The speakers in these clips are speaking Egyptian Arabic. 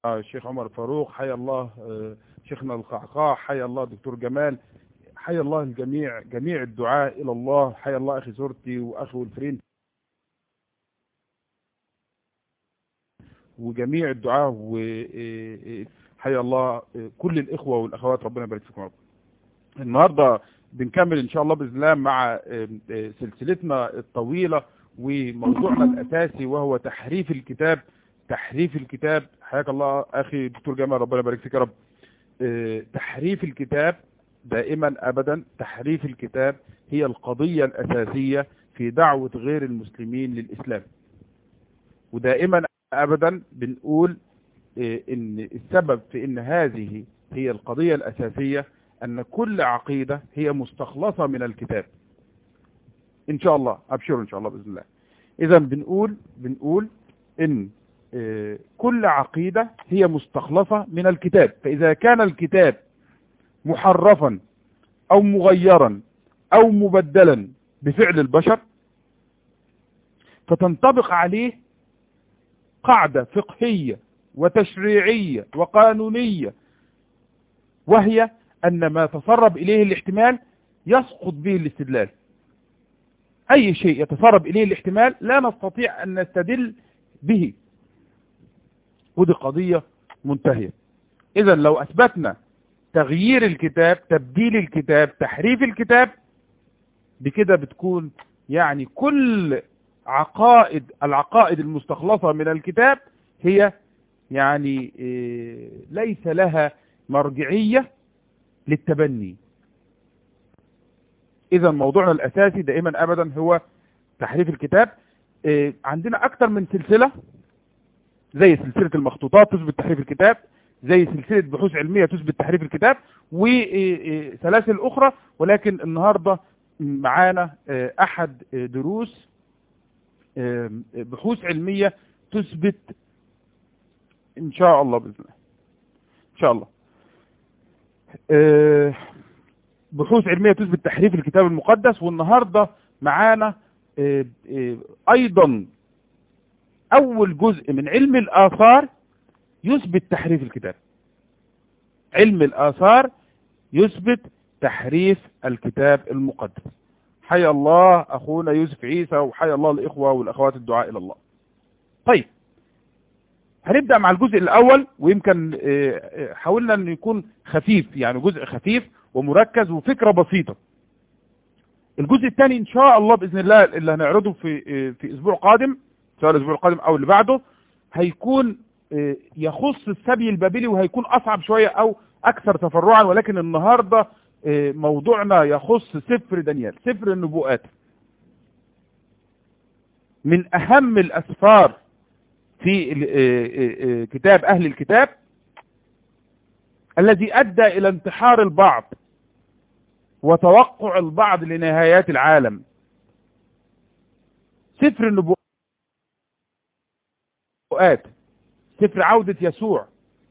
الشيخ عمر فاروق حيا الله شيخنا القعقاع حيا الله دكتور جمال حيا الله الجميع جميع الدعاء إلى الله حيا الله أخي زورتي وأخي والفرين وجميع الدعاء وحيا الله كل الإخوة والأخوات ربنا يبارك فيكم رب النهاردة بنكمل إن شاء الله بإذن الله مع سلسلتنا الطويلة وموضوعنا الأساسي وهو تحريف الكتاب تحريف الكتاب حياك الله أخي دكتور جمال ربنا يبارك فيك يا رب تحريف الكتاب دائما أبدا تحريف الكتاب هي القضية الأساسية في دعوة غير المسلمين للإسلام ودائما أبدا بنقول إن السبب في إن هذه هي القضية الأساسية أن كل عقيدة هي مستخلصة من الكتاب إن شاء الله أبشروا إن شاء الله بإذن الله إذا بنقول بنقول إن كل عقيدة هي مستخلصة من الكتاب فإذا كان الكتاب محرفا أو مغيرا أو مبدلا بفعل البشر فتنطبق عليه قاعدة فقهية وتشريعية وقانونية وهي أن ما تسرب إليه الاحتمال يسقط به الاستدلال أي شيء يتسرب إليه الاحتمال لا نستطيع أن نستدل به ودي قضية منتهية إذا لو أثبتنا تغيير الكتاب تبديل الكتاب تحريف الكتاب بكده بتكون يعني كل عقائد العقائد المستخلصة من الكتاب هي يعني ليس لها مرجعية للتبني إذا موضوعنا الأساسي دائما أبدا هو تحريف الكتاب عندنا أكثر من سلسلة زي سلسلة المخطوطات تثبت تحريف الكتاب زي سلسلة بحوث علمية تثبت تحريف الكتاب وسلاسل أخرى ولكن النهاردة معانا أحد دروس بحوث علمية تثبت إن شاء الله بإذن الله إن شاء الله بحوث علمية تثبت تحريف الكتاب المقدس والنهاردة معانا أيضا أول جزء من علم الآثار يثبت تحريف الكتاب علم الآثار يثبت تحريف الكتاب المقدس حيا الله أخونا يوسف عيسى وحيا الله الإخوة والأخوات الدعاء إلى الله طيب هنبدأ مع الجزء الأول ويمكن حاولنا أن يكون خفيف يعني جزء خفيف ومركز وفكرة بسيطة الجزء الثاني إن شاء الله بإذن الله اللي هنعرضه في في أسبوع قادم سواء الأسبوع القادم أو اللي بعده هيكون يخص السبي البابلي وهيكون أصعب شوية أو أكثر تفرعا ولكن النهاردة موضوعنا يخص سفر دانيال سفر النبوءات من أهم الأسفار في كتاب أهل الكتاب الذي أدى إلى انتحار البعض وتوقع البعض لنهايات العالم سفر النبوءات سفر عودة يسوع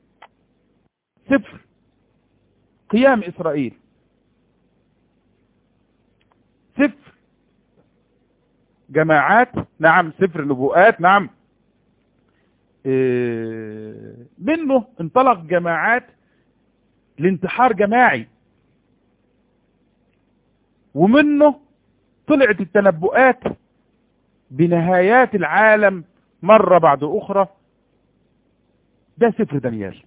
سفر قيام إسرائيل سفر جماعات نعم سفر نبوءات نعم منه انطلق جماعات لانتحار جماعي ومنه طلعت التنبؤات بنهايات العالم مرة بعد أخرى ده سفر دانيال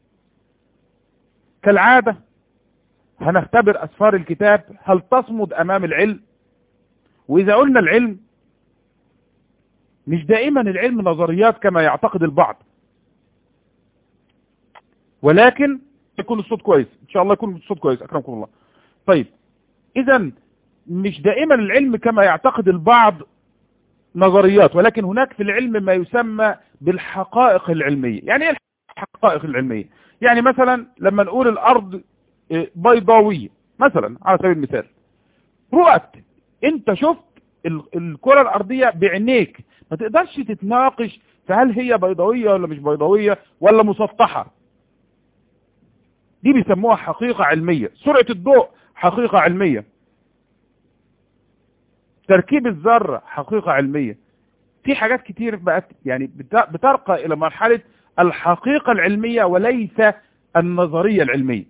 كالعادة هنختبر أسفار الكتاب هل تصمد أمام العلم وإذا قلنا العلم مش دائما العلم نظريات كما يعتقد البعض ولكن يكون الصوت كويس إن شاء الله يكون الصوت كويس أكرمكم الله طيب إذا مش دائما العلم كما يعتقد البعض نظريات ولكن هناك في العلم ما يسمى بالحقائق العلمية يعني ايه الحقائق العلمية يعني مثلا لما نقول الأرض بيضاوية مثلا على سبيل المثال رؤت انت شفت الكرة الأرضية بعينيك ما تقدرش تتناقش فهل هي بيضاوية ولا مش بيضاوية ولا مسطحة دي بيسموها حقيقة علمية سرعة الضوء حقيقة علمية تركيب الذرة حقيقة علمية في حاجات كتير بقت يعني بترقى إلى مرحلة الحقيقة العلمية وليس النظرية العلمية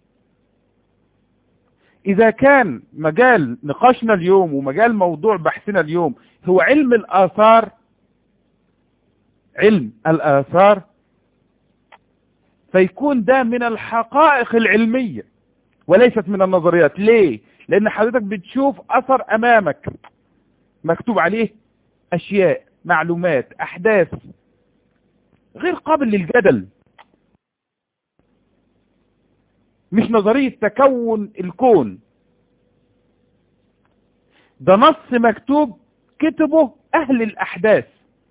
إذا كان مجال نقاشنا اليوم ومجال موضوع بحثنا اليوم هو علم الآثار علم الآثار فيكون ده من الحقائق العلمية وليست من النظريات ليه؟ لأن حضرتك بتشوف أثر أمامك مكتوب عليه أشياء معلومات أحداث غير قابل للجدل مش نظرية تكون الكون ده نص مكتوب كتبه أهل الأحداث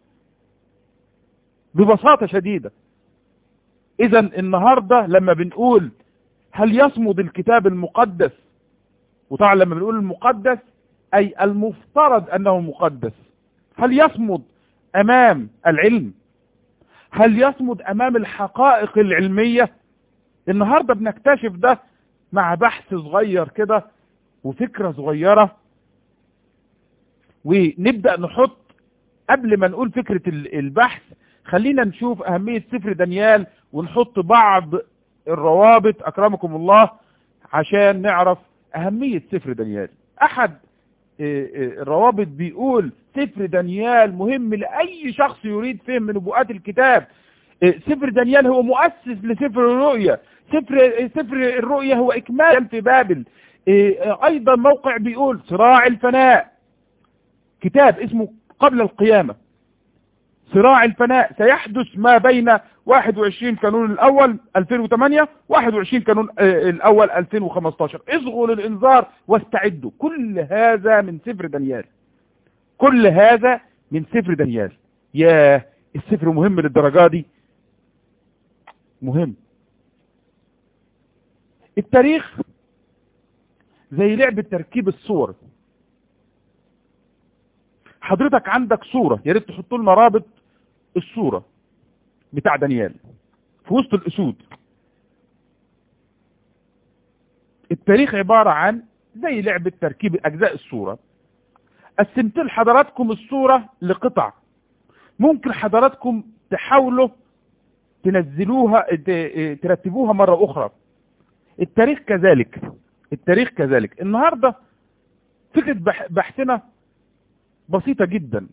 ببساطة شديدة إذا النهاردة لما بنقول هل يصمد الكتاب المقدس وطبعا لما بنقول المقدس أي المفترض أنه مقدس هل يصمد أمام العلم هل يصمد أمام الحقائق العلمية النهاردة بنكتشف ده مع بحث صغير كده وفكرة صغيرة ونبدأ نحط قبل ما نقول فكرة البحث خلينا نشوف أهمية سفر دانيال ونحط بعض الروابط أكرمكم الله عشان نعرف أهمية سفر دانيال أحد الروابط بيقول سفر دانيال مهم لأي شخص يريد فهم نبوءات الكتاب سفر دانيال هو مؤسس لسفر الرؤيا سفر سفر الرؤيا هو إكمال في بابل أيضا موقع بيقول صراع الفناء كتاب اسمه قبل القيامة صراع الفناء سيحدث ما بين 21 كانون الأول 2008 21 كانون الأول 2015 اصغوا للإنذار واستعدوا كل هذا من سفر دانيال كل هذا من سفر دانيال يا السفر مهم للدرجة دي مهم التاريخ زي لعبة تركيب الصور حضرتك عندك صورة يا ريت تحط لنا رابط الصورة بتاع دانيال في وسط الأسود التاريخ عبارة عن زي لعبة تركيب أجزاء الصورة قسمت لحضراتكم الصورة لقطع ممكن حضراتكم تحاولوا تنزلوها ترتبوها مرة أخرى التاريخ كذلك التاريخ كذلك النهاردة فكرة بحثنا بسيطة جدا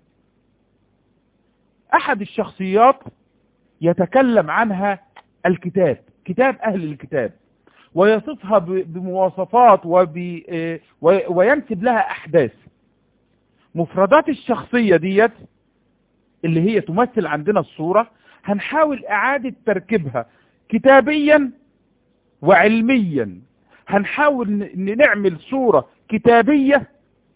أحد الشخصيات يتكلم عنها الكتاب كتاب أهل الكتاب ويصفها بمواصفات وب... وينسب لها أحداث مفردات الشخصية ديت اللي هي تمثل عندنا الصورة هنحاول إعادة تركيبها كتابيا وعلميا هنحاول نعمل صورة كتابية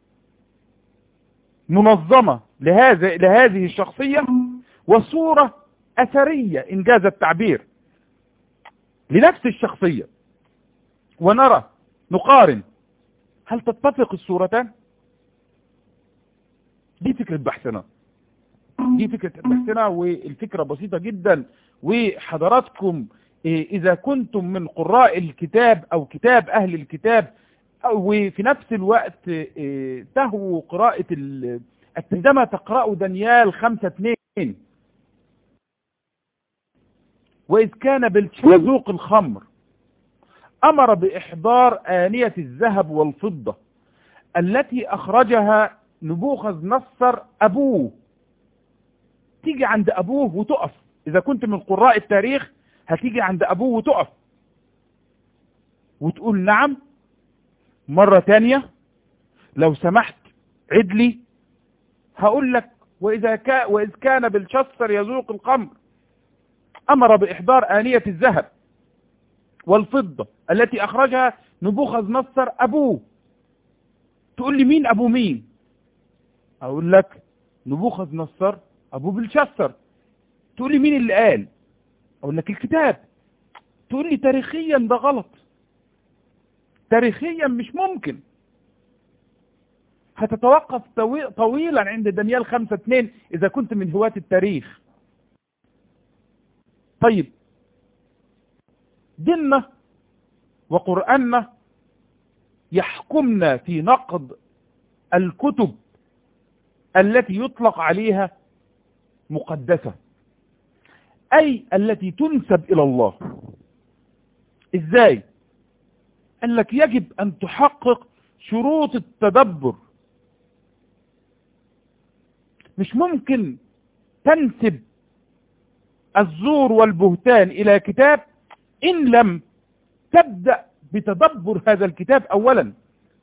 منظمة لهذا لهذه الشخصية وصورة أثرية إنجاز التعبير لنفس الشخصية ونرى نقارن هل تتفق الصورتان دي فكرة بحثنا دي فكرة بحثنا والفكرة بسيطة جدا وحضراتكم إذا كنتم من قراء الكتاب أو كتاب أهل الكتاب وفي نفس الوقت تهووا قراءة عندما تقرأوا دانيال خمسة اثنين وإذ كان باليذوق الخمر أمر بإحضار آنية الذهب والفضة التي أخرجها نبوخذ نصر أبوه تيجي عند أبوه وتقف إذا كنت من قراء التاريخ هتيجي عند أبوه وتقف وتقول نعم مرة تانية لو سمحت عدلي هقول لك وإذا, كا وإذ كان بالشصر يذوق الخمر أمر بإحضار آنية الذهب والفضة التي أخرجها نبوخذ نصر أبوه تقول لي مين أبو مين أقول لك نبوخذ نصر أبو بلشسر تقول لي مين اللي قال أقول لك الكتاب تقول لي تاريخيا ده غلط تاريخيا مش ممكن هتتوقف طويلا عند دانيال خمسة اتنين إذا كنت من هواة التاريخ طيب ديننا وقرآننا يحكمنا في نقد الكتب التي يطلق عليها مقدسة أي التي تنسب إلى الله إزاي قال لك يجب أن تحقق شروط التدبر مش ممكن تنسب الزور والبهتان إلى كتاب إن لم تبدأ بتدبر هذا الكتاب أولا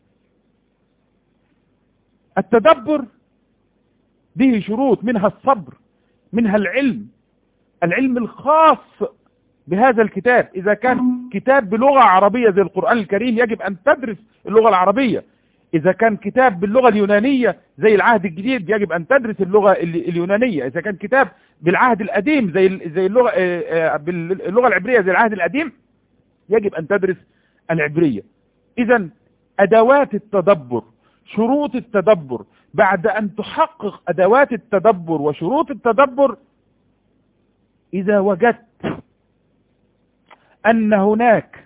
التدبر به شروط منها الصبر منها العلم العلم الخاص بهذا الكتاب إذا كان كتاب بلغة عربية زي القرآن الكريم يجب أن تدرس اللغة العربية إذا كان كتاب باللغة اليونانية زي العهد الجديد يجب أن تدرس اللغة اليونانية إذا كان كتاب بالعهد القديم زي زي اللغة باللغة العبرية زي العهد القديم يجب أن تدرس العبرية إذا أدوات التدبر شروط التدبر بعد أن تحقق أدوات التدبر وشروط التدبر إذا وجدت أن هناك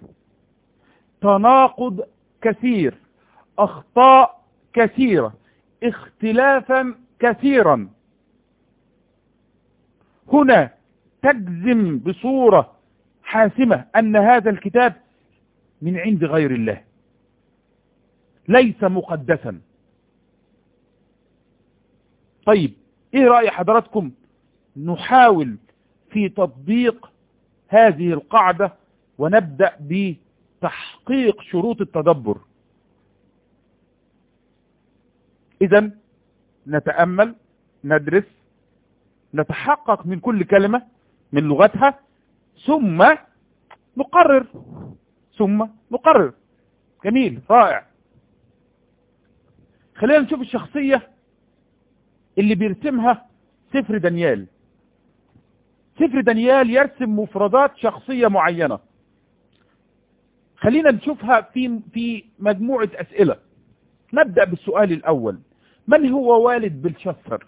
تناقض كثير أخطاء كثيرة اختلافا كثيرا هنا تجزم بصورة حاسمة أن هذا الكتاب من عند غير الله ليس مقدسا طيب ايه رأي حضراتكم نحاول في تطبيق هذه القاعدة ونبدأ بتحقيق شروط التدبر اذا نتأمل ندرس نتحقق من كل كلمة من لغتها ثم نقرر ثم نقرر جميل رائع خلينا نشوف الشخصية اللي بيرسمها سفر دانيال سفر دانيال يرسم مفردات شخصية معينة خلينا نشوفها في في مجموعة أسئلة نبدأ بالسؤال الأول من هو والد بلشسر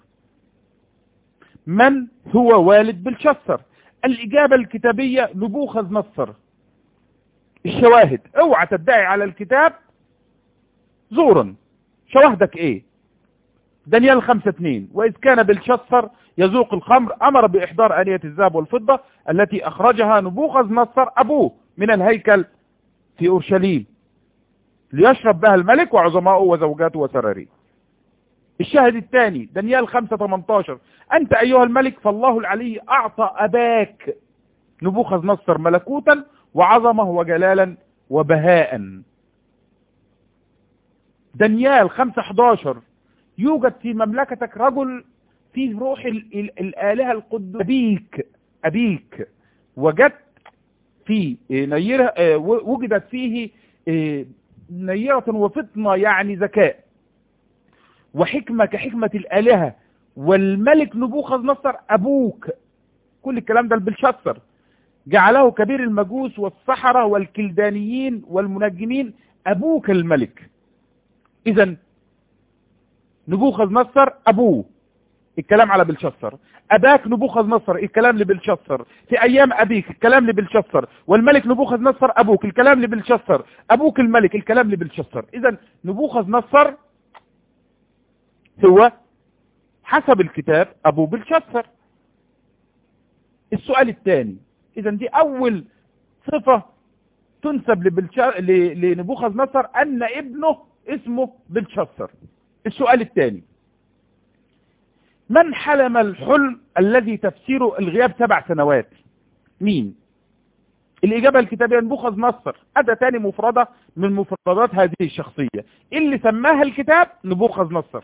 من هو والد بلشسر الإجابة الكتابية نبوخذ نصر الشواهد اوعى تدعي على الكتاب زورا شواهدك ايه دانيال خمسة اتنين وإذ كان بلشسر يذوق الخمر أمر بإحضار آلية الذهب والفضة التي أخرجها نبوخذ نصر أبوه من الهيكل في أورشليم ليشرب بها الملك وعظماؤه وزوجاته وسراريه الشاهد الثاني دانيال 5 18 أنت أيها الملك فالله العلي أعطى أباك نبوخذ نصر ملكوتا وعظمه وجلالا وبهاء دانيال 5 11 يوجد في مملكتك رجل فيه روح ال ال الآلهة القدس أبيك أبيك وجدت في نيرة وجدت فيه نيرة وفطنة يعني ذكاء وحكمة كحكمة الآلهة والملك نبوخذ نصر أبوك كل الكلام ده البلشسر جعله كبير المجوس والسحرة والكلدانيين والمنجمين أبوك الملك إذا نبوخذ نصر أبوه الكلام على بلشسر أباك نبوخذ نصر الكلام لبلشسر في أيام أبيك الكلام لبلشسر والملك نبوخذ نصر أبوك الكلام لبلشسر أبوك الملك الكلام لبلشسر إذا نبوخذ نصر هو حسب الكتاب أبو بلشسر السؤال الثاني إذا دي أول صفة تنسب لبلشا... لنبوخذ نصر أن ابنه اسمه بلشسر السؤال الثاني من حلم الحلم الذي تفسيره الغياب سبع سنوات مين الإجابة الكتابية نبوخذ نصر أدى تاني مفردة من مفردات هذه الشخصية اللي سماها الكتاب نبوخذ نصر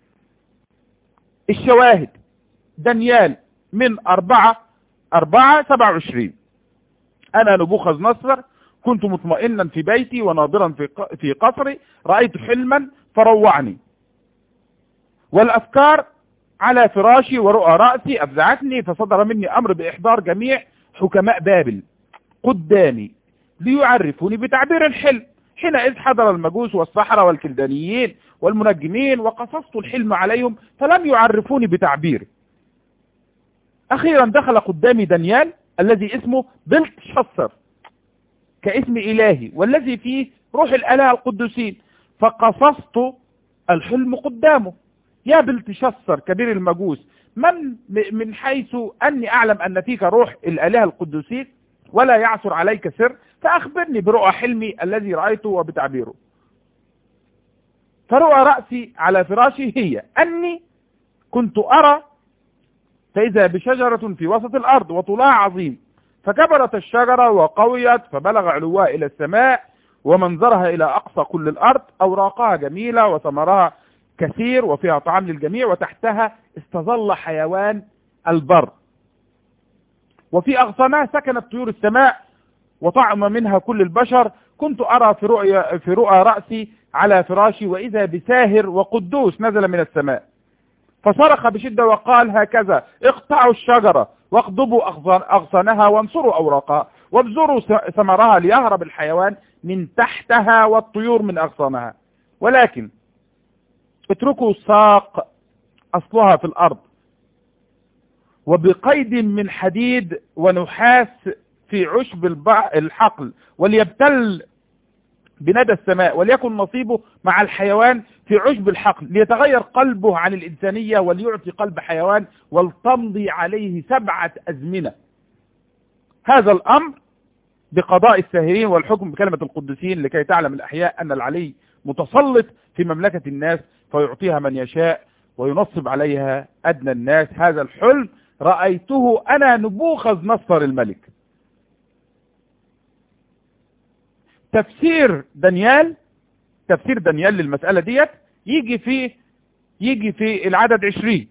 الشواهد دانيال من أربعة أربعة سبعة وعشرين أنا نبوخذ نصر كنت مطمئنا في بيتي وناظرا في في قصري رأيت حلما فروعني والأفكار على فراشي ورؤى رأسي أفزعتني فصدر مني أمر بإحضار جميع حكماء بابل قدامي ليعرفوني بتعبير الحلم حينئذ حضر المجوس والسحرة والكلدانيين والمنجمين وقصصت الحلم عليهم فلم يعرفوني بتعبير أخيرا دخل قدامي دانيال الذي اسمه بلتشسر كاسم إلهي والذي فيه روح الآلهة القدسين فقصصت الحلم قدامه يا بلتشسر كبير المجوس من من حيث أني أعلم أن فيك روح الآلهة القدوسين ولا يعثر عليك سر فأخبرني برؤى حلمي الذي رأيته وبتعبيره فرؤى رأسي على فراشي هي أني كنت أرى فإذا بشجرة في وسط الأرض وطولها عظيم فكبرت الشجرة وقويت فبلغ علوها إلى السماء ومنظرها إلى أقصى كل الأرض أوراقها جميلة وثمرها كثير وفيها طعام للجميع وتحتها استظل حيوان البر وفي أغصانها سكنت طيور السماء وطعم منها كل البشر كنت أرى في رؤيا في رؤى رأسي على فراشي وإذا بساهر وقدوس نزل من السماء فصرخ بشدة وقال هكذا اقطعوا الشجرة واقضبوا أغصانها وانصروا أوراقها وابزروا ثمرها ليهرب الحيوان من تحتها والطيور من أغصانها ولكن اتركوا ساق أصلها في الأرض وبقيد من حديد ونحاس في عشب الحقل وليبتل بندى السماء وليكن نصيبه مع الحيوان في عشب الحقل ليتغير قلبه عن الإنسانية وليعطي قلب حيوان ولتمضي عليه سبعة أزمنة هذا الأمر بقضاء الساهرين والحكم بكلمة القدسين لكي تعلم الأحياء أن العلي متسلط في مملكة الناس فيعطيها من يشاء وينصب عليها أدنى الناس هذا الحلم رأيته أنا نبوخذ نصر الملك تفسير دانيال تفسير دانيال للمسألة ديت يجي في يجي في العدد عشرين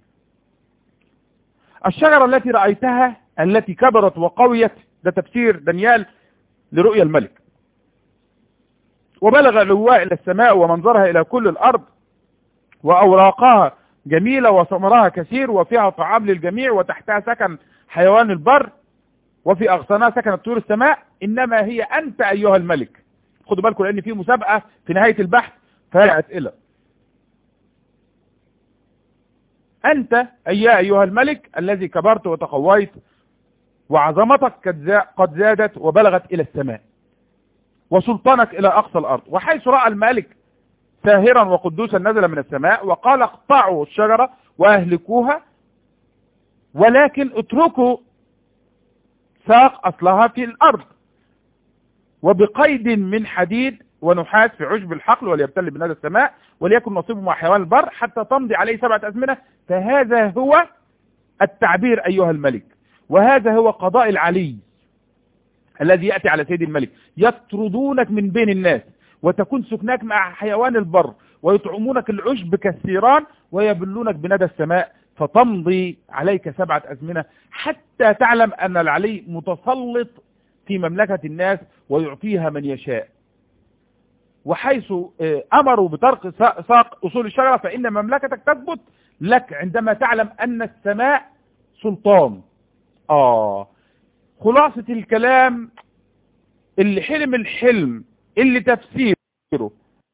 الشجرة التي رأيتها التي كبرت وقويت ده تفسير دانيال لرؤيا الملك وبلغ العواء إلى السماء ومنظرها إلى كل الأرض وأوراقها جميلة وثمرها كثير وفيها طعام للجميع وتحتها سكن حيوان البر وفي أغصانها سكنت طيور السماء إنما هي أنت أيها الملك خدوا بالكم لأن في مسابقة في نهاية البحث فهي أسئلة أنت أيها أيها الملك الذي كبرت وتقويت وعظمتك قد زادت وبلغت إلى السماء وسلطانك إلى أقصى الأرض وحيث رأى الملك ساهرا وقدوسا نزل من السماء وقال اقطعوا الشجرة واهلكوها ولكن اتركوا ساق أصلها في الأرض وبقيد من حديد ونحاس في عشب الحقل وليبتل بنادى السماء وليكن نصيبه مع حيوان البر حتى تمضي عليه سبعة أزمنة فهذا هو التعبير أيها الملك وهذا هو قضاء العلي الذي يأتي على سيد الملك يطردونك من بين الناس وتكون سكناك مع حيوان البر ويطعمونك العشب كالثيران ويبلونك بندى السماء فتمضي عليك سبعة أزمنة حتى تعلم أن العلي متسلط في مملكة الناس ويعطيها من يشاء وحيث أمروا بترك ساق أصول الشجرة فإن مملكتك تثبت لك عندما تعلم أن السماء سلطان آه خلاصة الكلام اللي حلم الحلم اللي تفسيره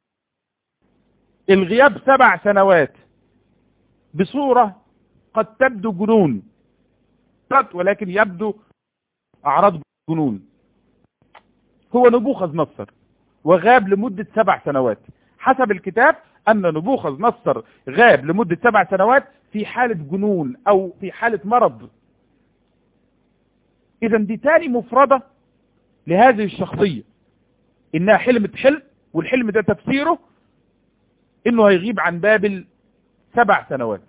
الغياب سبع سنوات بصورة قد تبدو جنون ولكن يبدو أعراض جنون هو نبوخذ نصر وغاب لمدة سبع سنوات حسب الكتاب أن نبوخذ نصر غاب لمدة سبع سنوات في حالة جنون أو في حالة مرض إذا دي تاني مفردة لهذه الشخصية إنها حلمة حلم والحلم ده تفسيره إنه هيغيب عن بابل سبع سنوات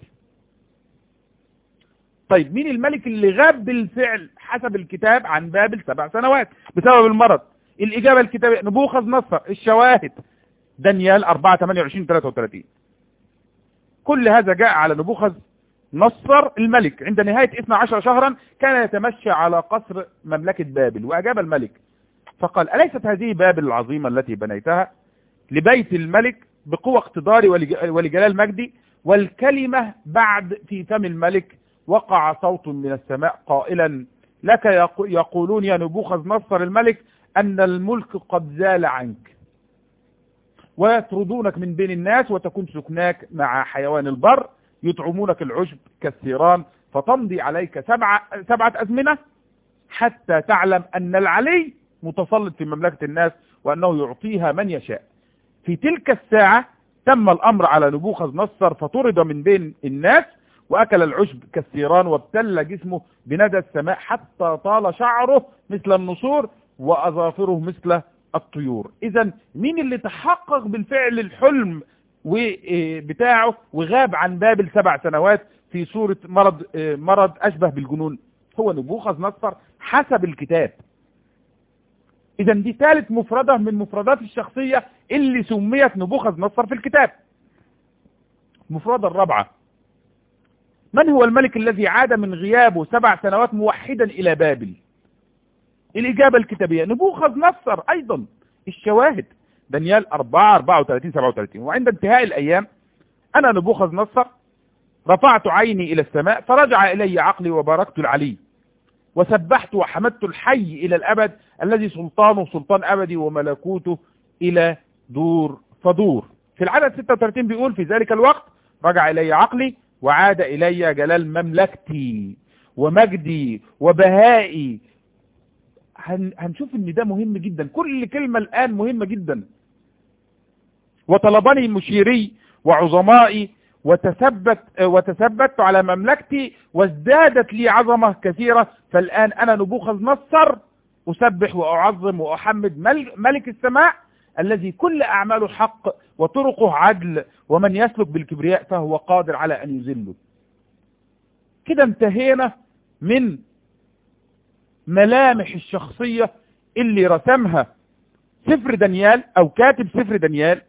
طيب مين الملك اللي غاب بالفعل حسب الكتاب عن بابل سبع سنوات بسبب المرض الإجابة الكتابية نبوخذ نصر الشواهد دانيال 4 28 33 كل هذا جاء على نبوخذ نصر الملك عند نهاية 12 شهرا كان يتمشى على قصر مملكة بابل وأجاب الملك فقال أليست هذه بابل العظيمة التي بنيتها لبيت الملك بقوة اقتداري ولجلال مجدي والكلمة بعد في فم الملك وقع صوت من السماء قائلا لك يقولون يا نبوخذ نصر الملك أن الملك قد زال عنك ويطردونك من بين الناس وتكون سكناك مع حيوان البر يطعمونك العشب كالثيران فتمضي عليك سبعة, سبعة أزمنة حتى تعلم أن العلي متسلط في مملكة الناس وأنه يعطيها من يشاء في تلك الساعة تم الأمر على نبوخذ نصر فطرد من بين الناس وأكل العشب كالثيران وابتل جسمه بندى السماء حتى طال شعره مثل النسور وأظافره مثل الطيور إذا مين اللي تحقق بالفعل الحلم بتاعه وغاب عن بابل سبع سنوات في صورة مرض مرض أشبه بالجنون هو نبوخذ نصر حسب الكتاب إذا دي ثالث مفردة من مفردات الشخصية اللي سميت نبوخذ نصر في الكتاب المفردة الرابعة من هو الملك الذي عاد من غيابه سبع سنوات موحدا إلى بابل الإجابة الكتابية نبوخذ نصر أيضا الشواهد دانيال 4 34 37 وعند انتهاء الأيام أنا نبوخذ نصر رفعت عيني إلى السماء فرجع إلي عقلي وباركت العلي وسبحت وحمدت الحي إلى الأبد الذي سلطانه سلطان أبدي وملكوته إلى دور فدور في العدد 36 بيقول في ذلك الوقت رجع إلي عقلي وعاد إلي جلال مملكتي ومجدي وبهائي هنشوف ان ده مهم جدا كل كلمة الآن مهمة جدا وطلبني مشيري وعظمائي وتثبت وتثبت على مملكتي وازدادت لي عظمة كثيرة فالآن أنا نبوخذ نصر أسبح وأعظم وأحمد ملك السماء الذي كل أعماله حق وطرقه عدل ومن يسلك بالكبرياء فهو قادر على أن يذله كده انتهينا من ملامح الشخصية اللي رسمها سفر دانيال أو كاتب سفر دانيال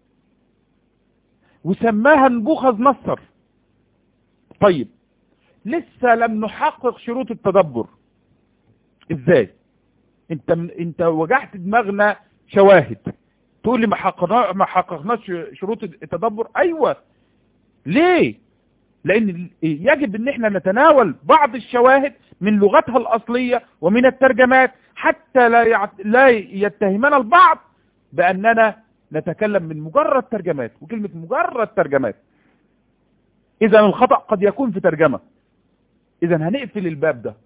وسماها نبوخذ نصر طيب لسه لم نحقق شروط التدبر ازاي انت انت وجعت دماغنا شواهد تقول لي ما حققنا ما حققناش شروط التدبر ايوه ليه لان يجب ان احنا نتناول بعض الشواهد من لغتها الاصليه ومن الترجمات حتى لا يعت... لا يتهمنا البعض باننا نتكلم من مجرد ترجمات وكلمة مجرد ترجمات اذا الخطأ قد يكون في ترجمة اذا هنقفل الباب ده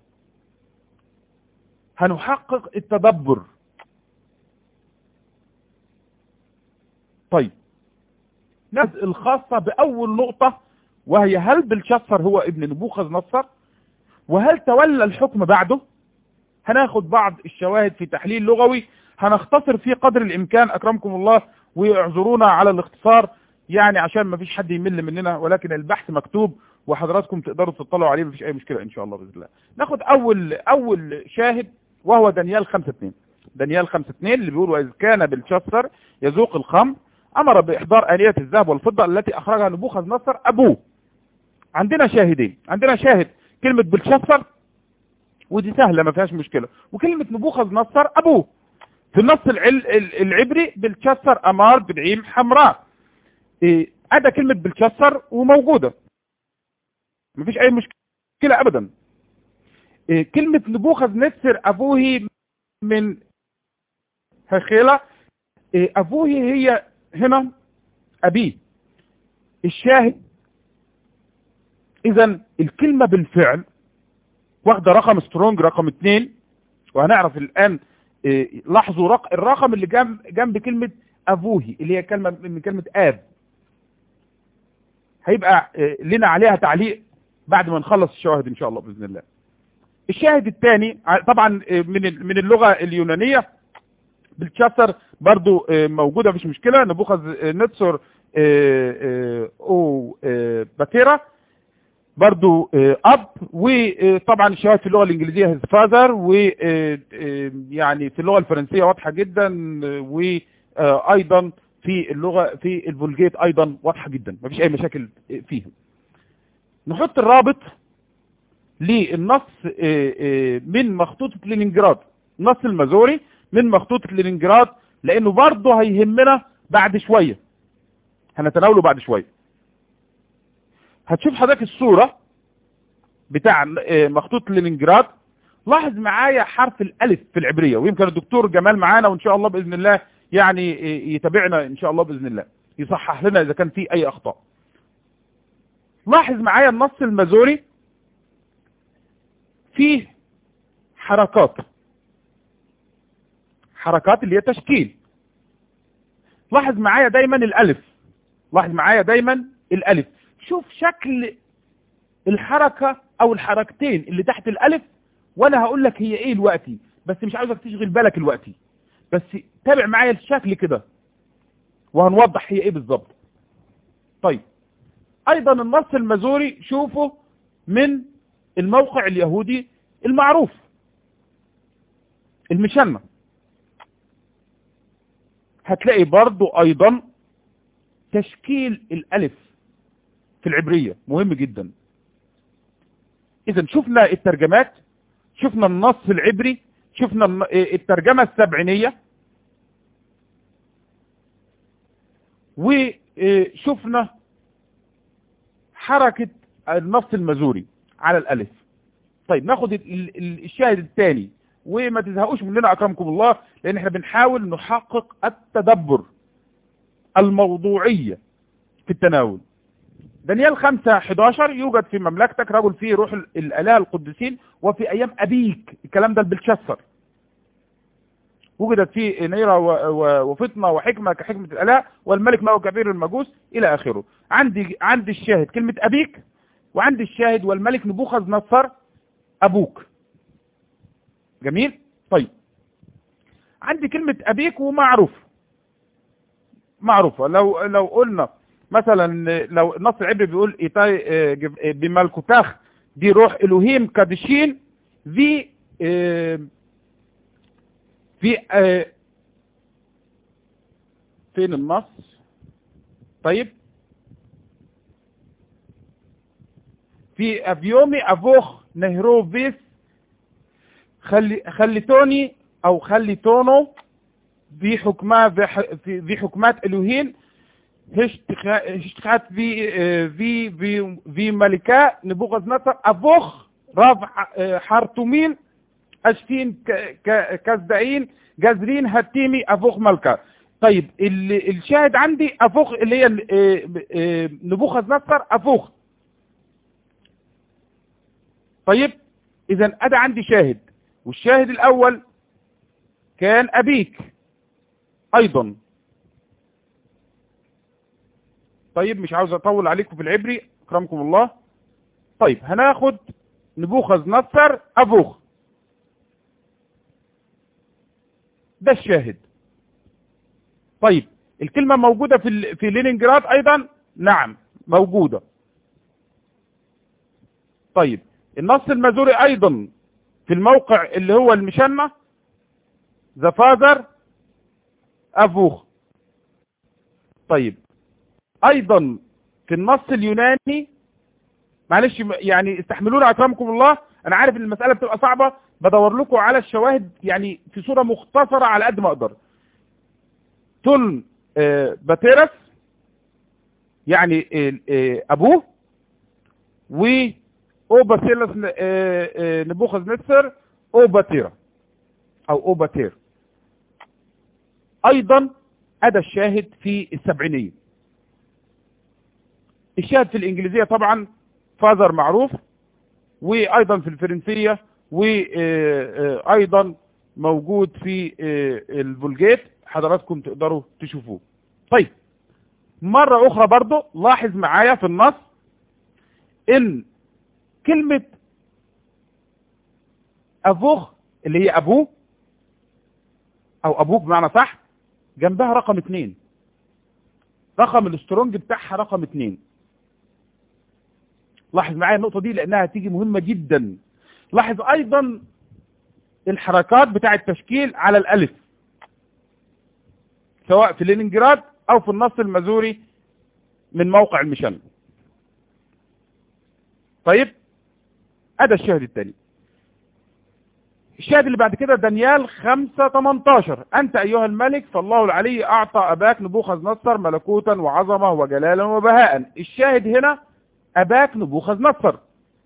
هنحقق التدبر طيب نبدأ الخاصة بأول نقطة وهي هل بلشفر هو ابن نبوخذ نصر وهل تولى الحكم بعده هناخد بعض الشواهد في تحليل لغوي هنختصر فيه قدر الامكان اكرمكم الله واعذرونا على الاختصار يعني عشان ما فيش حد يمل مننا ولكن البحث مكتوب وحضراتكم تقدروا تطلعوا عليه مفيش اي مشكلة ان شاء الله باذن الله ناخد اول اول شاهد وهو دانيال 5 2 دانيال 5 2 اللي بيقول واذ كان بلشسر يذوق الخمر امر باحضار انية الذهب والفضة التي اخرجها نبوخذ نصر ابوه عندنا شاهدين عندنا شاهد كلمة بلشسر ودي سهلة ما فيهاش مشكلة وكلمة نبوخذ نصر ابوه في النص العبري بلشسر امار بدعيم حمراء إيه ادى كلمة بلشسر وموجودة مفيش اي مشكلة ابدا إيه كلمة نبوخذ نصر ابوه من هخيلة إيه ابوه هي هنا ابيه الشاهد اذا الكلمة بالفعل واخده رقم سترونج رقم اتنين وهنعرف الان إيه لاحظوا رق... الرقم اللي جنب جنب كلمة ابوهي اللي هي كلمة من كلمة اب هيبقى إيه لنا عليها تعليق بعد ما نخلص الشواهد ان شاء الله باذن الله الشاهد الثاني طبعا من من اللغة اليونانية بالتشاسر برضو موجودة مفيش مشكلة نبوخذ نتصر او باتيرا برضو اب وطبعا الشواهد في اللغة الانجليزية هيز فاذر ويعني في اللغة الفرنسية واضحة جدا وايضا في اللغة في الفولجيت ايضا واضحة جدا مفيش اي مشاكل فيهم نحط الرابط للنص من مخطوطة لينينجراد النص المازوري من مخطوطة لينينجراد لانه برضه هيهمنا بعد شوية هنتناوله بعد شوية هتشوف حضرتك الصورة بتاع مخطوط لينينجراد لاحظ معايا حرف الالف في العبرية ويمكن الدكتور جمال معانا وان شاء الله باذن الله يعني يتابعنا ان شاء الله باذن الله يصحح لنا اذا كان في اي اخطاء لاحظ معايا النص المازوري فيه حركات حركات اللي هي تشكيل لاحظ معايا دايما الالف لاحظ معايا دايما الالف شوف شكل الحركة او الحركتين اللي تحت الالف وانا هقول لك هي ايه الوقتي بس مش عاوزك تشغل بالك الوقتي بس تابع معايا الشكل كده وهنوضح هي ايه بالظبط طيب ايضا النص المزوري شوفوا من الموقع اليهودي المعروف المشنة هتلاقي برضو ايضا تشكيل الالف في العبرية مهم جدا اذا شفنا الترجمات شفنا النص العبري شفنا الترجمة السبعينية وشفنا حركة النص المزوري على الالف طيب ناخد الشاهد الثاني وما تزهقوش مننا اكرمكم الله لان احنا بنحاول نحقق التدبر الموضوعية في التناول دانيال 5 11 يوجد في مملكتك رجل فيه روح الآلهة القدسين وفي أيام أبيك الكلام ده البلشسر وجدت فيه نيرة وفطنة وحكمة كحكمة الآلهة والملك ما هو كبير المجوس إلى آخره عندي عندي الشاهد كلمة أبيك وعندي الشاهد والملك نبوخذ نصر أبوك جميل طيب عندي كلمة أبيك ومعروف معروفة لو لو قلنا مثلا لو النص العبري بيقول إيتاي بملكوتاخ دي روح إلوهيم كادشين في في فين النص طيب في افيومي افوخ نهروفيس خلي خليتوني او خليتونو في حكمات في حكمات الوهين هشتخات في في في في ملكاء نبوغذ نصر افوخ رافع حرتومين اشتين كزدائين جزرين هتيمي افوخ ملكا طيب الشاهد عندي افوخ اللي هي نبوخذ نصر افوخ طيب اذا ادى عندي شاهد والشاهد الاول كان ابيك ايضا طيب مش عاوز اطول عليكم في العبري اكرمكم الله طيب هناخد نبوخذ نصر افوخ ده الشاهد طيب الكلمة موجودة في في لينينجراد ايضا نعم موجودة طيب النص المازوري ايضا في الموقع اللي هو المشنة ذا فاذر افوخ طيب ايضا في النص اليوناني معلش يعني استحملونا اكرمكم الله انا عارف ان المسألة بتبقى صعبة بدور لكم على الشواهد يعني في صورة مختصرة على قد ما اقدر تل آه باتيرس يعني آه ابوه و اوباسيلس آه نبوخذ نتسر اوباتيرا او اوباتير ايضا ادى الشاهد في السبعينية الشاهد في الانجليزية طبعا فاذر معروف وايضا في الفرنسية وايضا موجود في الفولجيت حضراتكم تقدروا تشوفوه طيب مرة اخرى برضو لاحظ معايا في النص ان كلمة افوخ اللي هي ابوه او ابوك بمعنى صح جنبها رقم اتنين رقم الاسترونج بتاعها رقم اتنين لاحظ معايا النقطة دي لانها هتيجي مهمة جدا لاحظ ايضا الحركات بتاع التشكيل على الالف سواء في لينينجراد او في النص المازوري من موقع المشن طيب ادى الشاهد الثاني الشاهد اللي بعد كده دانيال 5 18 انت ايها الملك فالله العلي اعطى اباك نبوخذ نصر ملكوتا وعظمة وجلالا وبهاء الشاهد هنا اباك نبوخذ نصر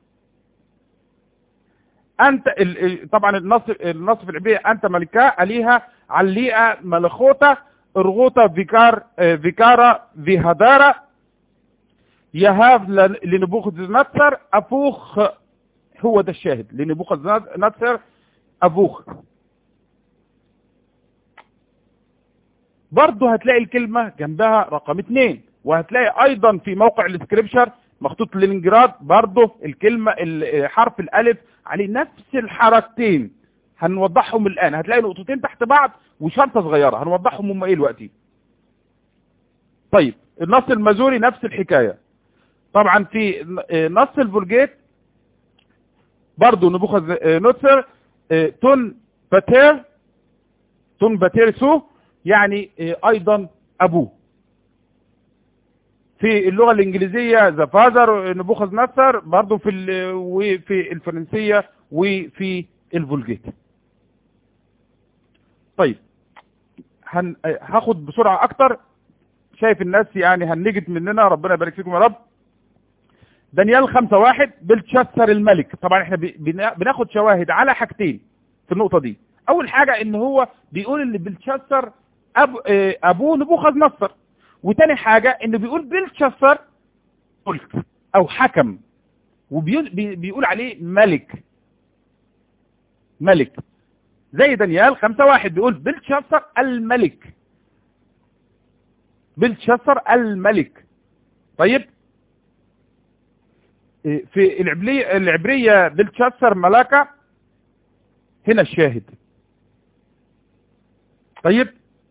انت طبعا النص النص في العبريه انت ملكاء اليها عليئه ملخوته ارغوطه فيكار فيكارا فيهدارا يهاف لنبوخذ نصر افوخ هو ده الشاهد لنبوخذ نصر افوخ برضه هتلاقي الكلمة جنبها رقم اتنين وهتلاقي ايضا في موقع الاسكريبشر مخطوط لينجراد برضه الكلمة حرف الالف عليه نفس الحركتين هنوضحهم الان هتلاقي نقطتين تحت بعض وشرطة صغيرة هنوضحهم هم ايه دلوقتي طيب النص المازوري نفس الحكاية طبعا في نص الفولجيت برضه نبوخذ نوتسر تون باتير تون باتير سو يعني ايضا ابوه في اللغة الانجليزية ذا فازر نبوخذ نصر برضه في وفي الفرنسية وفي الفولجيت طيب هن... هاخد بسرعة اكتر شايف الناس يعني هنجت مننا ربنا يبارك فيكم يا رب دانيال خمسة واحد بلتشسر الملك طبعا احنا بناخد شواهد على حاجتين في النقطة دي اول حاجة ان هو بيقول ان بلتشسر أب... ابوه نبوخذ نصر وتاني حاجة انه بيقول بلتشسر ملك او حكم وبيقول عليه ملك ملك زي دانيال خمسة واحد بيقول بلتشسر الملك بلتشسر الملك طيب في العبرية, العبرية بلتشسر ملاكة هنا الشاهد طيب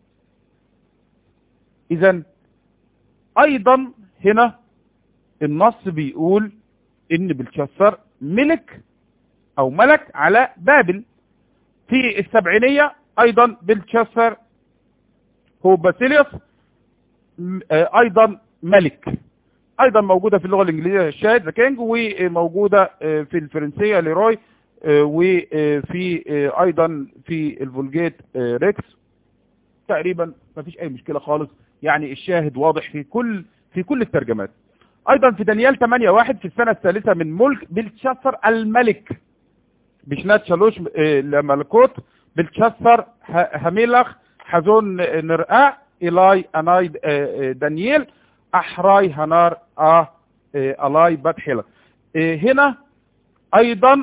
اذا ايضا هنا النص بيقول ان بلتشسر ملك او ملك على بابل في السبعينية ايضا بلتشسر هو باسيليوس ايضا ملك ايضا موجودة في اللغة الانجليزية الشاهد ذا كينج وموجودة في الفرنسية ليروي وفي ايضا في الفولجيت ريكس تقريبا ما فيش اي مشكلة خالص يعني الشاهد واضح في كل في كل الترجمات ايضا في دانيال 8 واحد في السنة الثالثة من ملك بلتشسر الملك بشنات شالوش لملكوت بلتشسر هميلخ حزون نرقاء إلاي أناي دانييل أحراي هنار آه ألاي باتحيلة هنا أيضا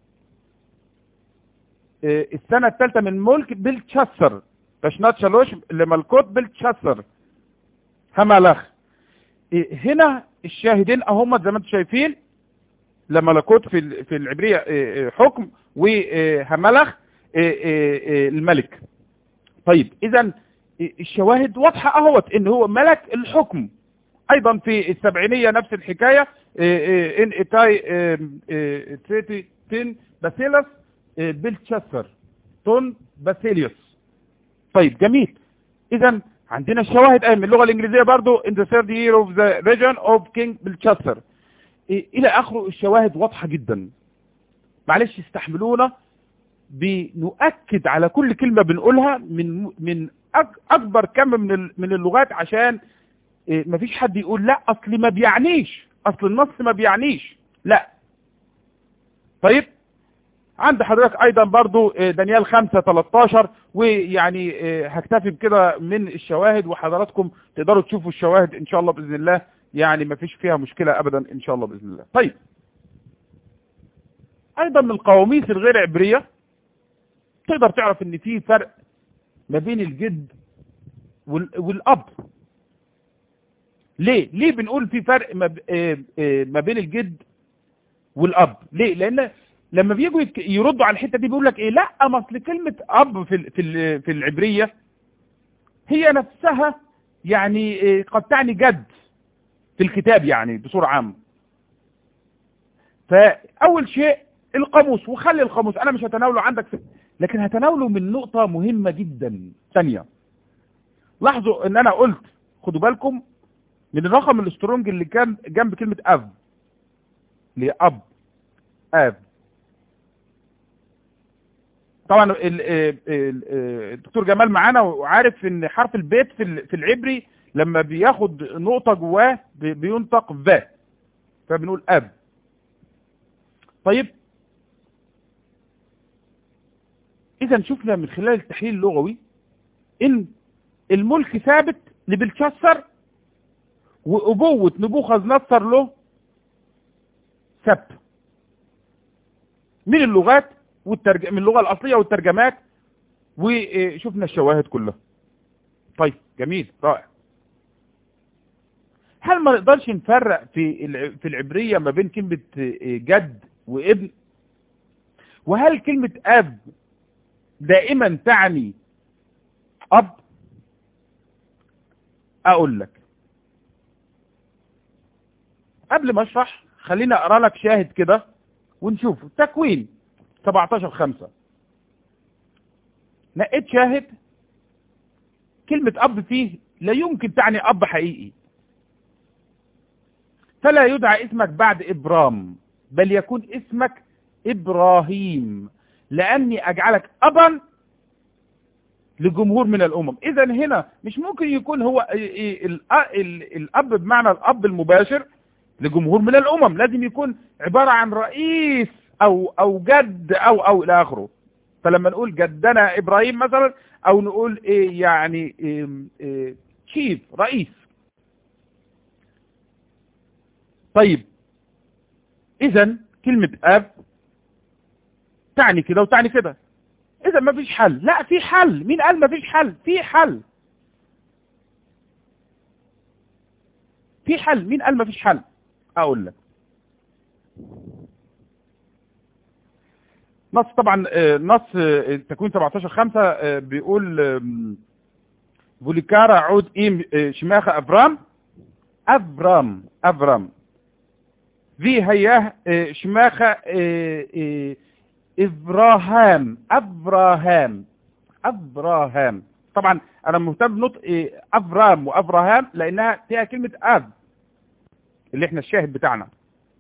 السنة الثالثة من ملك بلتشسر بشنات شالوش لملكوت بلتشسر هملخ هنا الشاهدين اهم زي ما انتم شايفين لملكوت في في العبرية حكم وهملخ الملك طيب اذا الشواهد واضحة اهوت ان هو ملك الحكم ايضا في السبعينية نفس الحكاية ان اتاي تريتي تين باسيلس بلتشسر تون باسيليوس طيب جميل اذا عندنا الشواهد ايه من اللغة الانجليزية برضو in the third year of the region of King Belshazzar الى اخره الشواهد واضحة جدا معلش استحملونا بنؤكد على كل كلمة بنقولها من من اكبر كم من من اللغات عشان مفيش حد يقول لا اصل ما بيعنيش اصل النص ما بيعنيش لا طيب عند حضرتك ايضا برضو دانيال 5 13 ويعني هكتفي بكده من الشواهد وحضراتكم تقدروا تشوفوا الشواهد ان شاء الله باذن الله يعني ما فيش فيها مشكلة ابدا ان شاء الله باذن الله طيب ايضا من القواميس الغير عبرية تقدر تعرف ان في فرق ما بين الجد والاب ليه ليه بنقول في فرق ما بين الجد والاب ليه لان لما بيجوا يردوا على الحته دي بيقول لك ايه لا ما اصل كلمه اب في في في العبريه هي نفسها يعني قد تعني جد في الكتاب يعني بصوره عامه فاول شيء القاموس وخلي القاموس انا مش هتناوله عندك في لكن هتناوله من نقطه مهمه جدا ثانيه لاحظوا ان انا قلت خدوا بالكم من الرقم الاسترونج اللي كان جنب كلمه اب اللي اب اب طبعا الدكتور جمال معانا وعارف ان حرف البيت في في العبري لما بياخد نقطة جواه بينطق فا فبنقول اب طيب اذا شفنا من خلال التحليل اللغوي ان الملك ثابت لبلشسر وابوة نبوخذ نصر له ثبت من اللغات والترج... من اللغة الأصلية والترجمات وشفنا الشواهد كلها طيب جميل رائع هل ما نقدرش نفرق في الع- في العبرية ما بين كلمة جد وابن وهل كلمة اب دائما تعني اب اقول لك قبل ما اشرح خليني اقرا لك شاهد كده ونشوف تكوين 17 5 نقيت شاهد كلمة اب فيه لا يمكن تعني اب حقيقي فلا يدعى اسمك بعد ابرام بل يكون اسمك ابراهيم لاني اجعلك ابا لجمهور من الامم اذا هنا مش ممكن يكون هو ال- ال- ال- الاب بمعنى الاب المباشر لجمهور من الامم لازم يكون عبارة عن رئيس او او جد او او الى اخره فلما نقول جدنا ابراهيم مثلا او نقول ايه يعني إيه إيه شيف رئيس طيب اذا كلمة اب تعني كده وتعني كده اذا ما فيش حل لا في حل مين قال ما فيش حل في حل في حل مين قال ما فيش حل اقول لك نص طبعا آه، نص آه، تكوين 17 5 بيقول آم، فوليكارا عود ايم آه، شماخة ابرام ابرام ابرام في هياه آه، شماخة آه، آه، ابراهام ابراهام ابراهام طبعا انا مهتم بنطق آه، ابرام وابراهام لانها فيها كلمة اب اللي احنا الشاهد بتاعنا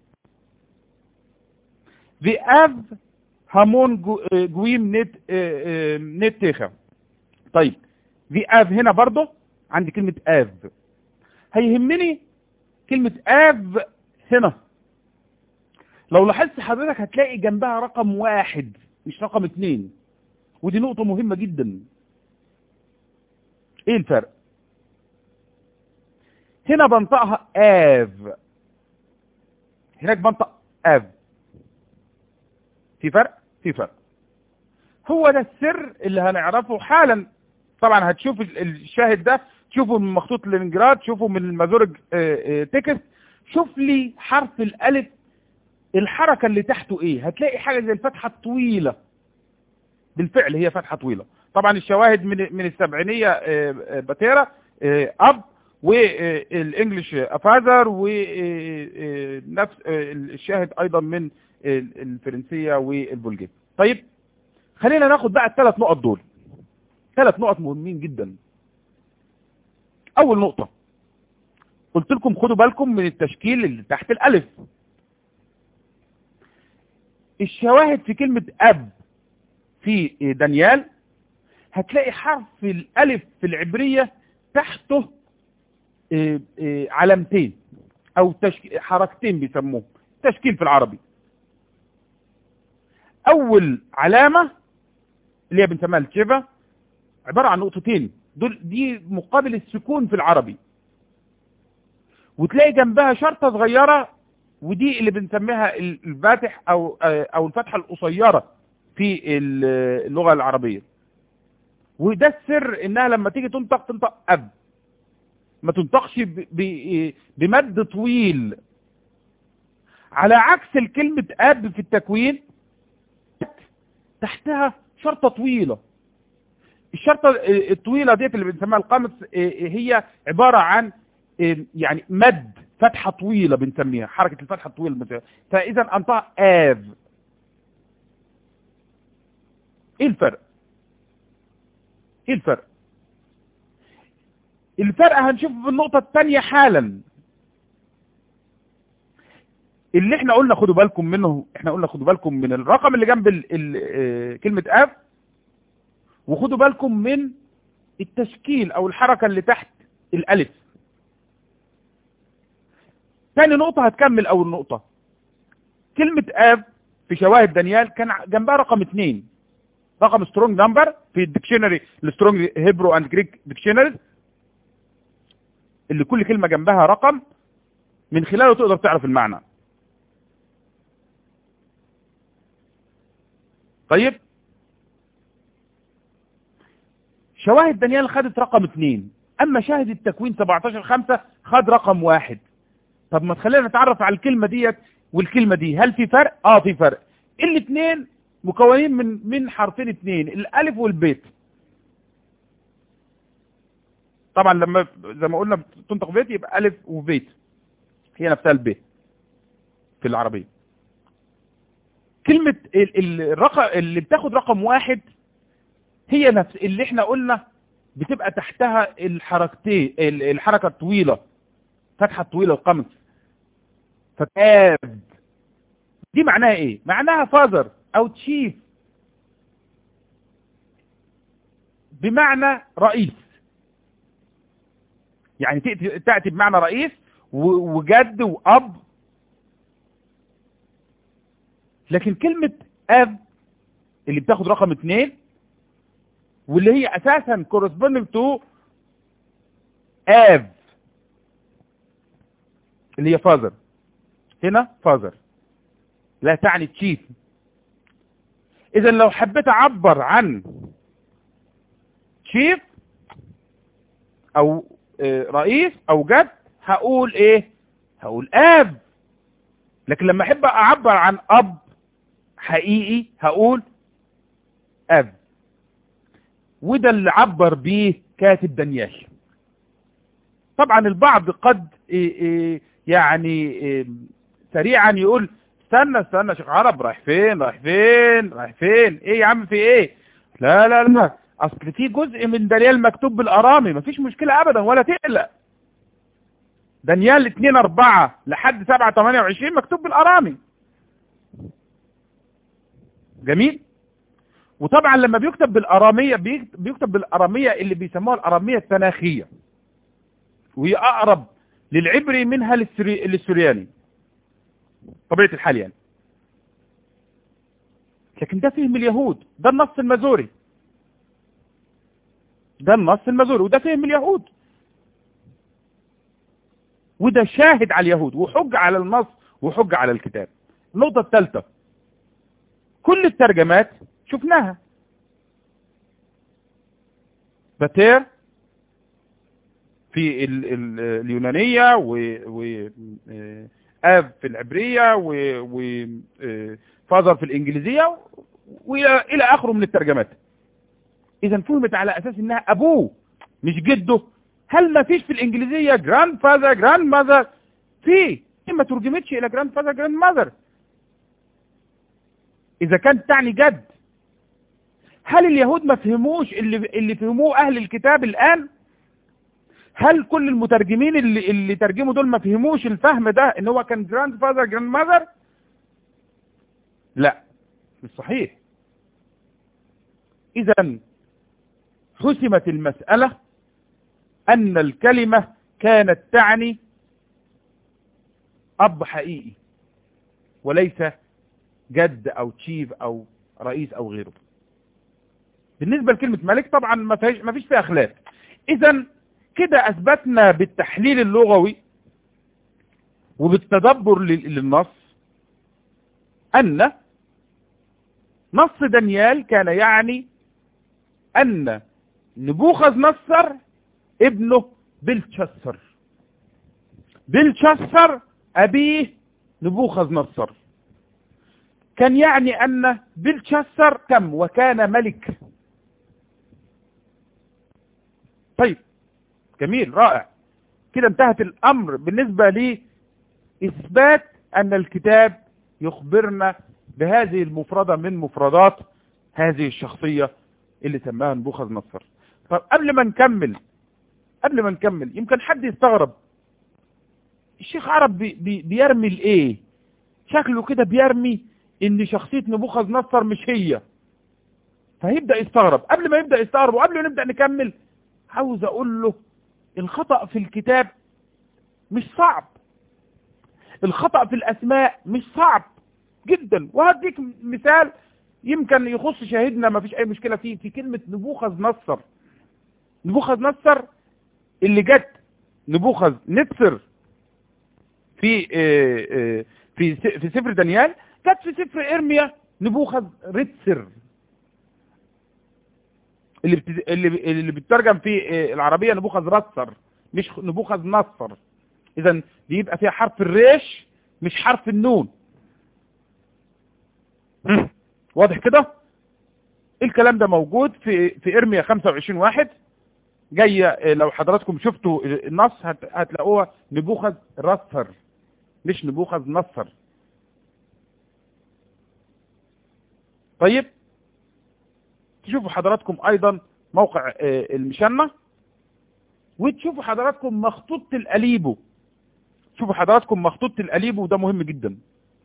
في اب هامون جو- آه، جويم نت آه، آه، نت تيخا طيب في اب هنا برضه عندي كلمة اب هيهمني كلمة اب هنا لو لاحظت حضرتك هتلاقي جنبها رقم واحد مش رقم اتنين ودي نقطة مهمة جدا ايه الفرق هنا بنطقها اف هناك بنطق اف في فرق في فرق هو ده السر اللي هنعرفه حالا طبعا هتشوف ال- الشاهد ده تشوفه من مخطوط لينجراد تشوفه من المازورج آه، آه، تكست شوف لي حرف الالف الحركة اللي تحته ايه هتلاقي حاجة زي الفتحة الطويلة بالفعل هي فتحة طويلة طبعا الشواهد من من السبعينية آه، آه، باتيرا آه، اب والانجليش افازر ونفس الشاهد ايضا من ال- الفرنسية والبلجية طيب خلينا ناخد بقى الثلاث نقط دول ثلاث نقط مهمين جدا اول نقطة قلت لكم خدوا بالكم من التشكيل اللي تحت الالف الشواهد في كلمة اب في دانيال هتلاقي حرف الالف في العبرية تحته آه، آه، علامتين او تشك... حركتين بيسموه تشكيل في العربي اول علامة اللي هي بنسميها الشيفا عبارة عن نقطتين دول دي مقابل السكون في العربي وتلاقي جنبها شرطة صغيرة ودي اللي بنسميها ال- الفاتح او او الفتحة القصيرة في ال- اللغة العربية وده السر انها لما تيجي تنطق تنطق اب ما تنطقش ب- ب- بمد طويل على عكس الكلمة اب في التكوين تحتها شرطة طويلة الشرطة الطويلة ديت اللي بنسميها القامس هي عبارة عن يعني مد فتحة طويلة بنسميها حركة الفتحة الطويلة بنسميها. فإذا أنطق آف إيه الفرق؟ إيه الفرق؟ الفرق هنشوفه في النقطة الثانية حالا اللي احنا قلنا خدوا بالكم منه احنا قلنا خدوا بالكم من الرقم اللي جنب ال ال اه كلمة اف وخدوا بالكم من التشكيل او الحركة اللي تحت الالف ثاني نقطة هتكمل اول نقطة كلمة اف في شواهد دانيال كان جنبها رقم اثنين رقم سترونج نمبر في الديكشنري السترونج هيبرو اند جريك ديكشنري اللي كل كلمة جنبها رقم من خلاله تقدر تعرف المعنى طيب شواهد دانيال خدت رقم اثنين اما شاهد التكوين 17 5 خد رقم واحد طب ما تخلينا نتعرف على الكلمة ديت والكلمة دي هل في فرق اه في فرق الاثنين مكونين من من حرفين اثنين الالف والبيت طبعا لما زي ما قلنا تنطق بيت يبقى الف وبيت هي نفسها البيت في العربية كلمة الرقم اللي بتاخد رقم واحد هي نفس اللي احنا قلنا بتبقى تحتها الحركتين الحركة الطويلة فتحة طويلة القمص فتاب دي معناها ايه معناها فازر او تشيف بمعنى رئيس يعني تأتي بمعنى رئيس وجد وأب لكن كلمة أب اللي بتاخد رقم اتنين واللي هي أساسا corresponding to أب اللي هي فازر هنا فازر لا تعني تشيف إذا لو حبيت أعبر عن شيف أو رئيس أو جد هقول إيه هقول أب لكن لما أحب أعبر عن أب حقيقي هقول أب وده اللي عبر بيه كاتب دانيال طبعا البعض قد يعني سريعا يقول استنى استنى شيخ عرب رايح فين رايح فين رايح فين ايه يا عم في ايه لا لا لا اصل في جزء من دانيال مكتوب بالارامي مفيش مشكلة ابدا ولا تقلق دانيال 2 4 لحد 7 28 مكتوب بالارامي جميل وطبعا لما بيكتب بالارامية بيكتب بالارامية اللي بيسموها الارامية التناخية وهي اقرب للعبري منها للسري... للسرياني طبيعة الحال يعني لكن ده فهم اليهود ده النص المزوري ده النص المزوري وده فهم اليهود وده شاهد على اليهود وحج على النص وحج على الكتاب النقطة الثالثة كل الترجمات شفناها باتير في ال ال اليونانية و آب في العبرية وفازر في الإنجليزية وإلى آخره من الترجمات إذا فهمت على أساس إنها أبوه مش جده هل ما فيش في الإنجليزية جراند فازر جراند ماذر في ما ترجمتش إلى جراند فازر جراند ماذر إذا كانت تعني جد هل اليهود ما فهموش اللي, اللي فهموه أهل الكتاب الآن هل كل المترجمين اللي, اللي ترجموا دول ما فهموش الفهم ده ان هو كان جراند فاذر جراند ماذر لا مش صحيح اذا حسمت المسألة ان الكلمة كانت تعني اب حقيقي وليس جد او تشيف او رئيس او غيره بالنسبة لكلمة ملك طبعا ما فيش ما فيش فيها خلاف اذا كده اثبتنا بالتحليل اللغوي وبالتدبر للنص ان نص دانيال كان يعني ان نبوخذ نصر ابنه بلتشسر بلتشسر ابيه نبوخذ نصر كان يعني ان بلتشسر كم وكان ملك طيب جميل رائع كده انتهت الامر بالنسبة لي اثبات ان الكتاب يخبرنا بهذه المفردة من مفردات هذه الشخصية اللي سماها نبوخذ نصر طب قبل ما نكمل قبل ما نكمل يمكن حد يستغرب الشيخ عرب بي بي بيرمي الايه شكله كده بيرمي ان شخصية نبوخذ نصر مش هي فهيبدأ يستغرب قبل ما يبدأ يستغرب وقبل ما نبدأ نكمل عاوز اقول له الخطأ في الكتاب مش صعب الخطأ في الاسماء مش صعب جدا وهديك مثال يمكن يخص شاهدنا ما فيش اي مشكلة فيه في كلمة نبوخذ نصر نبوخذ نصر اللي جت نبوخذ نتصر في في في سفر دانيال جت في سفر ارميا نبوخذ رتسر اللي بت... اللي اللي بتترجم في العربيه نبوخذ رصر مش نبوخذ نصر اذا بيبقى فيها حرف الريش مش حرف النون واضح كده الكلام ده موجود في في ارميا 25 واحد جايه لو حضراتكم شفتوا النص هت... هتلاقوها نبوخذ رصر مش نبوخذ نصر طيب تشوفوا حضراتكم ايضا موقع المشنة وتشوفوا حضراتكم مخطوط الاليبو شوفوا حضراتكم مخطوط الاليبو وده مهم جدا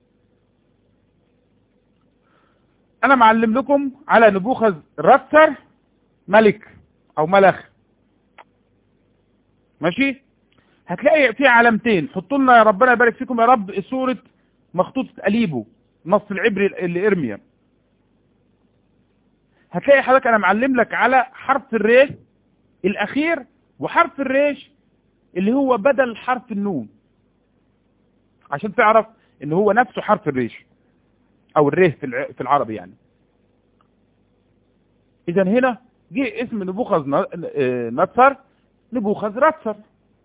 انا معلم لكم على نبوخذ رسر ملك او ملخ ماشي هتلاقي في علامتين حطوا لنا يا ربنا يبارك فيكم يا رب صورة مخطوطة اليبو نص العبري اللي ارميا هتلاقي حضرتك انا معلم لك على حرف الريش الاخير وحرف الريش اللي هو بدل حرف النون عشان تعرف ان هو نفسه حرف الريش او الريه في العربي يعني اذا هنا جه اسم نبوخذ نصر نبوخذ رصر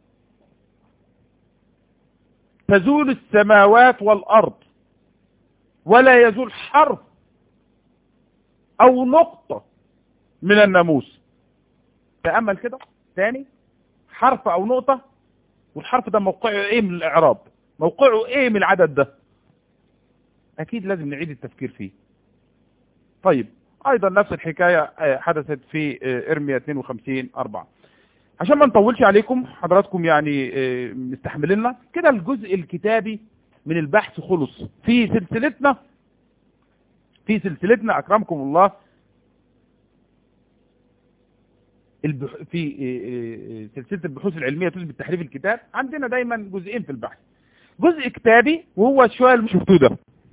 تزول السماوات والارض ولا يزول حرف او نقطة من الناموس تأمل كده تاني حرف او نقطة والحرف ده موقعه ايه من الاعراب موقعه ايه من العدد ده اكيد لازم نعيد التفكير فيه طيب ايضا نفس الحكاية حدثت في ارميا 52 4 عشان ما نطولش عليكم حضراتكم يعني مستحمليننا كده الجزء الكتابي من البحث خلص في سلسلتنا في سلسلتنا اكرمكم الله البح... في سلسلة البحوث العلمية تثبت تحريف الكتاب عندنا دايما جزئين في البحث جزء كتابي وهو شوية اللي شفتوه ده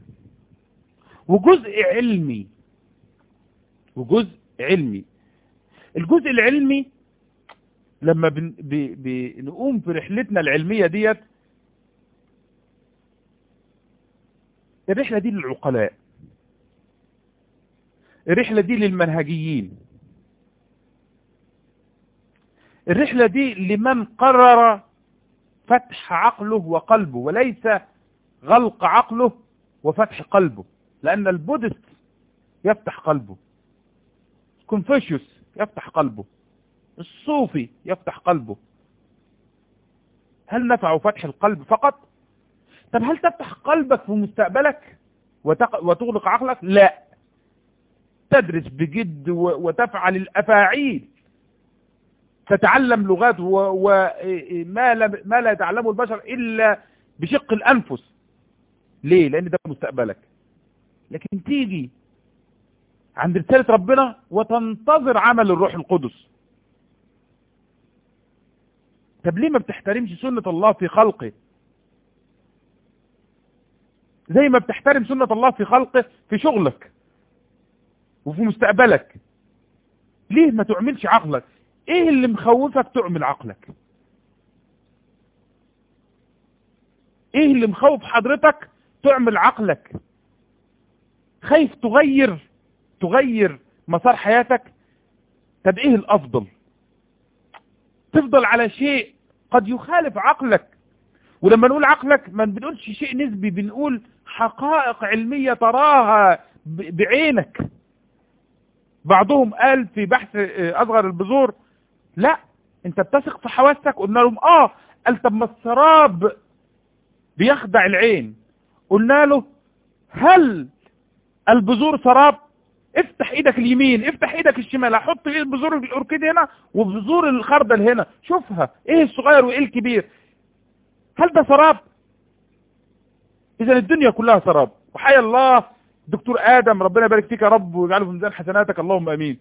وجزء علمي وجزء علمي الجزء العلمي لما بن... ب... بنقوم في رحلتنا العلمية ديت الرحلة دي للعقلاء الرحلة دي للمنهجيين الرحلة دي لمن قرر فتح عقله وقلبه وليس غلق عقله وفتح قلبه لأن البودست يفتح قلبه كونفوشيوس يفتح قلبه الصوفي يفتح قلبه هل نفع فتح القلب فقط طب هل تفتح قلبك في مستقبلك وتغلق عقلك لا تدرس بجد وتفعل الأفاعيل تتعلم لغات وما لا ما لا يتعلمه البشر إلا بشق الأنفس ليه لأن ده مستقبلك لكن تيجي عند رسالة ربنا وتنتظر عمل الروح القدس طب ليه ما بتحترمش سنة الله في خلقه زي ما بتحترم سنة الله في خلقه في شغلك وفي مستقبلك ليه ما تعملش عقلك ايه اللي مخوفك تعمل عقلك ايه اللي مخوف حضرتك تعمل عقلك خايف تغير تغير مسار حياتك طب ايه الافضل تفضل على شيء قد يخالف عقلك ولما نقول عقلك ما بنقولش شيء نسبي بنقول حقائق علمية تراها بعينك بعضهم قال في بحث اصغر البذور لا انت بتثق في حواسك قلنا لهم اه قال طب ما السراب بيخدع العين قلنا له هل البذور سراب افتح ايدك اليمين افتح ايدك الشمال احط ايه بذور الاوركيد هنا وبذور الخردل هنا شوفها ايه الصغير وايه الكبير هل ده سراب اذا الدنيا كلها سراب وحيا الله دكتور ادم ربنا يبارك فيك يا رب ويجعله في ميزان حسناتك اللهم امين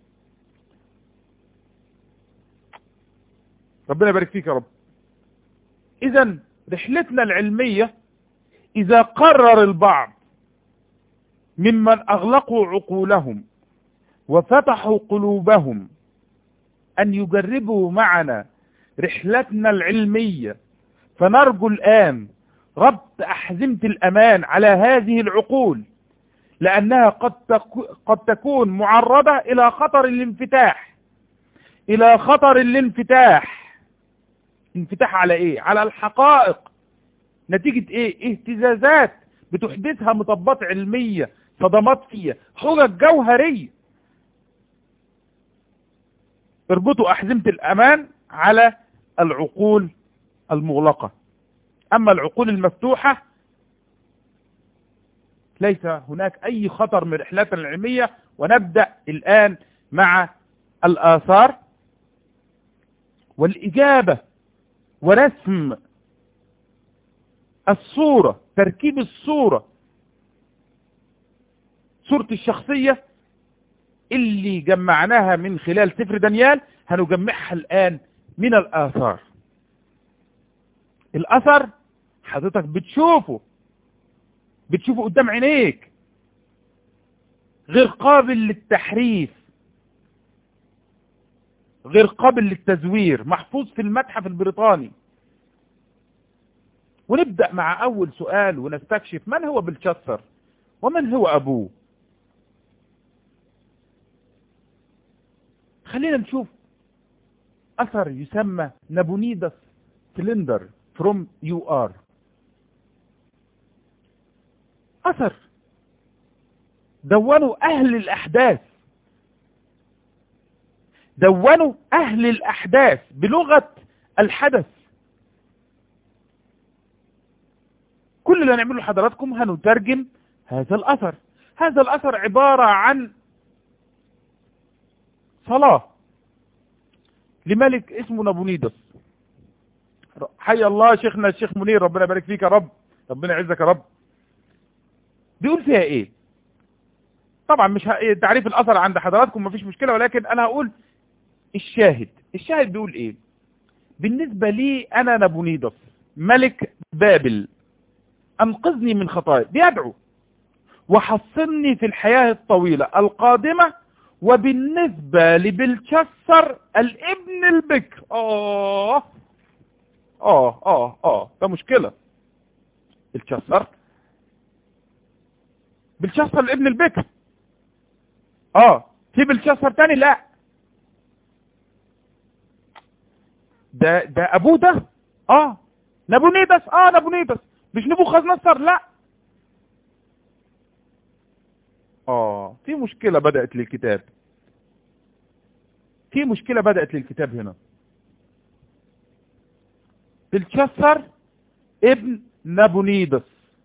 ربنا يبارك فيك يا رب اذا رحلتنا العلمية اذا قرر البعض ممن اغلقوا عقولهم وفتحوا قلوبهم ان يجربوا معنا رحلتنا العلمية فنرجو الان ربط احزمة الامان على هذه العقول لأنها قد, قد تكون معرضة إلى خطر الانفتاح إلى خطر الانفتاح انفتاح على إيه؟ على الحقائق نتيجة إيه؟ اهتزازات بتحدثها مطبات علمية صدمات فيها حجج جوهرية اربطوا أحزمة الأمان على العقول المغلقة أما العقول المفتوحة ليس هناك أي خطر من رحلاتنا العلمية ونبدأ الآن مع الآثار والإجابة ورسم الصورة تركيب الصورة صورة الشخصية اللي جمعناها من خلال سفر دانيال هنجمعها الآن من الآثار الأثر حضرتك بتشوفه بتشوفه قدام عينيك غير قابل للتحريف غير قابل للتزوير محفوظ في المتحف البريطاني ونبدأ مع أول سؤال ونستكشف من هو بلشسر ومن هو أبوه خلينا نشوف أثر يسمى نابونيدس سلندر from you are أثر دونوا أهل الأحداث دونوا أهل الأحداث بلغة الحدث كل اللي هنعمله لحضراتكم هنترجم هذا الأثر هذا الأثر عبارة عن صلاة لملك اسمه نابونيدس حي الله شيخنا الشيخ منير ربنا يبارك فيك يا رب ربنا يعزك يا رب بيقول فيها ايه طبعا مش ه... تعريف الاثر عند حضراتكم مفيش مشكلة ولكن انا هقول الشاهد الشاهد بيقول ايه بالنسبة لي انا نابونيدس ملك بابل انقذني من خطايا بيدعو وحصني في الحياة الطويلة القادمة وبالنسبة لبلشسر الابن البكر اه اه اه اه ده مشكلة بلشسر بلشسر الابن البكر اه في بلشسر تاني لا ده ده ابوه ده اه نابونيدس اه نابونيدس مش نبوخذ نصر لا اه في مشكلة بدأت للكتاب في مشكلة بدأت للكتاب هنا بلشسر ابن نابونيدس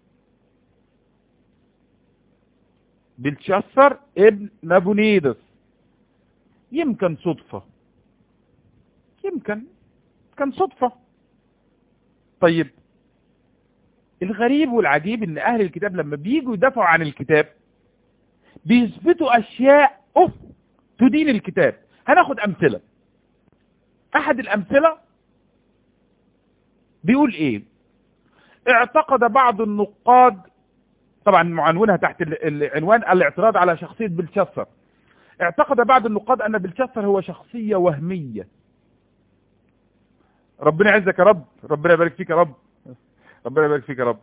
بلشسر ابن نابونيدس يمكن صدفة يمكن كان صدفة طيب الغريب والعجيب ان اهل الكتاب لما بييجوا يدافعوا عن الكتاب بيثبتوا اشياء اوف تدين الكتاب هناخد امثلة احد الامثلة بيقول ايه اعتقد بعض النقاد طبعا معنونها تحت العنوان الاعتراض على شخصية بلشسر اعتقد بعض النقاد ان بلشسر هو شخصية وهمية ربنا يعزك يا رب ربنا يبارك فيك يا رب ربنا يبارك فيك يا رب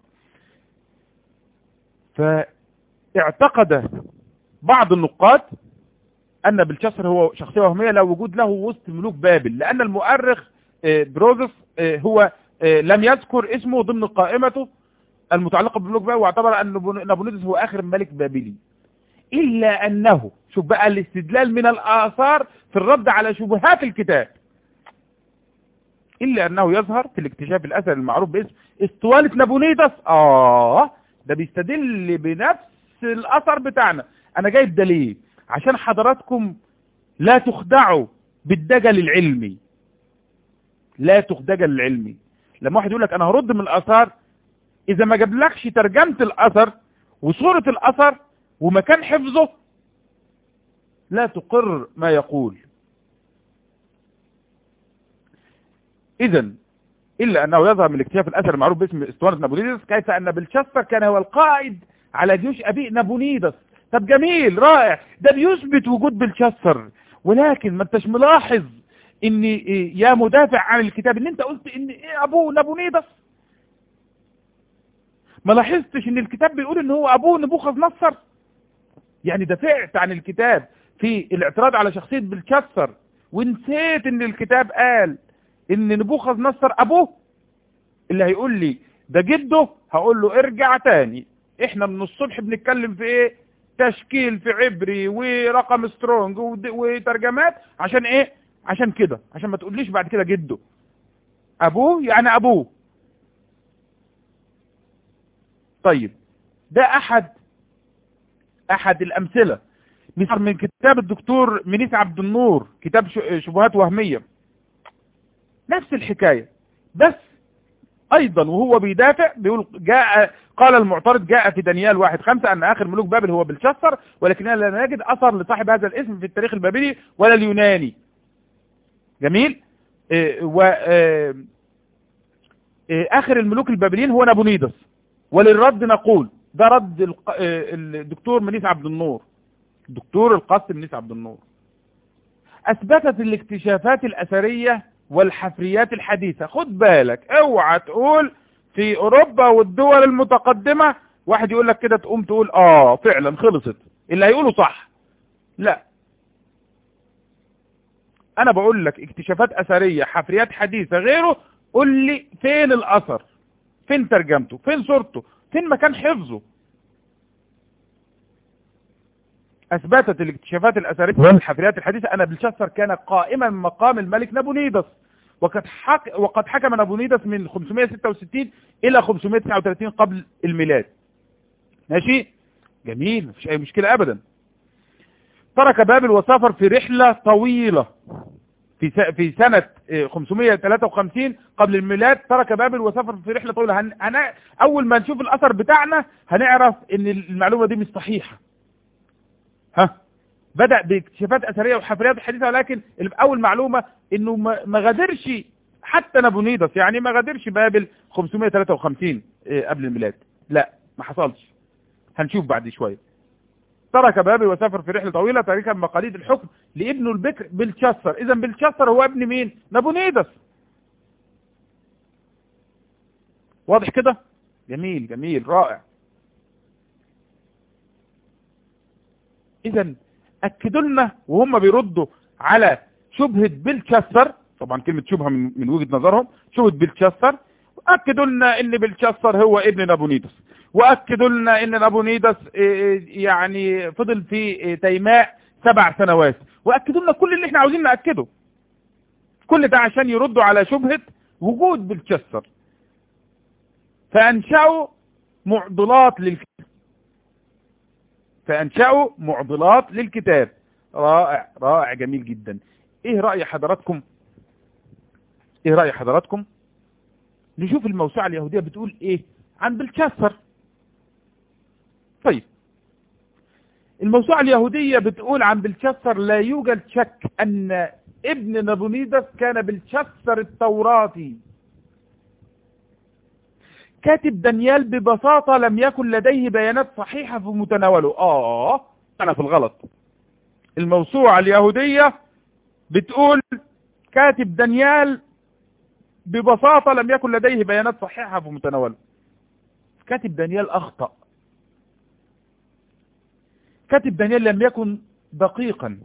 فاعتقد بعض النقاد ان بلشسر هو شخصية وهمية لا وجود له وسط ملوك بابل لان المؤرخ بروزس هو لم يذكر اسمه ضمن قائمته المتعلقة بملوك بابل واعتبر ان نابونيدس هو اخر ملك بابلي الا انه شوف بقى الاستدلال من الاثار في الرد على شبهات الكتاب الا انه يظهر في الاكتشاف الاثر المعروف باسم اسطوانة نابونيدس اه ده بيستدل بنفس الاثر بتاعنا انا جايب ده ليه عشان حضراتكم لا تخدعوا بالدجل العلمي لا تخدجل العلمي لما واحد يقول لك انا هرد من الاثار اذا ما جابلكش ترجمة الاثر وصورة الاثر ومكان حفظه لا تقر ما يقول اذا الا انه يظهر من الاكتشاف الاثر المعروف باسم اسطوانة نابونيدس كيف ان بلشسر كان هو القائد على جيوش ابي نابونيدس طب جميل رائع ده بيثبت وجود بلشسر ولكن ما انتش ملاحظ ان يا مدافع عن الكتاب ان انت قلت ان ايه ابوه نابونيدس ما لاحظتش ان الكتاب بيقول ان هو ابوه نبوخذ نصر يعني دافعت عن الكتاب في الاعتراض على شخصية بلشسر ونسيت ان الكتاب قال ان نبوخذ نصر ابوه اللي هيقول لي ده جده هقول له ارجع تاني احنا من الصبح بنتكلم في ايه تشكيل في عبري ورقم سترونج وترجمات عشان ايه عشان كده عشان ما تقوليش بعد كده جده ابوه يعني ابوه طيب ده احد احد الامثلة مثال من كتاب الدكتور منيس عبد النور كتاب شبهات وهمية نفس الحكاية بس ايضا وهو بيدافع بيقول جاء قال المعترض جاء في دانيال واحد خمسة ان اخر ملوك بابل هو بلشسر ولكننا لا نجد اثر لصاحب هذا الاسم في التاريخ البابلي ولا اليوناني جميل إيه و إيه اخر الملوك البابليين هو نابونيدس وللرد نقول ده رد الدكتور منيس عبد النور الدكتور القاسم منيس عبد النور اثبتت الاكتشافات الاثرية والحفريات الحديثة خد بالك اوعى تقول في اوروبا والدول المتقدمة واحد يقول لك كده تقوم تقول اه فعلا خلصت اللي هيقوله صح لا انا بقول لك اكتشافات اثرية حفريات حديثة غيره قول لي فين الاثر فين ترجمته فين صورته فين مكان حفظه اثبتت الاكتشافات الاثرية والحفريات الحديثة ان بلشسر كان قائما من مقام الملك نابونيدس وقد حك وقد حكم نابونيدس من 566 الى 539 قبل الميلاد ماشي جميل مفيش اي مشكلة ابدا ترك بابل وسافر في رحلة طويلة في في سنة 553 قبل الميلاد ترك بابل وسافر في رحلة طويلة هن... هن... اول ما نشوف الاثر بتاعنا هنعرف ان المعلومة دي مش صحيحة ها بدأ باكتشافات اثرية وحفريات حديثة ولكن اول معلومة انه ما غادرش حتى نابونيدس يعني ما غادرش بابل 553 قبل الميلاد لا ما حصلش هنشوف بعد شوية ترك بابل وسافر في رحلة طويلة تاركا مقاليد الحكم لابنه البكر بلشسر اذا بلشسر هو ابن مين نابونيدس واضح كده جميل جميل رائع اذا اكدوا لنا وهم بيردوا على شبهة بلشسر طبعا كلمة شبهة من, من وجهة نظرهم شبهة بلشسر اكدوا لنا ان بلشسر هو ابن نابونيدس واكدوا لنا ان نابونيدس يعني فضل في تيماء سبع سنوات واكدوا لنا كل اللي احنا عاوزين ناكده كل ده عشان يردوا على شبهة وجود بلشسر فانشأوا معضلات للكتاب فانشأوا معضلات للكتاب رائع رائع جميل جدا ايه رأي حضراتكم ايه رأي حضراتكم نشوف الموسوعة اليهودية بتقول ايه عن بلشسر طيب الموسوعة اليهودية بتقول عن بلشسر لا يوجد شك ان ابن نابونيدس كان بلشسر التوراتي كاتب دانيال ببساطة لم يكن لديه بيانات صحيحة في متناوله اه انا في الغلط الموسوعة اليهودية بتقول كاتب دانيال ببساطة لم يكن لديه بيانات صحيحة في متناوله كاتب دانيال اخطأ كاتب دانيال لم يكن دقيقا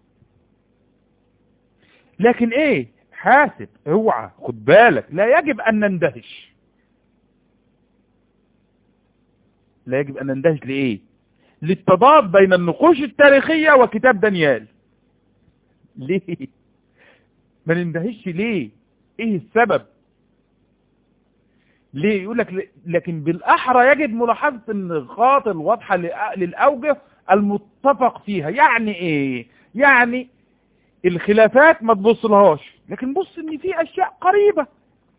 لكن ايه حاسب اوعى خد بالك لا يجب ان نندهش لا يجب ان نندهش لايه للتضاد بين النقوش التاريخية وكتاب دانيال ليه ما نندهش ليه ايه السبب ليه يقول لك لكن بالاحرى يجب ملاحظة النقاط الواضحة للاوجه المتفق فيها يعني ايه يعني الخلافات ما تبص لهاش لكن بص ان في اشياء قريبة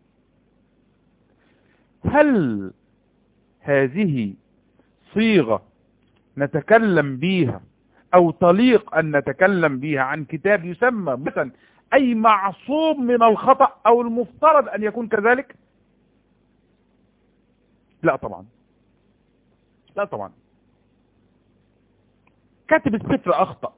هل هذه صيغة نتكلم بيها او طليق ان نتكلم بيها عن كتاب يسمى مثلا اي معصوم من الخطأ او المفترض ان يكون كذلك لا طبعا لا طبعا كاتب السفر اخطأ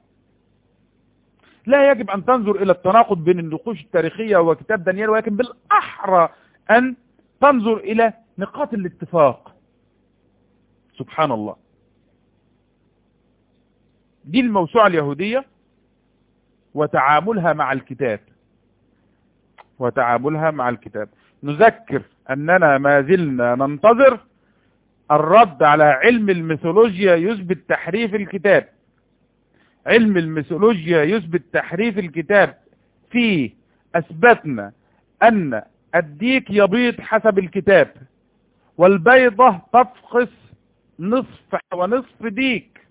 لا يجب ان تنظر الى التناقض بين النقوش التاريخية وكتاب دانيال ولكن بالاحرى ان تنظر الى نقاط الاتفاق سبحان الله دي الموسوعة اليهودية وتعاملها مع الكتاب وتعاملها مع الكتاب نذكر أننا ما زلنا ننتظر الرد على علم الميثولوجيا يثبت تحريف الكتاب علم الميثولوجيا يثبت تحريف الكتاب فيه أثبتنا أن الديك يبيض حسب الكتاب والبيضة تفقس نصف ونصف ديك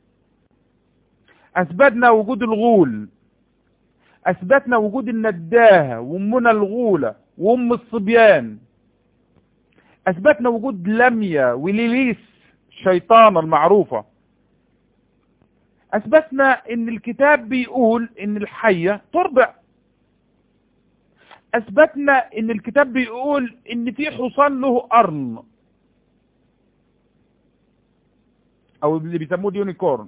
أثبتنا وجود الغول أثبتنا وجود النداهة وأمنا الغولة وأم الصبيان أثبتنا وجود لميا وليليس الشيطانة المعروفة أثبتنا إن الكتاب بيقول إن الحية ترضع أثبتنا إن الكتاب بيقول إن في حصان له قرن أو اللي بيسموه اليونيكورن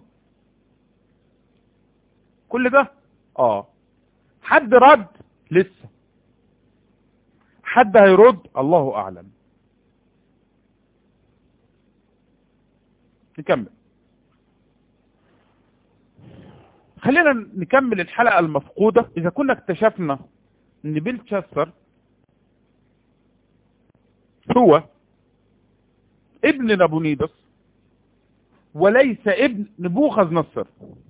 كل ده آه حد رد لسه حد هيرد الله أعلم نكمل خلينا نكمل الحلقة المفقودة إذا كنا اكتشفنا ان بيلتشستر هو ابن نابونيدس وليس ابن نبوخذ نصر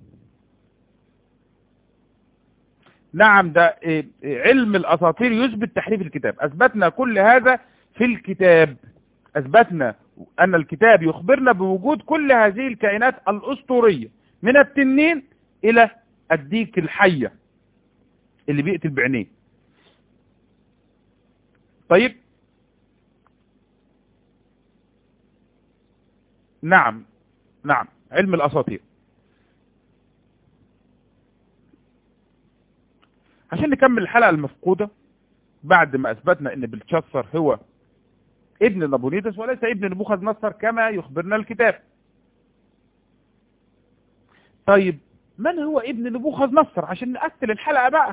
نعم ده علم الاساطير يثبت تحريف الكتاب اثبتنا كل هذا في الكتاب اثبتنا ان الكتاب يخبرنا بوجود كل هذه الكائنات الاسطورية من التنين الى الديك الحية اللي بيقتل بعينيه طيب نعم نعم علم الأساطير عشان نكمل الحلقة المفقودة بعد ما أثبتنا أن بلتشاصر هو ابن نابونيدس وليس ابن نبوخذ نصر كما يخبرنا الكتاب طيب من هو ابن نبوخذ نصر عشان نقتل الحلقة بقى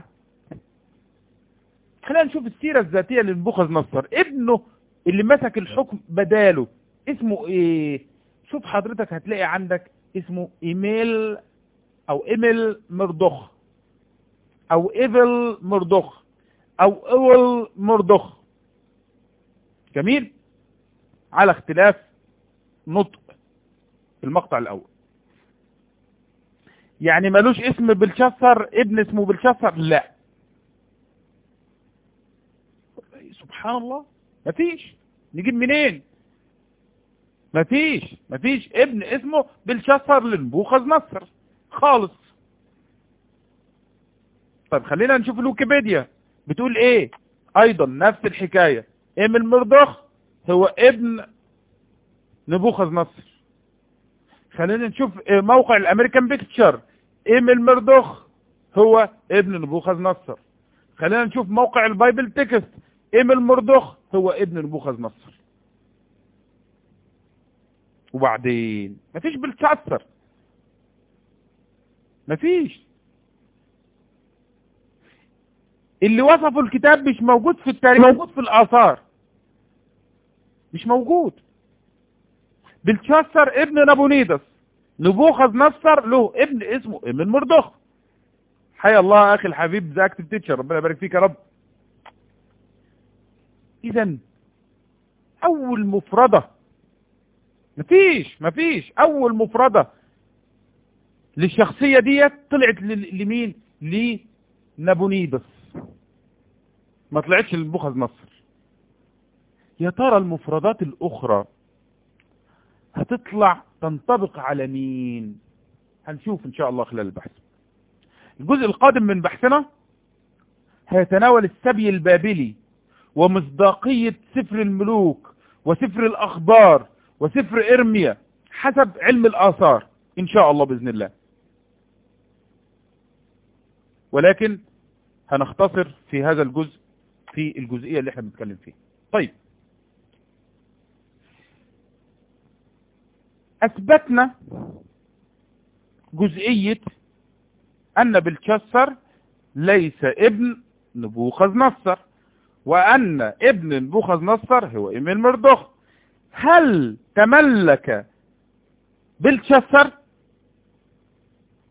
خلينا نشوف السيرة الذاتية لنبوخذ نصر ابنه اللي مسك الحكم بداله اسمه ايه شوف حضرتك هتلاقي عندك اسمه ايميل او ايميل مردخ او ايفل مردخ او اول مردخ جميل على اختلاف نطق في المقطع الاول يعني ملوش اسم بلشسر ابن اسمه بلشسر لا سبحان الله مفيش نجيب منين مفيش مفيش ابن اسمه بلشسر لنبوخذ نصر خالص طيب خلينا نشوف الويكيبيديا بتقول ايه ايضا نفس الحكاية ام المردخ هو ابن نبوخذ نصر خلينا نشوف موقع الامريكان بيكتشر ام المردخ هو ابن نبوخذ نصر خلينا نشوف موقع البايبل تكست ام المردخ هو ابن نبوخذ نصر وبعدين مفيش بلتشاتسر مفيش اللي وصفوا الكتاب مش موجود في التاريخ موجود في الآثار مش موجود بلتشاتسر ابن نابونيدس نبوخذ نصر له ابن اسمه ابن مردخ حيا الله اخي الحبيب ذاك تتشر ربنا يبارك فيك يا رب اذا اول مفردة مفيش مفيش اول مفردة للشخصية ديت طلعت لمين لنابونيدس ما طلعتش لنبوخذ نصر يا ترى المفردات الاخرى هتطلع تنطبق على مين هنشوف ان شاء الله خلال البحث الجزء القادم من بحثنا هيتناول السبي البابلي ومصداقية سفر الملوك وسفر الأخبار وسفر إرميا حسب علم الآثار إن شاء الله بإذن الله ولكن هنختصر في هذا الجزء في الجزئية اللي احنا بنتكلم فيها طيب أثبتنا جزئية أن بلتشسر ليس ابن نبوخذ نصر وأن ابن نبوخذ نصر هو ابن مردخ هل تملك بلتشسر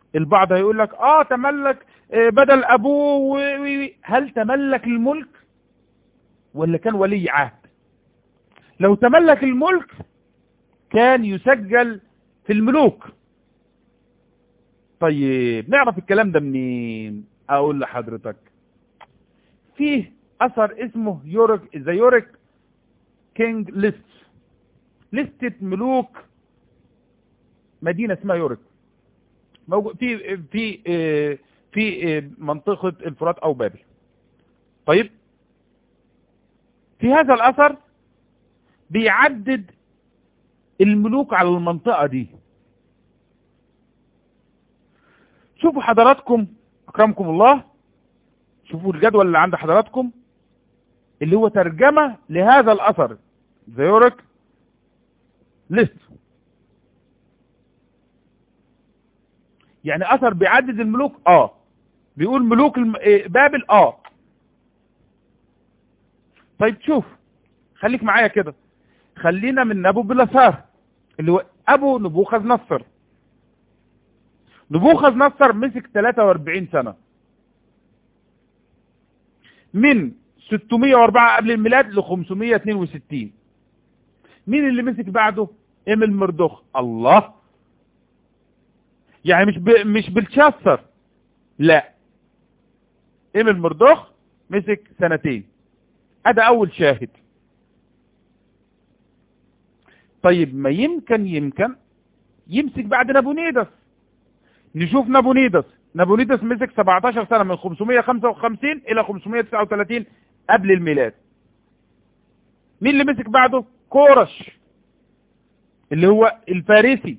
البعض هيقول لك اه تملك بدل ابوه هل تملك الملك ولا كان ولي عهد لو تملك الملك كان يسجل في الملوك طيب نعرف الكلام ده منين اقول لحضرتك فيه اثر اسمه يورك ذا يورك كينج ليست لستة ملوك مدينة اسمها يورك موجود في في في منطقة الفرات او بابل طيب في هذا الاثر بيعدد الملوك على المنطقة دي شوفوا حضراتكم اكرمكم الله شوفوا الجدول اللي عند حضراتكم اللي هو ترجمة لهذا الاثر زيورك ليست يعني اثر بيعدد الملوك اه بيقول ملوك الم... بابل اه طيب شوف خليك معايا كده خلينا من ابو بلسار اللي هو ابو نبوخذ نصر نبوخذ نصر مسك 43 سنة من 604 قبل الميلاد ل 562 مين اللي مسك بعده ايميل مردوخ الله يعني مش ب... مش بالشاسر لا ايميل مردوخ مسك سنتين هذا اول شاهد طيب ما يمكن يمكن يمسك بعد نابونيدس نشوف نابونيدس نابونيدس مسك 17 سنة من 555 الى 539 قبل الميلاد مين اللي مسك بعده كورش اللي هو الفارسي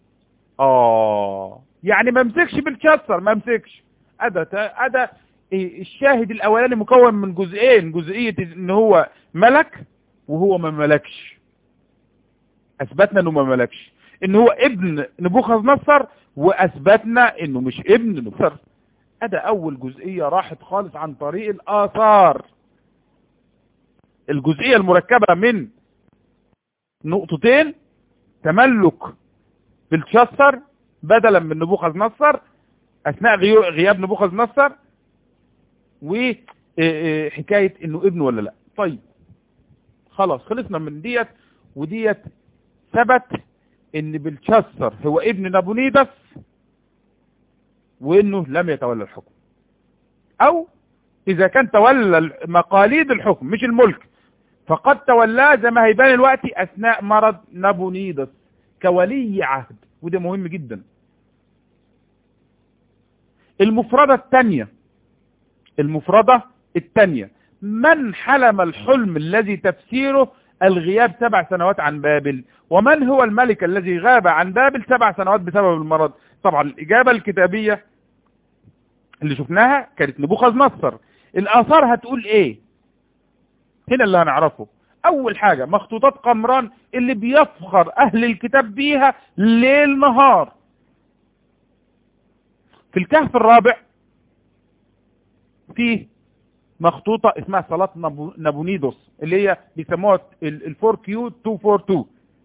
اه يعني ما مسكش بالشسر ما مسكش ادى ادى الشاهد الاولاني مكون من جزئين جزئية ان هو ملك وهو ما ملكش اثبتنا انه ما ملكش ان هو ابن نبوخذ نصر واثبتنا انه مش ابن نبوخذ ادى اول جزئية راحت خالص عن طريق الاثار الجزئية المركبة من نقطتين تملك بالشسر بدلا من نبوخذ نصر اثناء غياب نبوخذ نصر وحكاية انه ابن ولا لا طيب خلاص خلصنا من ديت وديت ثبت ان بلشسر هو ابن نابونيدس وانه لم يتولى الحكم او اذا كان تولى مقاليد الحكم مش الملك فقد تولاه زي ما هيبان الوقت اثناء مرض نابونيدس كولي عهد وده مهم جدا المفردة الثانية المفردة الثانية من حلم الحلم الذي تفسيره الغياب سبع سنوات عن بابل ومن هو الملك الذي غاب عن بابل سبع سنوات بسبب المرض طبعا الإجابة الكتابية اللي شفناها كانت نبوخذ نصر الآثار هتقول ايه هنا اللي هنعرفه اول حاجة مخطوطات قمران اللي بيفخر اهل الكتاب بيها ليل نهار في الكهف الرابع فيه مخطوطة اسمها صلاة نابونيدوس اللي هي بيسموها الفور كيو 242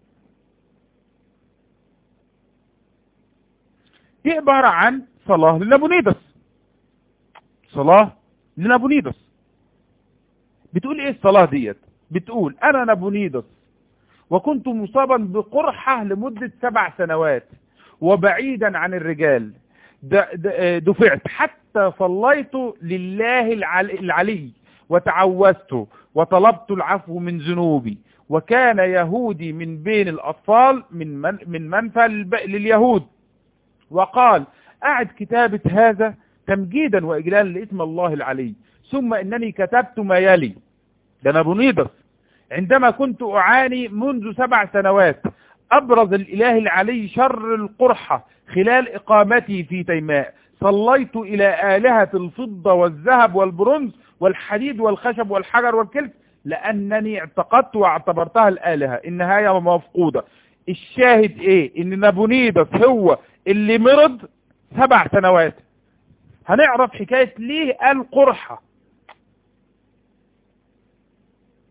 دي عبارة عن صلاة لنابونيدوس صلاة لنابونيدوس بتقول ايه الصلاة ديت بتقول انا نابونيدوس وكنت مصابا بقرحة لمدة سبع سنوات وبعيدا عن الرجال دفعت حتى صليت لله العلي وتعوذت وطلبت العفو من ذنوبي وكان يهودي من بين الأطفال من من, من منفى لليهود وقال أعد كتابة هذا تمجيدا وإجلالا لاسم الله العلي ثم إنني كتبت ما يلي ده نابونيدس عندما كنت أعاني منذ سبع سنوات أبرز الإله العلي شر القرحة خلال إقامتي في تيماء صليت إلى آلهة الفضة والذهب والبرونز والحديد والخشب والحجر والكلف لأنني اعتقدت واعتبرتها الآلهة النهاية مفقودة الشاهد ايه ان نابونيدس هو اللي مرض سبع سنوات هنعرف حكاية ليه قال قرحة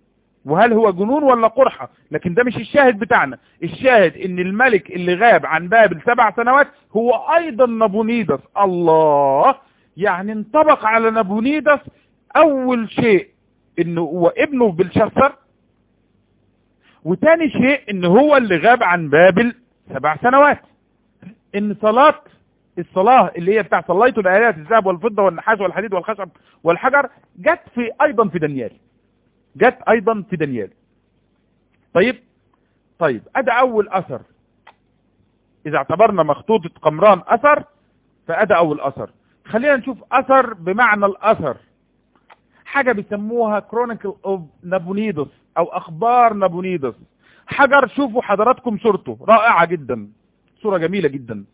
وهل هو جنون ولا قرحة لكن ده مش الشاهد بتاعنا الشاهد ان الملك اللي غاب عن بابل سبع سنوات هو ايضا نبونيدس الله يعني انطبق على نبونيدس اول شيء انه هو ابنه بلشسر وتاني شيء ان هو اللي غاب عن بابل سبع سنوات ان صلاة الصلاة اللي هي بتاع صليت الآلات الذهب والفضة والنحاس والحديد والخشب والحجر جت في ايضا في دانيال جت ايضا في دانيال طيب طيب ادى اول اثر اذا اعتبرنا مخطوطة قمران اثر فادى اول اثر خلينا نشوف اثر بمعنى الاثر حاجة بيسموها كرونيكل اوف نابونيدس او اخبار نابونيدس حجر شوفوا حضراتكم صورته رائعة جدا صورة جميلة جدا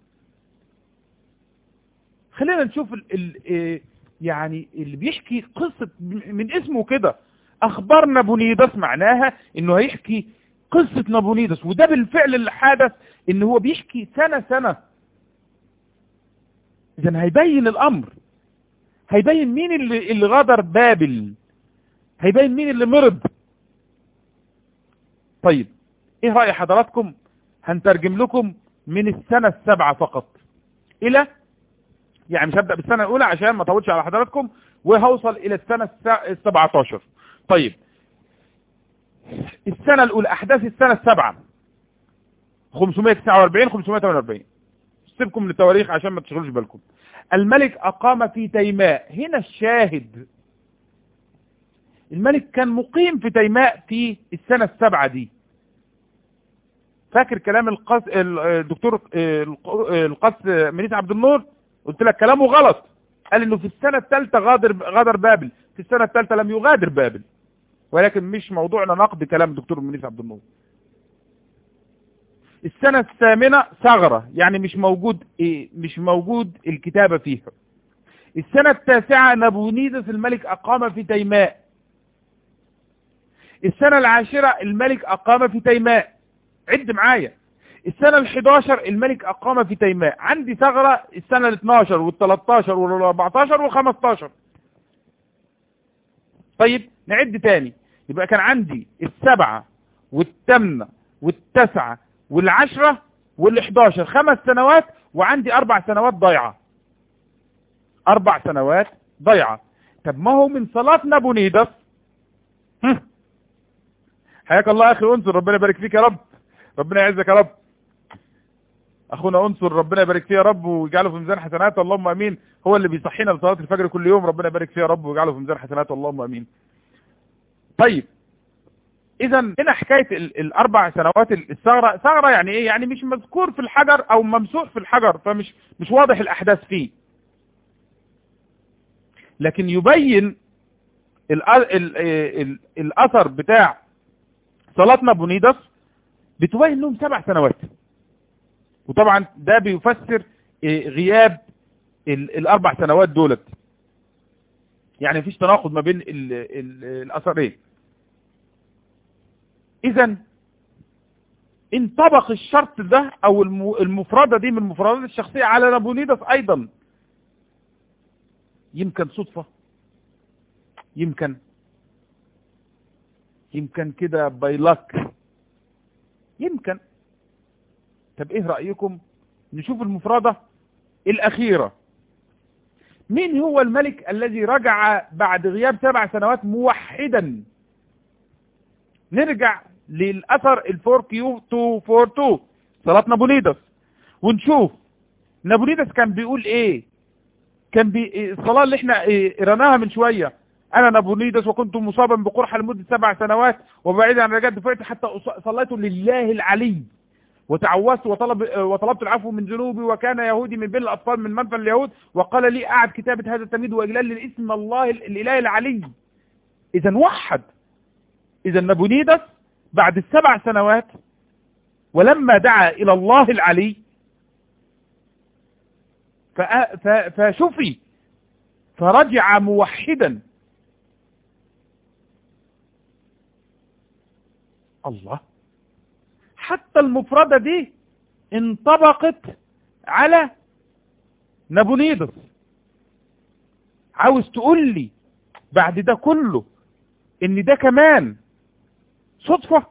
خلينا نشوف ال ال يعني اللي بيحكي قصة من اسمه كده اخبار نابونيدس معناها انه هيحكي قصة نابونيدس وده بالفعل اللي حدث ان هو بيحكي سنة سنة اذا هيبين الامر هيبين مين اللي, اللي غادر بابل هيبين مين اللي مرض طيب ايه رأي حضراتكم هنترجم لكم من السنة السبعة فقط الى يعني مش هبدأ بالسنة الاولى عشان ما اطولش على حضراتكم وهوصل الى السنة السبعة طيب السنة الاولى احداث السنة السبعة 549 548 سيبكم من التواريخ عشان ما تشغلوش بالكم الملك اقام في تيماء هنا الشاهد الملك كان مقيم في تيماء في السنة السبعة دي فاكر كلام القص الدكتور القص منيس عبد النور قلت لك كلامه غلط قال انه في السنة الثالثة غادر غادر بابل في السنة الثالثة لم يغادر بابل ولكن مش موضوعنا نقد كلام الدكتور منيس عبد النور السنة الثامنة ثغرة يعني مش موجود إيه مش موجود الكتابة فيها السنة التاسعة نبونيدس الملك أقام في تيماء السنة العاشرة الملك أقام في تيماء عد معايا السنة الحداشر الملك أقام في تيماء عندي ثغرة السنة الاثناشر والتلاتاشر والاربعتاشر والخمستاشر طيب نعد تاني يبقى كان عندي السبعة والثامنة والتسعة والعشرة والحداشر خمس سنوات وعندي اربع سنوات ضيعة اربع سنوات ضيعة طب ما هو من صلاة نابونيدس حياك الله اخي انصر ربنا يبارك فيك يا رب ربنا يعزك يا رب اخونا انصر ربنا يبارك فيه يا رب ويجعله في ميزان حسناته اللهم امين هو اللي بيصحينا لصلاه الفجر كل يوم ربنا يبارك فيه يا رب ويجعله في ميزان حسناته اللهم امين طيب اذا هنا حكايه الاربع سنوات الثغره ثغره يعني ايه يعني مش مذكور في الحجر او ممسوح في الحجر فمش مش واضح الاحداث فيه لكن يبين ال ال ال الاثر بتاع صلاه نابونيدس بتبين لهم سبع سنوات وطبعا ده بيفسر غياب الاربع سنوات دولت يعني مفيش تناقض ما بين ال ال الاثرين اذا انطبق الشرط ده او المفردة دي من المفردات الشخصية على نابونيدس ايضا يمكن صدفة يمكن يمكن كده بايلك يمكن طب ايه رأيكم نشوف المفردة الاخيرة مين هو الملك الذي رجع بعد غياب سبع سنوات موحدا نرجع للأثر الفور كيو 242 صلاة نابونيدس ونشوف نابونيدس كان بيقول ايه كان بي... الصلاة اللي احنا قرناها من شوية انا نابونيدس وكنت مصابا بقرحة لمدة سبع سنوات وبعيدا عن رجاء دفعت حتى صليت لله العلي وتعوزت وطلب وطلبت العفو من ذنوبي وكان يهودي من بين الاطفال من منفى اليهود وقال لي اعد كتابة هذا التمهيد واجلال لاسم الله الاله العلي اذا وحد اذا نابونيدس بعد السبع سنوات ولما دعا الى الله العلي فشفي فرجع موحدا الله حتى المفردة دي انطبقت على نابونيدس عاوز تقول لي بعد ده كله ان ده كمان صدفة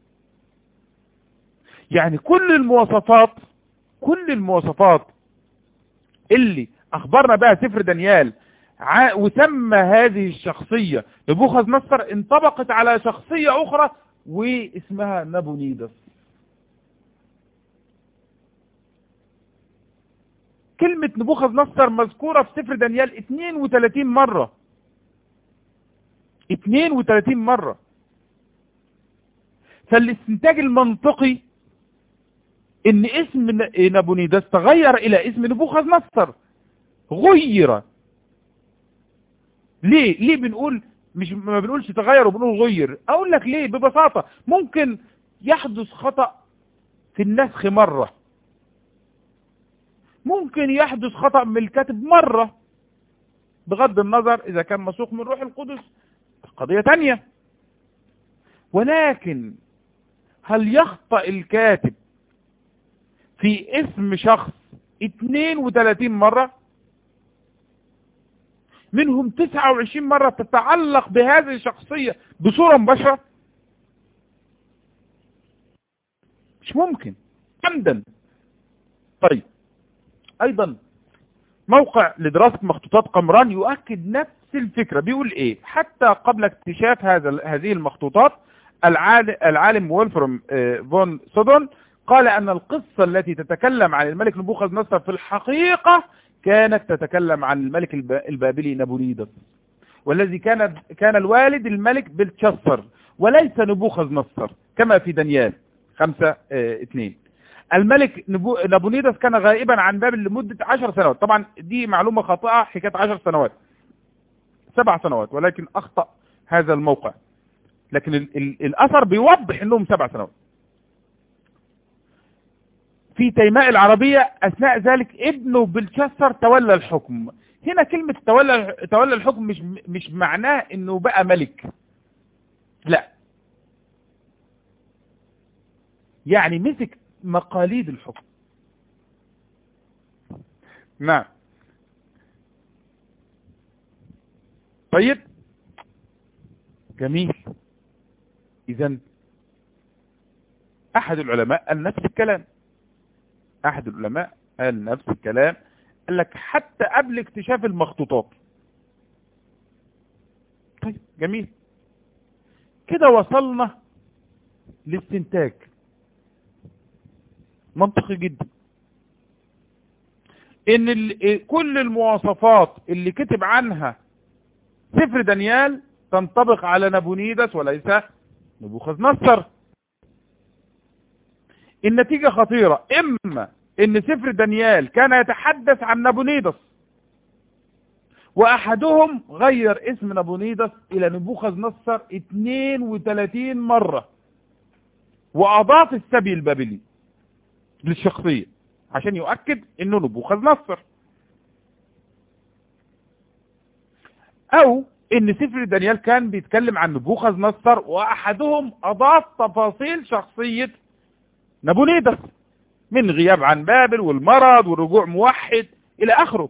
يعني كل المواصفات كل المواصفات اللي اخبرنا بها سفر دانيال وسمى هذه الشخصية نبوخذ نصر انطبقت على شخصية اخرى واسمها نابونيدس كلمة نبوخذ نصر مذكورة في سفر دانيال 32 مرة 32 مرة فالاستنتاج المنطقي ان اسم نابونيدس تغير الى اسم نبوخذ نصر غير ليه ليه بنقول مش ما بنقولش تغير وبنقول غير اقول لك ليه ببساطة ممكن يحدث خطأ في النسخ مرة ممكن يحدث خطأ من الكاتب مرة بغض النظر اذا كان مسوق من روح القدس قضية تانية ولكن هل يخطأ الكاتب في اسم شخص 32 مرة منهم 29 مرة تتعلق بهذه الشخصية بصورة مباشرة مش ممكن عمدا طيب ايضا موقع لدراسة مخطوطات قمران يؤكد نفس الفكرة بيقول ايه حتى قبل اكتشاف هذا هذه المخطوطات العالم وولفرم فون سودون قال ان القصة التي تتكلم عن الملك نبوخذ نصر في الحقيقة كانت تتكلم عن الملك البابلي نابونيدس والذي كان كان الوالد الملك بلتشسر وليس نبوخذ نصر كما في دانيال خمسة اثنين الملك نابونيدس كان غائبا عن بابل لمدة عشر سنوات طبعا دي معلومة خاطئة حكاية عشر سنوات سبع سنوات ولكن اخطأ هذا الموقع لكن ال ال الاثر بيوضح انهم سبع سنوات في تيماء العربية اثناء ذلك ابنه بلشسر تولى الحكم هنا كلمة تولى تولى الحكم مش مش معناه انه بقى ملك لا يعني مسك مقاليد الحكم نعم طيب جميل اذا احد العلماء قال نفس الكلام احد العلماء قال نفس الكلام قال لك حتى قبل اكتشاف المخطوطات طيب جميل كده وصلنا لاستنتاج منطقي جدا ان كل المواصفات اللي كتب عنها سفر دانيال تنطبق على نابونيدس وليس نبوخذ نصر النتيجة خطيرة اما ان سفر دانيال كان يتحدث عن نابونيدس واحدهم غير اسم نابونيدس الى نبوخذ نصر 32 مرة واضاف السبي البابلي للشخصية عشان يؤكد انه نبوخذ نصر او ان سفر دانيال كان بيتكلم عن نبوخذ نصر واحدهم اضاف تفاصيل شخصية نابونيدس من غياب عن بابل والمرض والرجوع موحد الى اخره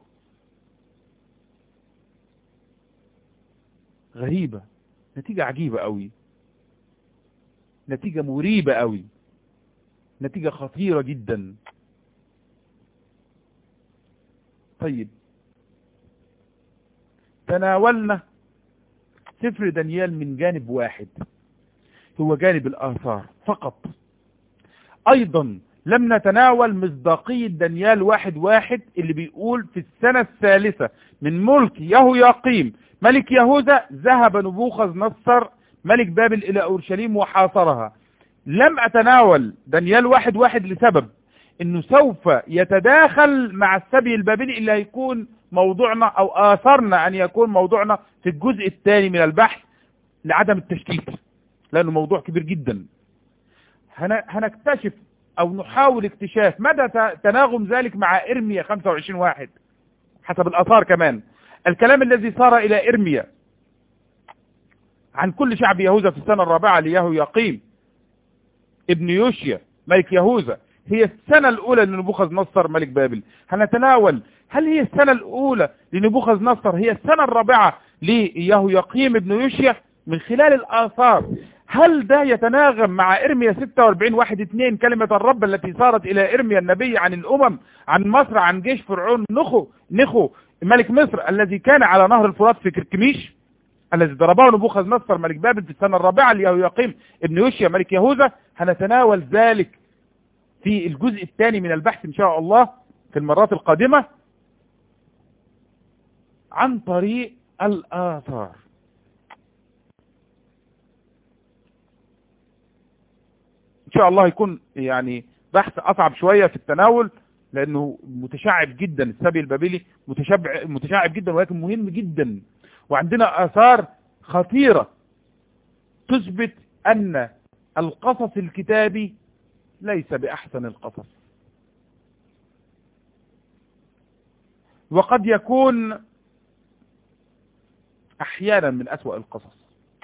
غريبة نتيجة عجيبة قوي نتيجة مريبة قوي نتيجة خطيرة جدا طيب تناولنا سفر دانيال من جانب واحد هو جانب الآثار فقط أيضا لم نتناول مصداقية دانيال واحد واحد اللي بيقول في السنة الثالثة من ملك يهو يقيم ملك يهوذا ذهب نبوخذ نصر ملك بابل إلى أورشليم وحاصرها لم أتناول دانيال واحد واحد لسبب انه سوف يتداخل مع السبي البابلي اللي هيكون موضوعنا او اثرنا ان يكون موضوعنا في الجزء الثاني من البحث لعدم التشتيت لانه موضوع كبير جدا هنكتشف او نحاول اكتشاف مدى تناغم ذلك مع ارميا 25 واحد حسب الاثار كمان الكلام الذي صار الى ارميا عن كل شعب يهوذا في السنة الرابعة ليهو يقيم ابن يوشيا ملك يهوذا هي السنة الأولى لنبوخذ نصر ملك بابل هنتناول هل هي السنة الأولى لنبوخذ نصر هي السنة الرابعة ليهو يقيم ابن يوشيا من خلال الآثار هل ده يتناغم مع ارميا 46 واحد اتنين كلمة الرب التي صارت الى ارميا النبي عن الامم عن مصر عن جيش فرعون نخو نخو ملك مصر الذي كان على نهر الفرات في كركميش الذي ضربه نبوخذ نصر ملك بابل في السنة الرابعة ليقيم ابن يوشيا ملك يهوذا هنتناول ذلك في الجزء الثاني من البحث ان شاء الله في المرات القادمة عن طريق الآثار ان شاء الله يكون يعني بحث اصعب شوية في التناول لانه متشعب جدا السبي البابلي متشعب, متشعب جدا ولكن مهم جدا وعندنا اثار خطيرة تثبت ان القصص الكتابي ليس باحسن القصص وقد يكون احيانا من اسوأ القصص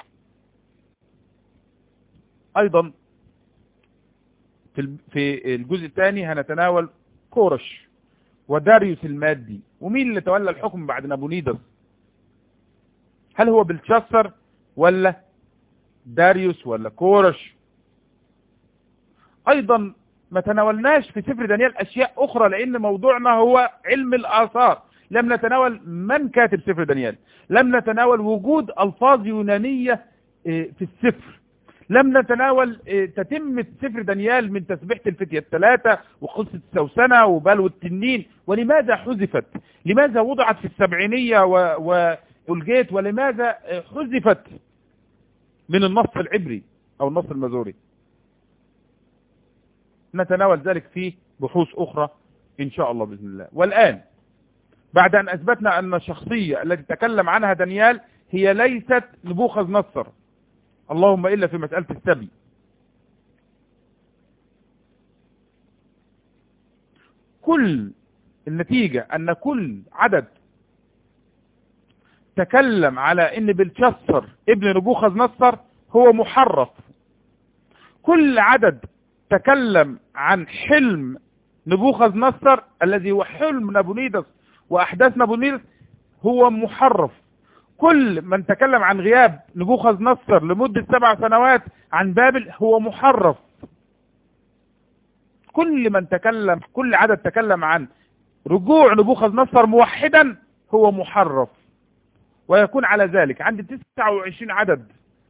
ايضا في الجزء الثاني هنتناول كورش وداريوس المادي ومين اللي تولى الحكم بعد نابونيدس هل هو بلتشسر ولا داريوس ولا كورش ايضا ما تناولناش في سفر دانيال اشياء اخرى لان موضوعنا هو علم الاثار لم نتناول من كاتب سفر دانيال لم نتناول وجود الفاظ يونانية في السفر لم نتناول تتمة سفر دانيال من تسبيحة الفتية الثلاثة وقصة السوسنة وبلو التنين ولماذا حذفت لماذا وضعت في السبعينية والجيت ولماذا حذفت من النص العبري او النص المزوري نتناول ذلك في بحوث اخرى ان شاء الله باذن الله والان بعد ان اثبتنا ان الشخصية التي تكلم عنها دانيال هي ليست نبوخذ نصر اللهم إلا في مسألة السبي كل النتيجة أن كل عدد تكلم على أن بلشسر ابن نبوخذ نصر هو محرف كل عدد تكلم عن حلم نبوخذ نصر الذي هو حلم نابونيدس وأحداث نابونيدس هو محرف كل من تكلم عن غياب نبوخذ نصر لمدة سبع سنوات عن بابل هو محرف كل من تكلم كل عدد تكلم عن رجوع نبوخذ نصر موحدا هو محرف ويكون على ذلك عند 29 عدد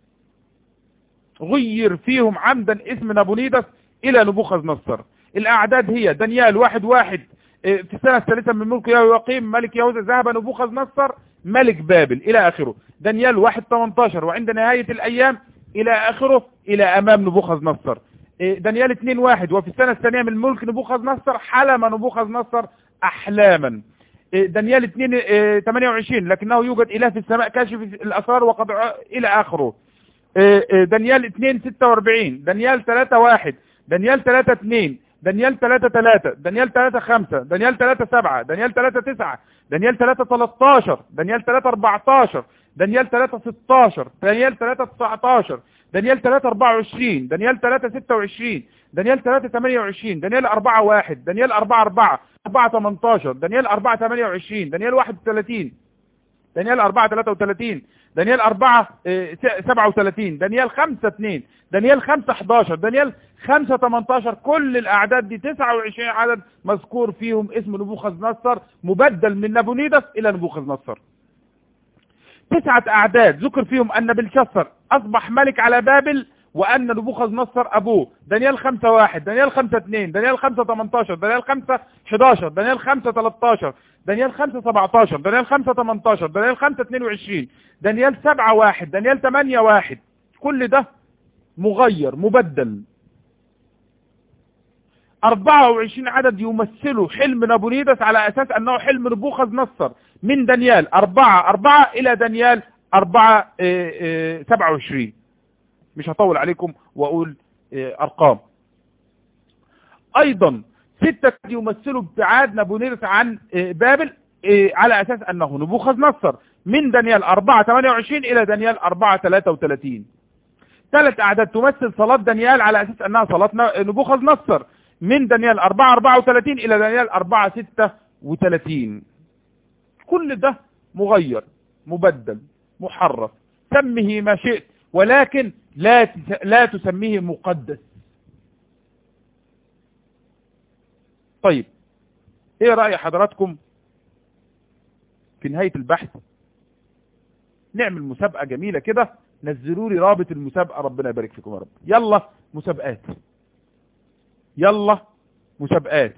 غير فيهم عمدا اسم نابونيدس الى نبوخذ نصر الاعداد هي دانيال واحد واحد في السنة الثالثة من ملك يقيم ملك يهوذا ذهب نبوخذ نصر ملك بابل الى اخره دانيال واحد 18 وعند نهاية الايام الى اخره الى امام نبوخذ نصر دانيال 2 واحد وفي السنة الثانية من ملك نبوخذ نصر حلم نبوخذ نصر احلاما دانيال 2 28 لكنه يوجد اله في السماء كاشف الاسرار وقد الى اخره دانيال 2 46 دانيال 3 1 دانيال 3 2 دانيال 3 3 دانيال 3 5 دانيال 3 7 دانيال 3 9 دانيال 3 13 دانيال 3 14 دانيال 3 16 دانيال 3 19 دانيال 3 24 دانيال 3 26 دانيال 3 28 دانيال 4 1 دانيال 4 4 4 18 دانيال 4 28 دانيال 31 دانيال 4 33 دانيال 4 37 دانيال 5 2 دانيال 5 11 دانيال 5 18 كل الاعداد دي 29 عدد مذكور فيهم اسم نبوخذ نصر مبدل من نبونيدس الى نبوخذ نصر تسعة اعداد ذكر فيهم ان بلشسر اصبح ملك على بابل وان نبوخذ نصر ابوه دانيال 5 1 دانيال 5 2 دانيال 5 18 دانيال 5 11 دانيال 5 13 دانيال 5 17 دانيال 5 18 دانيال 5 22 دانيال 7 1 دانيال 8 1 كل ده مغير مبدل 24 عدد يمثلوا حلم نابونيدس على اساس انه حلم نبوخذ نصر من دانيال 4 4 الى دانيال 4 27 مش هطول عليكم واقول ارقام ايضا ستة يمثلوا ابتعاد نابونيدس عن بابل على اساس انه نبوخذ نصر من دانيال 4 28 الى دانيال 4 33 ثلاث اعداد تمثل صلاة دانيال على اساس انها صلاة نبوخذ نصر من دانيال 4 34 الى دانيال 4 36 كل ده مغير مبدل محرف سمه ما شئت ولكن لا تس- لا تسميه مقدس طيب ايه رأي حضراتكم في نهاية البحث نعمل مسابقة جميلة كده نزلوا لي رابط المسابقة ربنا يبارك فيكم يا رب يلا مسابقات يلا مسابقات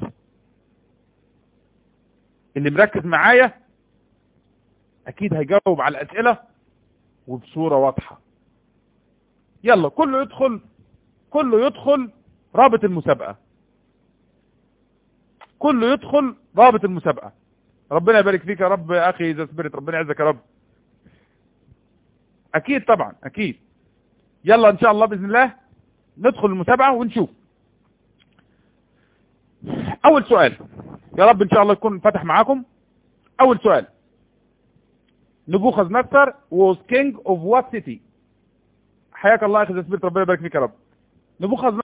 اللي مركز معايا اكيد هيجاوب على الاسئلة وبصورة واضحة يلا كله يدخل كله يدخل رابط المسابقة كله يدخل رابط المسابقة ربنا يبارك فيك يا رب يا اخي اذا سبرت ربنا يعزك يا رب اكيد طبعا اكيد يلا ان شاء الله باذن الله ندخل المسابقة ونشوف اول سؤال يا رب ان شاء الله يكون فتح معاكم اول سؤال نبوخذ نصر was king of what city حياك الله يا اخي سبيرت ربنا يبارك فيك يا رب نبوخذ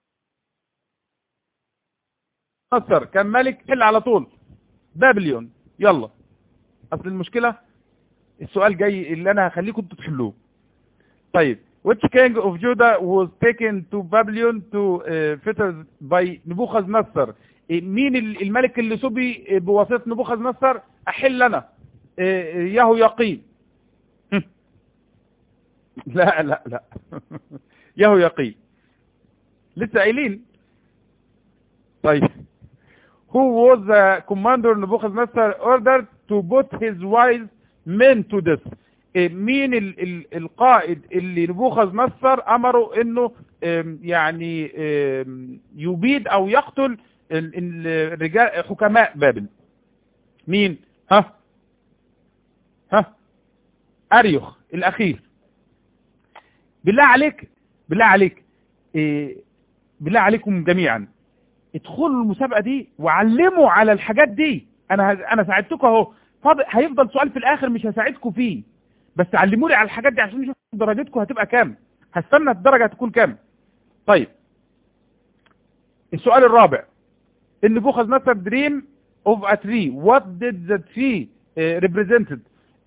نصر كان ملك حل على طول بابليون يلا اصل المشكلة السؤال جاي اللي انا هخليكم انتوا تحلوه طيب which king of Judah was taken to Babylon to uh, fetters by نبوخذ نصر إيه، مين ال- الملك اللي سبي إيه، بواسطة نبوخذ نصر احل انا إيه، يهو يقين هم. لا لا لا يهو يقين لسه قايلين طيب who was the commander Nebuchadnezzar ordered to put his wise men to death إيه، مين ال ال القائد اللي نبوخذ نصر امره انه إم، يعني إم، يبيد او يقتل ال- ال- الرجال حكماء بابل مين ها ها اريوخ الاخير بالله عليك بالله عليك إيه بالله عليكم جميعا ادخلوا المسابقة دي وعلموا على الحاجات دي انا ه- انا ساعدتكم اهو فاضل هيفضل سؤال في الاخر مش هساعدكم فيه بس علموني على الحاجات دي عشان نشوف درجتكم هتبقى كام هستنى الدرجة هتكون كام طيب السؤال الرابع النبوخذ نصر دريم اوف ا تري وات ديد ذا تري ريبريزنتد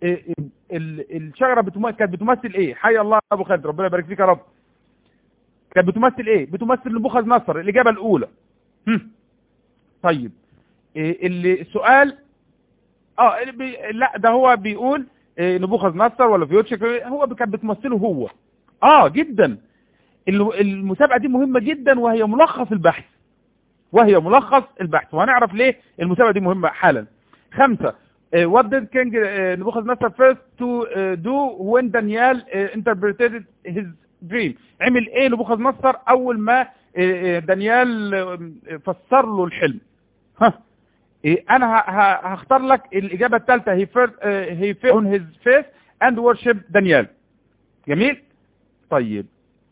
الشجره بتم... كانت بتمثل ايه حي الله يا ابو خالد ربنا يبارك فيك يا رب كانت بتمثل ايه بتمثل نبوخذ نصر الاجابه الاولى هم. طيب إيه اللي السؤال اه اللي بي... لا ده هو بيقول إيه نبوخذ نصر ولا فيوتشك هو كانت بتمثله هو اه جدا ال- المسابقه دي مهمه جدا وهي ملخص البحث وهي ملخص البحث وهنعرف ليه المسابقة دي مهمة حالا خمسة uh, what did King uh, Nebuchadnezzar first to uh, do when Daniel uh, interpreted his dream عمل ايه نبوخذ اول ما uh, uh, دانيال uh, فسر له الحلم ها إيه انا ه- ه- هختار لك الاجابة الثالثة he first uh, he fell on his face and worshiped دانيال جميل طيب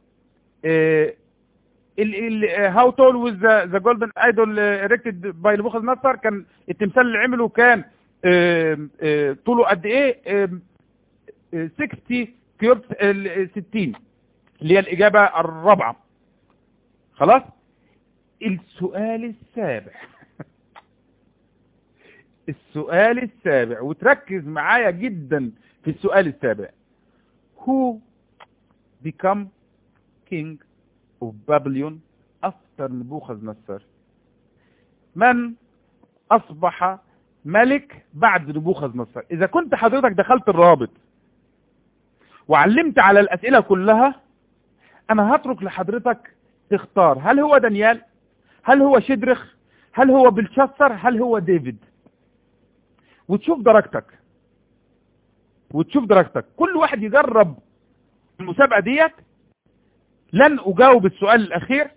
إيه ال ال how tall was the, the golden idol uh, erected by نبوخذ نصر كان التمثال اللي عمله كان آم، آه، طوله قد ايه آم، آه، 60 كيوب 60 اللي هي الاجابه الرابعه خلاص السؤال السابع السؤال السابع وتركز معايا جدا في السؤال السابع who become king of Babylon after نبوخذ نصر من أصبح ملك بعد نبوخذ نصر إذا كنت حضرتك دخلت الرابط وعلمت على الأسئلة كلها أنا هترك لحضرتك تختار هل هو دانيال هل هو شدرخ هل هو بلشسر هل هو ديفيد وتشوف درجتك وتشوف درجتك كل واحد يجرب المسابقة ديت لن أجاوب السؤال الأخير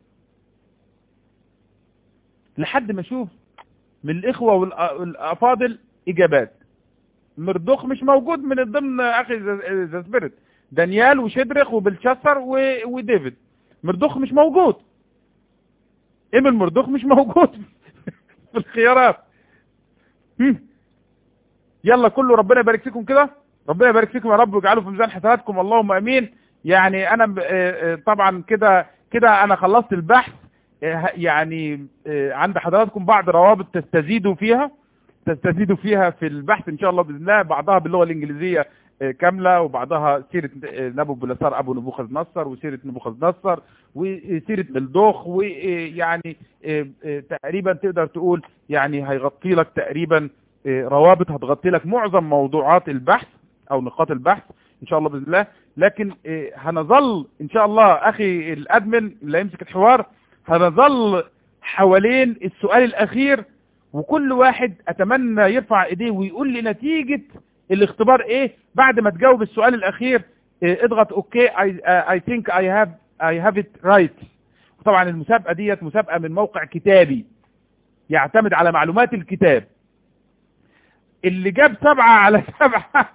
لحد ما أشوف من الإخوة والأ- والأفاضل إجابات مردوخ مش موجود من ضمن أخي ذا سبيريت دانيال وشدرخ وبلشسر و- وديفيد مردوخ مش موجود ايميل مردوخ مش موجود في الخيارات هم. يلا كله ربنا يبارك فيكم كده ربنا يبارك فيكم يا رب ويجعله في ميزان حسناتكم اللهم امين يعني انا ب- آه، آه، طبعا كده كده انا خلصت البحث آه، يعني آه، عند حضراتكم بعض روابط تستزيدوا فيها تستزيدوا فيها في البحث ان شاء الله باذن الله بعضها باللغه الانجليزيه كاملة وبعضها سيرة نبو بلسار أبو نبوخذ نصر وسيرة نبوخذ نصر وسيرة الدوخ ويعني تقريبا تقدر تقول يعني هيغطي لك تقريبا روابط هتغطي لك معظم موضوعات البحث أو نقاط البحث إن شاء الله بإذن الله لكن هنظل إن شاء الله أخي الأدمن اللي يمسك الحوار هنظل حوالين السؤال الأخير وكل واحد أتمنى يرفع إيديه ويقول لي نتيجة الاختبار إيه بعد ما تجاوب السؤال الأخير اضغط أوكي I, I think I have I have it right طبعا المسابقة ديت مسابقة من موقع كتابي يعتمد على معلومات الكتاب اللي جاب سبعة على سبعة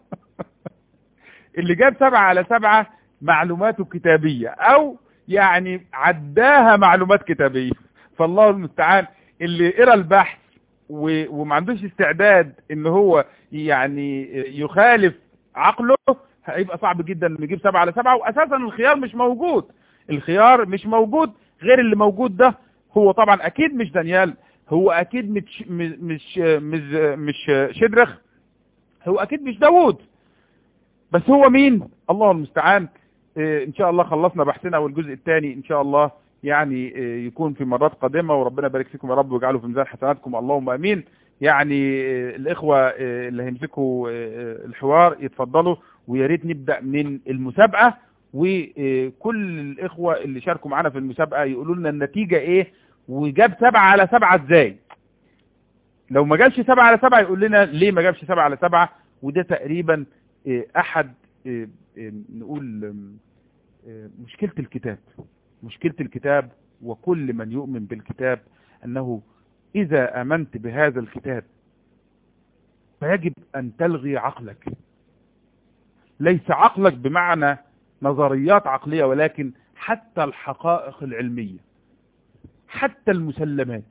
اللي جاب سبعة على سبعة معلوماته كتابية او يعني عداها معلومات كتابية فالله المستعان اللي قرا البحث وما عندوش استعداد ان هو يعني يخالف عقله هيبقى صعب جدا انه يجيب سبعة على سبعة واساسا الخيار مش موجود الخيار مش موجود غير اللي موجود ده هو طبعا اكيد مش دانيال هو اكيد مش مش مش مش شدرخ هو اكيد مش داوود بس هو مين الله المستعان ان شاء الله خلصنا بحثنا والجزء الثاني ان شاء الله يعني يكون في مرات قادمة وربنا يبارك فيكم يا رب ويجعله في ميزان حسناتكم اللهم امين يعني الاخوة اللي هيمسكوا الحوار يتفضلوا ويا ريت نبدأ من المسابقة وكل الاخوة اللي شاركوا معانا في المسابقة يقولوا لنا النتيجة ايه وجاب سبعة على سبعة ازاي لو ما جابش سبعة على سبعة يقول لنا ليه ما جابش سبعة على سبعة وده تقريبا احد نقول مشكلة الكتاب مشكلة الكتاب وكل من يؤمن بالكتاب أنه إذا أمنت بهذا الكتاب فيجب أن تلغي عقلك ليس عقلك بمعنى نظريات عقلية ولكن حتى الحقائق العلمية حتى المسلمات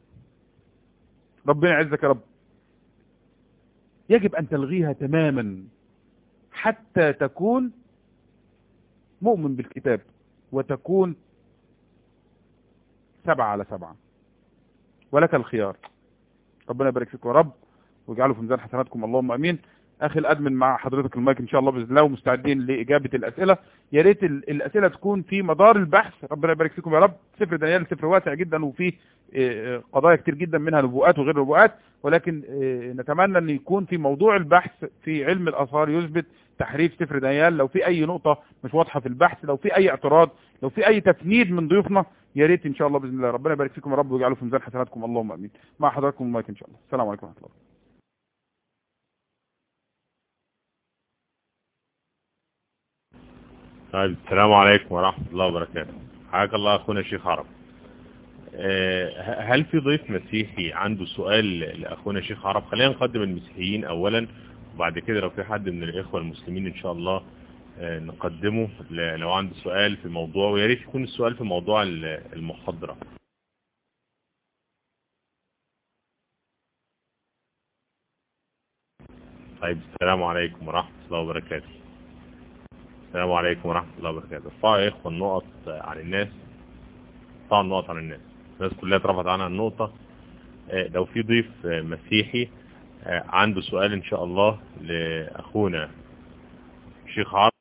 ربنا يعزك يا رب يجب أن تلغيها تماما حتى تكون مؤمن بالكتاب وتكون سبعة على سبعة ولك الخيار ربنا يبارك فيكم يا رب ويجعله في ميزان حسناتكم اللهم امين اخي الادمن مع حضرتك المايك ان شاء الله باذن الله ومستعدين لاجابه الاسئله يا ريت الاسئله تكون في مدار البحث ربنا يبارك فيكم يا رب سفر دانيال سفر واسع جدا وفيه قضايا كتير جدا منها نبوءات وغير نبوءات ولكن نتمنى ان يكون في موضوع البحث في علم الاثار يثبت تحريف سفر دانيال لو في اي نقطة مش واضحة في البحث لو في اي اعتراض لو في اي تفنيد من ضيوفنا يا ريت ان شاء الله باذن الله ربنا يبارك فيكم يا رب ويجعله في ميزان حسناتكم اللهم امين مع حضراتكم المايك ان شاء الله السلام عليكم ورحمه الله طيب السلام عليكم ورحمة الله وبركاته حياك الله أخونا الشيخ عرب هل في ضيف مسيحي عنده سؤال لأخونا الشيخ عرب خلينا نقدم المسيحيين أولا وبعد كده لو في حد من الإخوة المسلمين إن شاء الله نقدمه لو عنده سؤال في موضوع ويا ريت يكون السؤال في موضوع المحاضرة طيب السلام عليكم ورحمة الله وبركاته السلام عليكم ورحمة الله وبركاته ارفعوا يا اخوة النقط عن الناس ارفعوا النقط عن الناس الناس كلها اترفعت عنها النقطة لو في ضيف مسيحي عنده سؤال ان شاء الله لاخونا شيخ عرب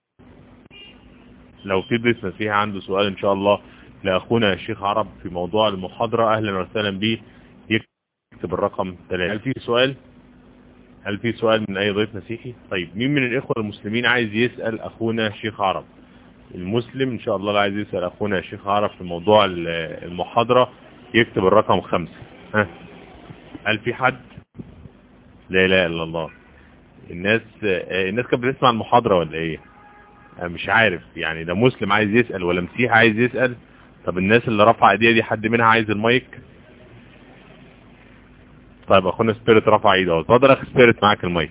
لو في ضيف مسيحي عنده سؤال ان شاء الله لاخونا الشيخ عرب في موضوع المحاضرة اهلا وسهلا بيه يكتب الرقم 3 هل في سؤال هل في سؤال من اي ضيف مسيحي طيب مين من الاخوة المسلمين عايز يسأل اخونا شيخ عرب المسلم ان شاء الله اللي عايز يسأل اخونا شيخ عرب في موضوع المحاضرة يكتب الرقم خمسة ها هل في حد لا اله الا الله الناس الناس كانت بتسمع المحاضرة ولا ايه مش عارف يعني ده مسلم عايز يسأل ولا مسيحي عايز يسأل طب الناس اللي رفع ايديها دي حد منها عايز المايك طيب اخونا سبيريت رفع ايده اتفضل اخ سبيريت معاك المايك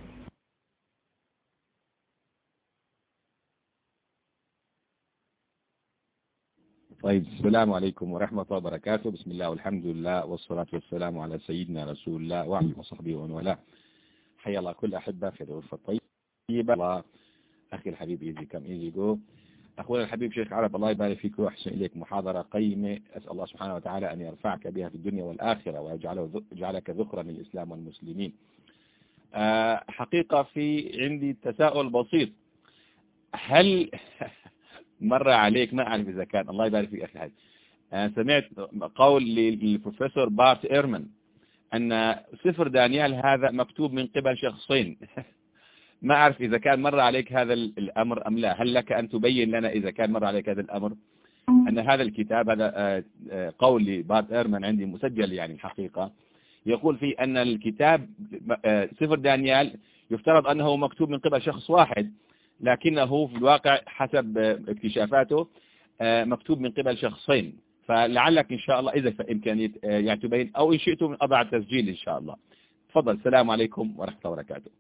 طيب السلام عليكم ورحمة الله وبركاته بسم الله والحمد لله والصلاة والسلام على سيدنا رسول الله وعلى وصحبه ومن والاه حيا الله كل أحبة في الغرفة الطيبة الله أخي الحبيب إيزي كم إيزي جو أخونا الحبيب شيخ عرب الله يبارك فيك ويحسن إليك محاضرة قيمة أسأل الله سبحانه وتعالى أن يرفعك بها في الدنيا والآخرة ويجعلك ذخرا للإسلام والمسلمين آه، حقيقة في عندي تساؤل بسيط هل مر عليك ما أعرف إذا كان الله يبارك فيك أخي هاي أنا سمعت قول للبروفيسور بارت إيرمان أن سفر دانيال هذا مكتوب من قبل شخصين ما أعرف إذا كان مر عليك هذا الأمر أم لا هل لك أن تبين لنا إذا كان مر عليك هذا الأمر أن هذا الكتاب هذا آه، آه، قول لبارت إيرمان عندي مسجل يعني الحقيقة يقول فيه أن الكتاب آه، سفر دانيال يفترض أنه مكتوب من قبل شخص واحد لكنه في الواقع حسب اكتشافاته مكتوب من قبل شخصين فلعلك إن شاء الله إذا في إمكانية يعني تبين أو إن شئتم أضع التسجيل إن شاء الله تفضل السلام عليكم ورحمة الله وبركاته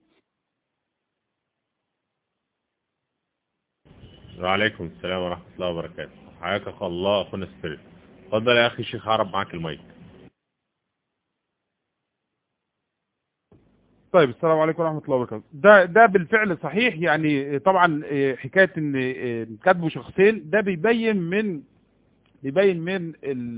وعليكم السلام ورحمة الله وبركاته حياك الله أخونا سبيريت تفضل يا أخي الشيخ عرب معك المايك طيب السلام عليكم ورحمة الله وبركاته ده ده بالفعل صحيح يعني طبعا حكاية ان كاتبه شخصين ده بيبين من بيبين من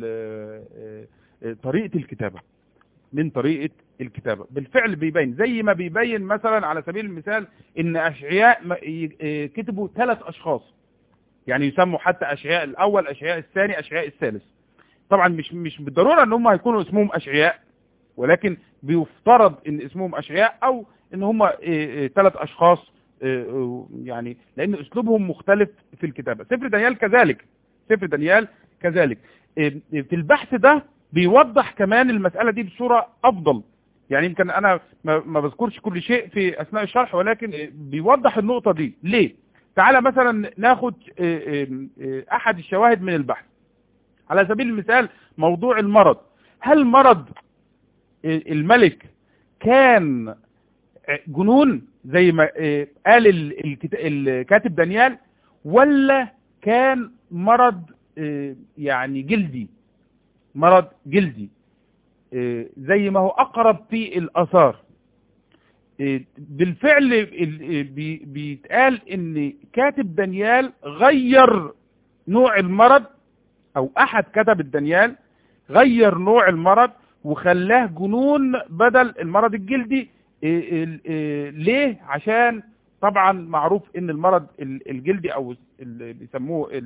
طريقة الكتابة من طريقة الكتابة بالفعل بيبين زي ما بيبين مثلا على سبيل المثال ان اشعياء كتبوا ثلاث اشخاص يعني يسموا حتى اشعياء الاول اشعياء الثاني اشعياء الثالث طبعا مش مش بالضرورة ان هم هيكونوا اسمهم اشعياء ولكن بيفترض ان اسمهم اشعياء او ان هم ثلاث اشخاص يعني لان اسلوبهم مختلف في الكتابة سفر دانيال كذلك سفر دانيال كذلك في البحث ده بيوضح كمان المسألة دي بصورة افضل يعني يمكن انا ما بذكرش كل شيء في اثناء الشرح ولكن بيوضح النقطة دي ليه تعالى مثلا ناخد احد الشواهد من البحث على سبيل المثال موضوع المرض هل مرض الملك كان جنون زي ما قال الكاتب دانيال ولا كان مرض يعني جلدي مرض جلدي زي ما هو أقرب في الأثار بالفعل بيتقال ان كاتب دانيال غير نوع المرض او احد كتب الدانيال غير نوع المرض وخلاه جنون بدل المرض الجلدي ليه عشان طبعا معروف ان المرض الجلدي او اللي بيسموه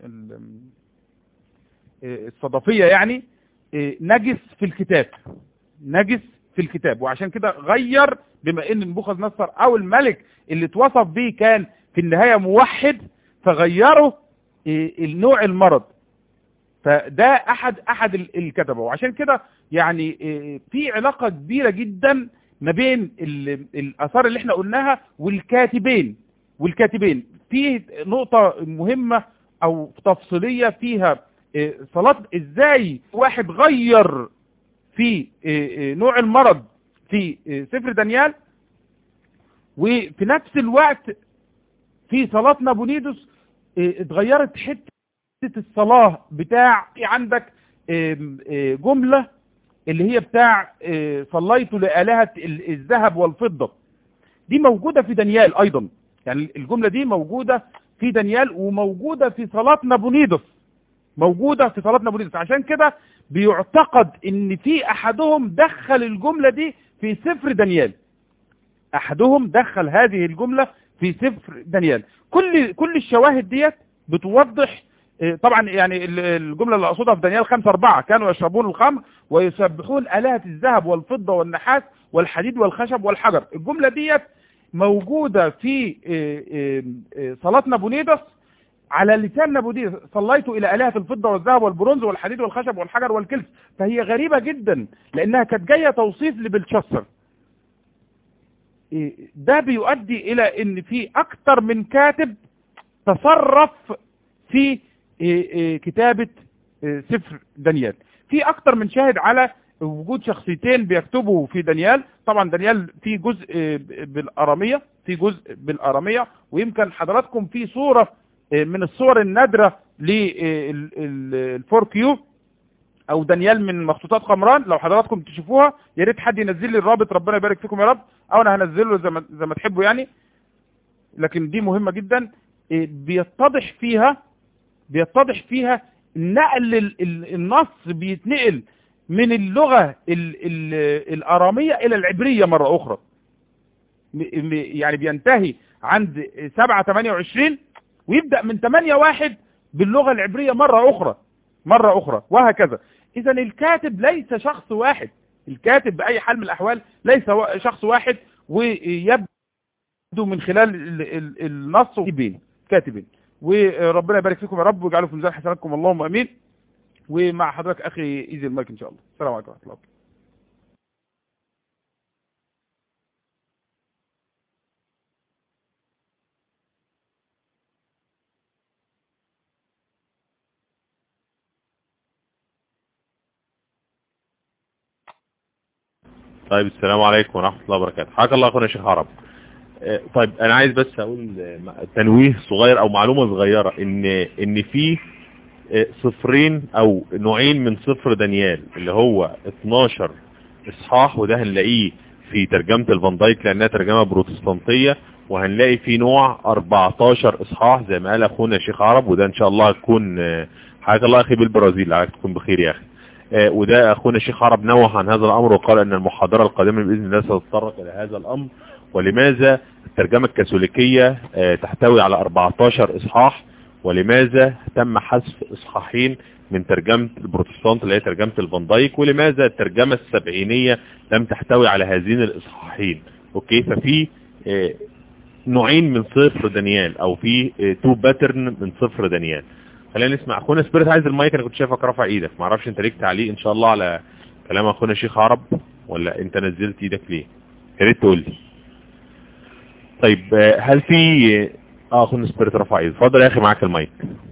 الصدفية يعني نجس في الكتاب نجس في الكتاب وعشان كده غير بما ان نبوخذ نصر او الملك اللي اتوصف به كان في النهاية موحد فغيروا النوع المرض فده احد احد الكتبه وعشان كده يعني في علاقة كبيرة جدا ما بين الاثار اللي احنا قلناها والكاتبين والكاتبين في نقطة مهمة او تفصيلية فيها صلاة ازاي واحد غير في نوع المرض في سفر دانيال وفي نفس الوقت في صلاة نابونيدوس اتغيرت حتة الصلاة بتاع في عندك جملة اللي هي بتاع صليت لآلهة الذهب والفضة دي موجودة في دانيال ايضا يعني الجملة دي موجودة في دانيال وموجودة في صلاة نابونيدوس موجودة في صلاة نابونيدوس عشان كده بيعتقد ان في احدهم دخل الجملة دي في سفر دانيال احدهم دخل هذه الجملة في سفر دانيال كل كل الشواهد ديت بتوضح طبعا يعني الجملة اللي اقصدها في دانيال 5 4 كانوا يشربون الخمر ويسبحون آلهة الذهب والفضة والنحاس والحديد والخشب والحجر الجملة ديت موجودة في صلاة نابونيدس على لسان نابونيدس صليت إلى آلهة الفضة والذهب والبرونز والحديد والخشب والحجر والكلس فهي غريبة جدا لأنها كانت جاية توصيف لبلشسر ده بيؤدي إلى أن في أكتر من كاتب تصرف في كتابة سفر دانيال في أكتر من شاهد على وجود شخصيتين بيكتبوا في دانيال طبعا دانيال في جزء بالأرامية في جزء بالأرامية ويمكن حضراتكم في صورة من الصور النادرة للفور كيو او دانيال من مخطوطات قمران لو حضراتكم تشوفوها يا ريت حد ينزل لي الرابط ربنا يبارك فيكم يا رب او انا هنزله زي ما زي ما تحبوا يعني لكن دي مهمة جدا بيتضح فيها بيتضح فيها نقل النص بيتنقل من اللغة ال ال الارامية الى العبرية مرة اخرى م- م- يعني بينتهي عند 7 28 ويبدأ من 8 واحد باللغة العبرية مرة أخرى مرة أخرى وهكذا إذا الكاتب ليس شخص واحد الكاتب بأي حال من الأحوال ليس وا- شخص واحد ويبدو من خلال ال- ال- النص كاتبين كاتبين وربنا يبارك فيكم يا رب ويجعله في ميزان حسناتكم اللهم امين ومع حضرتك اخي ايزي المايك ان شاء الله السلام عليكم ورحمه الله طيب السلام عليكم ورحمة الله وبركاته حياك الله اخونا شيخ عرب آه، طيب انا عايز بس اقول آه، تنويه صغير او معلومة صغيرة ان ان في آه، صفرين او نوعين من صفر دانيال اللي هو 12 اصحاح وده هنلاقيه في ترجمة الفان دايك لانها ترجمة بروتستانتية وهنلاقي في نوع 14 اصحاح زي ما قال اخونا شيخ عرب وده ان شاء الله هتكون آه، حياك الله اخي بالبرازيل عايز تكون بخير يا اخي آه، وده اخونا الشيخ عرب نوه عن هذا الامر وقال ان المحاضرة القادمة باذن الله ستتطرق الى هذا الامر ولماذا الترجمة الكاثوليكية آه، تحتوي على 14 اصحاح ولماذا تم حذف اصحاحين من ترجمة البروتستانت اللي هي ترجمة الفان دايك ولماذا الترجمة السبعينية لم تحتوي على هذين الاصحاحين اوكي ففي آه، نوعين من صفر دانيال او في تو باترن من صفر دانيال خلينا نسمع اخونا سبيريت عايز المايك انا كنت شايفك رافع ايدك ما اعرفش انت ليك تعليق ان شاء الله على كلام اخونا شيخ عرب ولا انت نزلت ايدك ليه يا ريت تقول لي طيب آه، هل في اه اخونا سبيريت رفع ايدك اتفضل يا اخي معاك المايك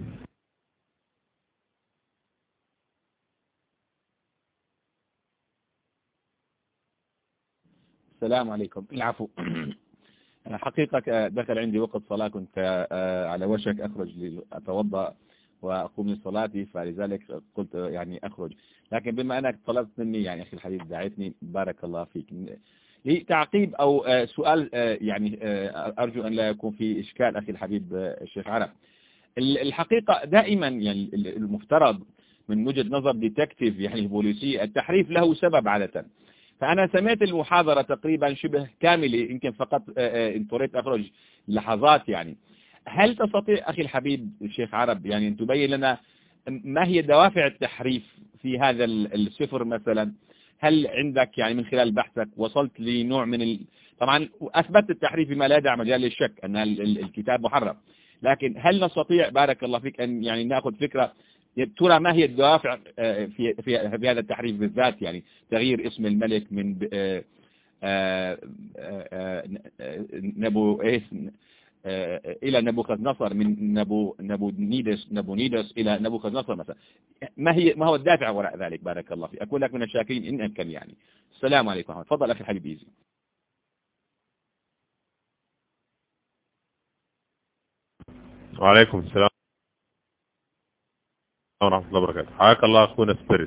السلام عليكم العفو أنا حقيقة دخل عندي وقت صلاة كنت آه، على وشك أخرج لأتوضأ وأقوم لصلاتي فلذلك قلت يعني أخرج لكن بما أنك طلبت مني يعني أخي الحبيب دعيتني بارك الله فيك لي تعقيب أو آه، سؤال آه، يعني آه، أرجو أن لا يكون في إشكال أخي الحبيب آه، الشيخ عرب ال- الحقيقة دائما يعني ال- المفترض من وجهة نظر ديتكتيف يعني البوليسي التحريف له سبب عادة فأنا سمعت المحاضرة تقريبا شبه كاملة يمكن فقط آه، آه، انطريت أخرج لحظات يعني هل تستطيع أخي الحبيب الشيخ عرب يعني أن تبين لنا ما هي دوافع التحريف في هذا ال- السفر مثلا هل عندك يعني من خلال بحثك وصلت لنوع من ال... طبعا أثبت التحريف بما لا يدع مجال للشك أن ال- ال- الكتاب محرف لكن هل نستطيع بارك الله فيك أن يعني نأخذ فكرة ترى ما هي الدوافع آه، في في في هذا التحريف بالذات يعني تغيير اسم الملك من ب- آه، آه، آه، آه، نبو إيس آه، إلى نبوخذ نصر من نبو نبو نيدس نبو نيدس إلى نبوخذ نصر مثلا ما هي ما هو الدافع وراء ذلك بارك الله فيك أكون لك من الشاكرين إن أمكن يعني السلام عليكم ورحمة الله. تفضل أخي الحبيب إيزي وعليكم السلام ورحمة الله وبركاته حياك الله اخونا سبيريت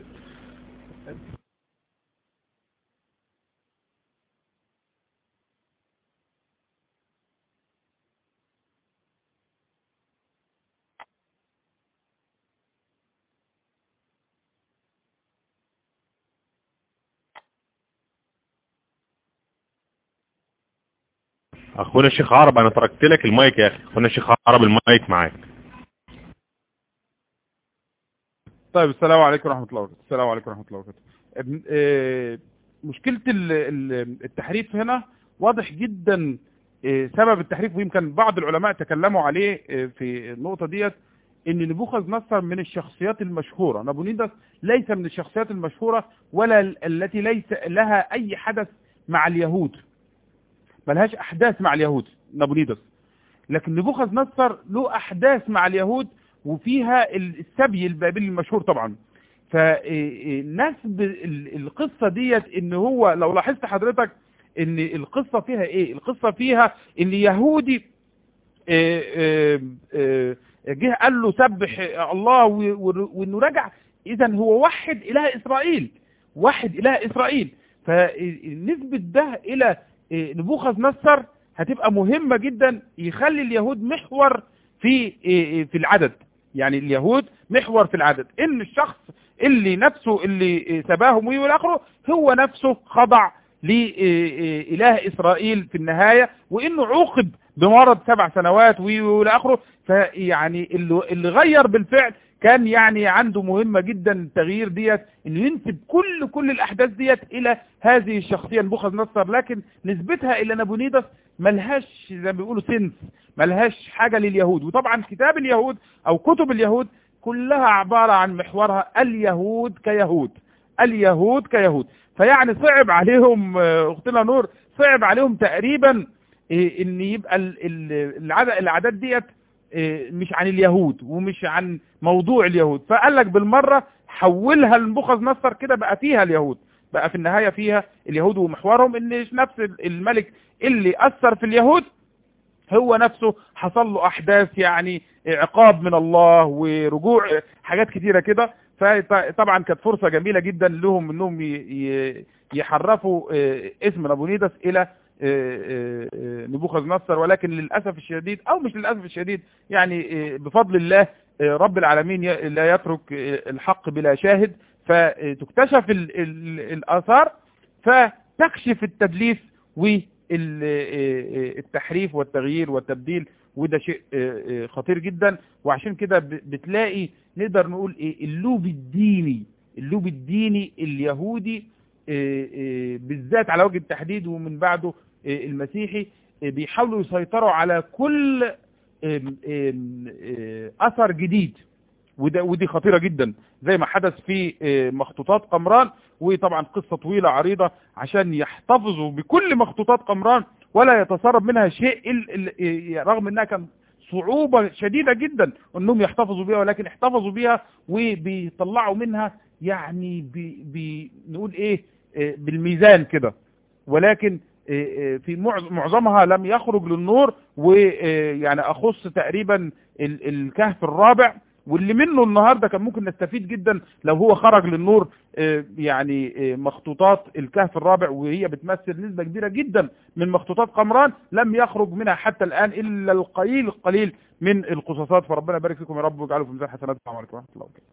اخونا الشيخ عرب انا تركت لك المايك يا اخي اخونا الشيخ عرب المايك معاك طيب السلام عليكم ورحمة الله وبركاته السلام عليكم ورحمة الله وبركاته ابن- آه، مشكلة ال- ال- التحريف هنا واضح جدا آه، سبب التحريف ويمكن بعض العلماء تكلموا عليه آه، في النقطة ديت ان نبوخذ نصر من الشخصيات المشهورة نابونيدس ليس من الشخصيات المشهورة ولا ال- التي ليس لها اي حدث مع اليهود ملهاش احداث مع اليهود نابونيدس لكن نبوخذ نصر له احداث مع اليهود وفيها السبي البابلي المشهور طبعا فنسب القصة ديت ان هو لو لاحظت حضرتك ان القصة فيها ايه القصة فيها ان يهودي آه، آه، آه، جه قال له سبح الله و- و- وانه رجع اذا هو وحد اله اسرائيل وحد اله اسرائيل فنسبة ده الى آه، نبوخذ نصر هتبقى مهمة جدا يخلي اليهود محور في آه، آه، في العدد يعني اليهود محور في العدد ان الشخص اللي نفسه اللي آه، سباهم والى اخره هو نفسه خضع لإله إسرائيل في النهاية وإنه عوقب بمرض سبع سنوات وإلى آخره فيعني اللي, اللي غير بالفعل كان يعني عنده مهمة جدا التغيير ديت انه ينسب كل كل الاحداث ديت الى هذه الشخصية نبوخذ نصر لكن نسبتها الى نابونيدس ملهاش زي ما بيقولوا سنس ملهاش حاجة لليهود وطبعا كتاب اليهود او كتب اليهود كلها عبارة عن محورها اليهود كيهود اليهود كيهود فيعني صعب عليهم اختنا نور صعب عليهم تقريبا ان يبقى العدد الاعداد ديت مش عن اليهود ومش عن موضوع اليهود فقال لك بالمرة حولها لنبوخذ نصر كده بقى فيها اليهود بقى في النهاية فيها اليهود ومحورهم ان نفس الملك اللي اثر في اليهود هو نفسه حصل له احداث يعني عقاب من الله ورجوع حاجات كتيرة كده فطبعا كانت فرصة جميلة جدا لهم انهم يحرفوا اسم نابونيدس الى نبوخذ نصر ولكن للأسف الشديد او مش للأسف الشديد يعني بفضل الله رب العالمين لا يترك الحق بلا شاهد فتكتشف الآثار فتكشف التدليس والتحريف والتغيير والتبديل وده شيء خطير جدا وعشان كده بتلاقي نقدر نقول ايه اللوب الديني اللوب الديني اليهودي بالذات على وجه التحديد ومن بعده المسيحي بيحاولوا يسيطروا على كل اثر جديد وده ودي خطيرة جدا زي ما حدث في مخطوطات قمران وطبعا قصة طويلة عريضة عشان يحتفظوا بكل مخطوطات قمران ولا يتسرب منها شيء رغم انها كان صعوبة شديدة جدا انهم يحتفظوا بها ولكن احتفظوا بها وبيطلعوا منها يعني بنقول ايه بالميزان كده ولكن في معظمها لم يخرج للنور ويعني اخص تقريبا الكهف الرابع واللي منه النهاردة كان ممكن نستفيد جدا لو هو خرج للنور يعني مخطوطات الكهف الرابع وهي بتمثل نسبة كبيرة جدا من مخطوطات قمران لم يخرج منها حتى الآن إلا القليل القليل من القصصات فربنا يبارك فيكم يا رب ويجعله في ميزان حسنات السلام عليكم ورحمة الله وبركاته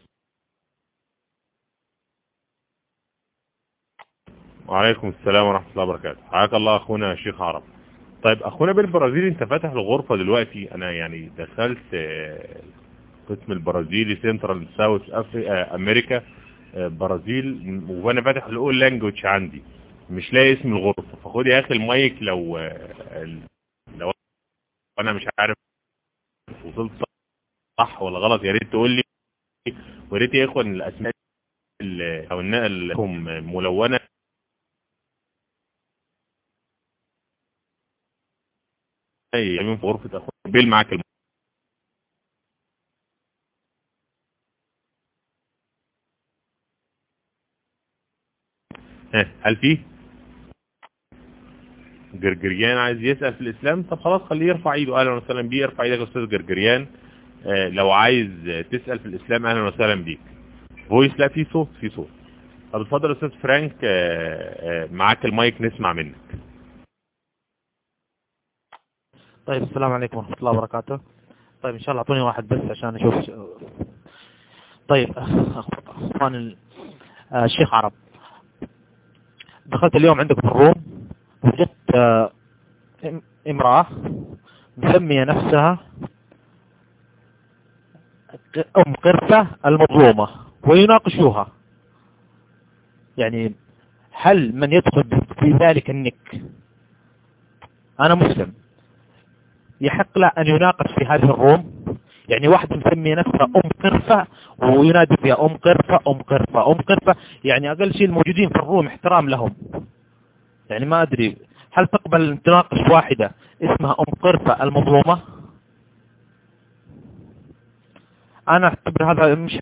وعليكم السلام ورحمة الله وبركاته حياك الله أخونا الشيخ عرب طيب أخونا بالبرازيل أنت فاتح الغرفة دلوقتي أنا يعني دخلت القسم البرازيلي سنترال ساوث أمريكا برازيل وأنا فاتح الأول لانجوج عندي مش لاقي اسم الغرفة فخد يا أخي المايك لو لو أنا مش عارف وصلت صح ولا غلط يا ريت تقول لي ويا ريت يا إخوان الأسماء أو النقل لهم ملونة يمين في غرفة أخوة بيل معاك الم... هل فيه جرجريان عايز يسأل في الإسلام طب خلاص خليه يرفع ايده أهلا وسهلا بيه ارفع ايدك يا أستاذ جرجريان آه لو عايز تسأل في الإسلام أهلا وسهلا بيك فويس لا في صوت في صوت طب اتفضل أستاذ فرانك آه آه معاك المايك نسمع منك طيب السلام عليكم ورحمة الله وبركاته طيب إن شاء الله أعطوني واحد بس عشان أشوف طيب أخوان الشيخ عرب دخلت اليوم عندكم الروم وجدت امرأة مسمية نفسها أم قرفة المظلومة ويناقشوها يعني هل من يدخل في ذلك النك أنا مسلم يحق له أن يناقش في هذه الروم يعني واحد مسمي نفسه أم قرفة وينادي فيها أم قرفة أم قرفة أم قرفة يعني أقل شيء الموجودين في الروم احترام لهم يعني ما أدري هل تقبل تناقش واحدة اسمها أم قرفة المظلومة أنا أعتبر هذا مش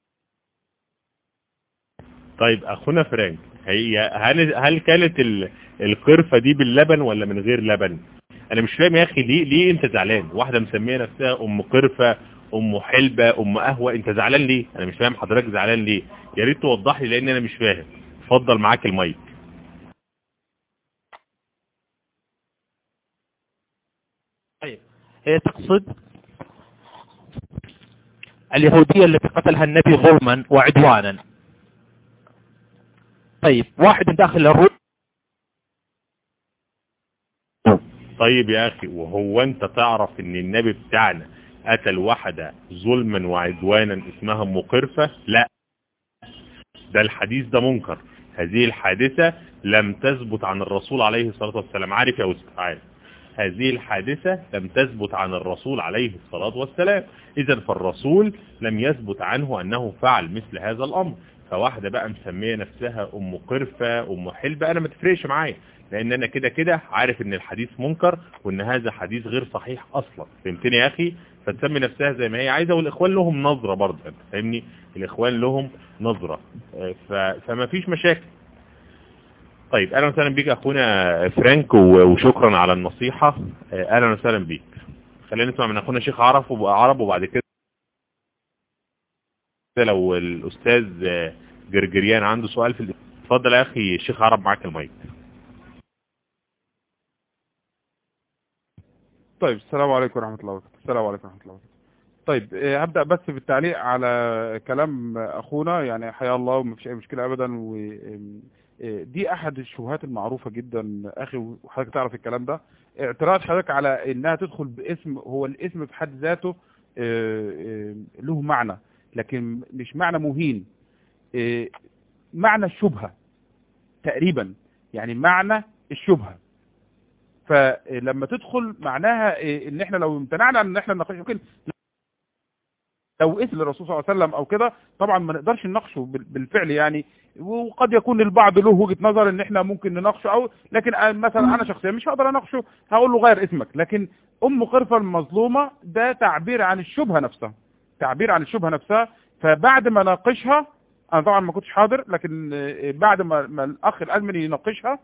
طيب أخونا فرانك هي هل هل كانت القرفة دي باللبن ولا من غير لبن انا مش فاهم يا اخي ليه ليه انت زعلان واحده مسميه نفسها ام قرفه ام حلبه ام قهوه انت زعلان ليه انا مش فاهم حضرتك زعلان ليه يا ريت توضح لي لان انا مش فاهم اتفضل معاك المايك طيب هي تقصد اليهودية التي قتلها النبي ظلما وعدوانا طيب واحد داخل الروم طيب يا اخي وهو انت تعرف ان النبي بتاعنا قتل واحدة ظلما وعدوانا اسمها مقرفة لا ده الحديث ده منكر هذه الحادثة لم تثبت عن الرسول عليه الصلاة والسلام عارف يا أستاذ عارف هذه الحادثة لم تثبت عن الرسول عليه الصلاة والسلام إذا فالرسول لم يثبت عنه أنه فعل مثل هذا الأمر فواحدة بقى مسمية نفسها أم قرفة أم حلبة أنا ما تفرقش معايا لأن أنا كده كده عارف أن الحديث منكر وأن هذا حديث غير صحيح أصلا فهمتني يا أخي فتسمي نفسها زي ما هي عايزة والإخوان لهم نظرة برضه أنت فاهمني الإخوان لهم نظرة ف... فما فيش مشاكل طيب اهلا وسهلا بيك اخونا فرانك وشكرا على النصيحة اهلا وسهلا بيك خلينا نسمع من اخونا شيخ عرف عرب وبعد كده لو الاستاذ جرجريان عنده سؤال في اتفضل يا اخي الشيخ عرب معاك المايك طيب السلام عليكم ورحمة الله وبركاته السلام عليكم ورحمة الله وبركاته طيب هبدأ بس بالتعليق على كلام اخونا يعني حيا الله ومفيش اي مشكلة ابدا و دي احد الشبهات المعروفة جدا اخي وحضرتك تعرف الكلام ده اعتراض حضرتك على انها تدخل باسم هو الاسم في حد ذاته له معنى لكن مش معنى مهين معنى الشبهة تقريبا يعني معنى الشبهة فلما تدخل معناها ان احنا لو امتنعنا ان احنا نناقش ممكن لو اسم الرسول صلى الله عليه وسلم او كده طبعا ما نقدرش نناقشه بالفعل يعني وقد يكون البعض له وجهه نظر ان احنا ممكن نناقشه او لكن مثلا انا شخصيا مش هقدر اناقشه هقول له غير اسمك لكن ام قرفه المظلومه ده تعبير عن الشبهه نفسها تعبير عن الشبهه نفسها فبعد ما ناقشها انا طبعا ما كنتش حاضر لكن بعد ما, ما الاخ الازمني يناقشها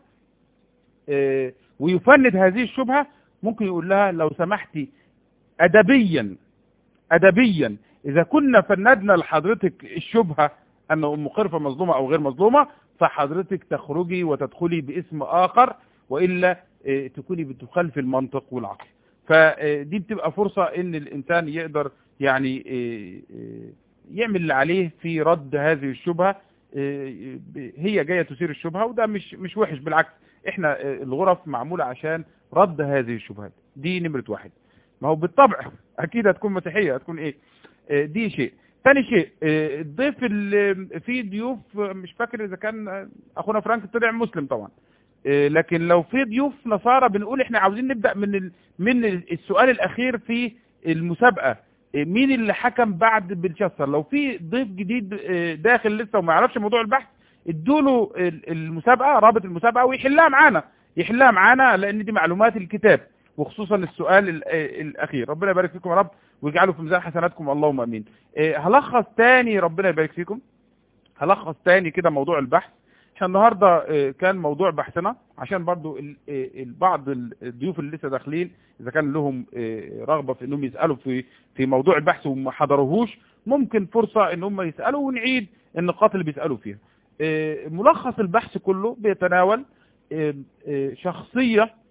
ويفند هذه الشبهه ممكن يقول لها لو سمحتي ادبيا ادبيا اذا كنا فندنا لحضرتك الشبهه ان ام قرفه مظلومه او غير مظلومه فحضرتك تخرجي وتدخلي باسم اخر والا تكوني بتخالف المنطق والعقل فدي بتبقى فرصه ان الانسان يقدر يعني يعمل اللي عليه في رد هذه الشبهه هي جايه تثير الشبهه وده مش مش وحش بالعكس احنا الغرف معموله عشان رد هذه الشبهات دي نمره واحد ما هو بالطبع اكيد هتكون مسيحيه هتكون ايه دي شيء ثاني شيء الضيف اللي في ضيوف مش فاكر اذا كان اخونا فرانك طلع مسلم طبعا لكن لو في ضيوف نصارى بنقول احنا عاوزين نبدا من من السؤال الاخير في المسابقه مين اللي حكم بعد بلشستر لو في ضيف جديد داخل لسه وما يعرفش موضوع البحث ادوا له المسابقه رابط المسابقه ويحلها معانا يحلها معانا لان دي معلومات الكتاب وخصوصا السؤال الاخير ربنا يبارك فيكم يا رب ويجعله في ميزان حسناتكم اللهم امين هلخص تاني ربنا يبارك فيكم هلخص تاني كده موضوع البحث احنا النهارده كان موضوع بحثنا عشان برضو بعض الضيوف اللي لسه داخلين اذا كان لهم رغبه في انهم يسالوا في في موضوع البحث وما حضروهوش ممكن فرصه ان هم يسالوا ونعيد النقاط اللي بيسالوا فيها ملخص البحث كله بيتناول شخصيه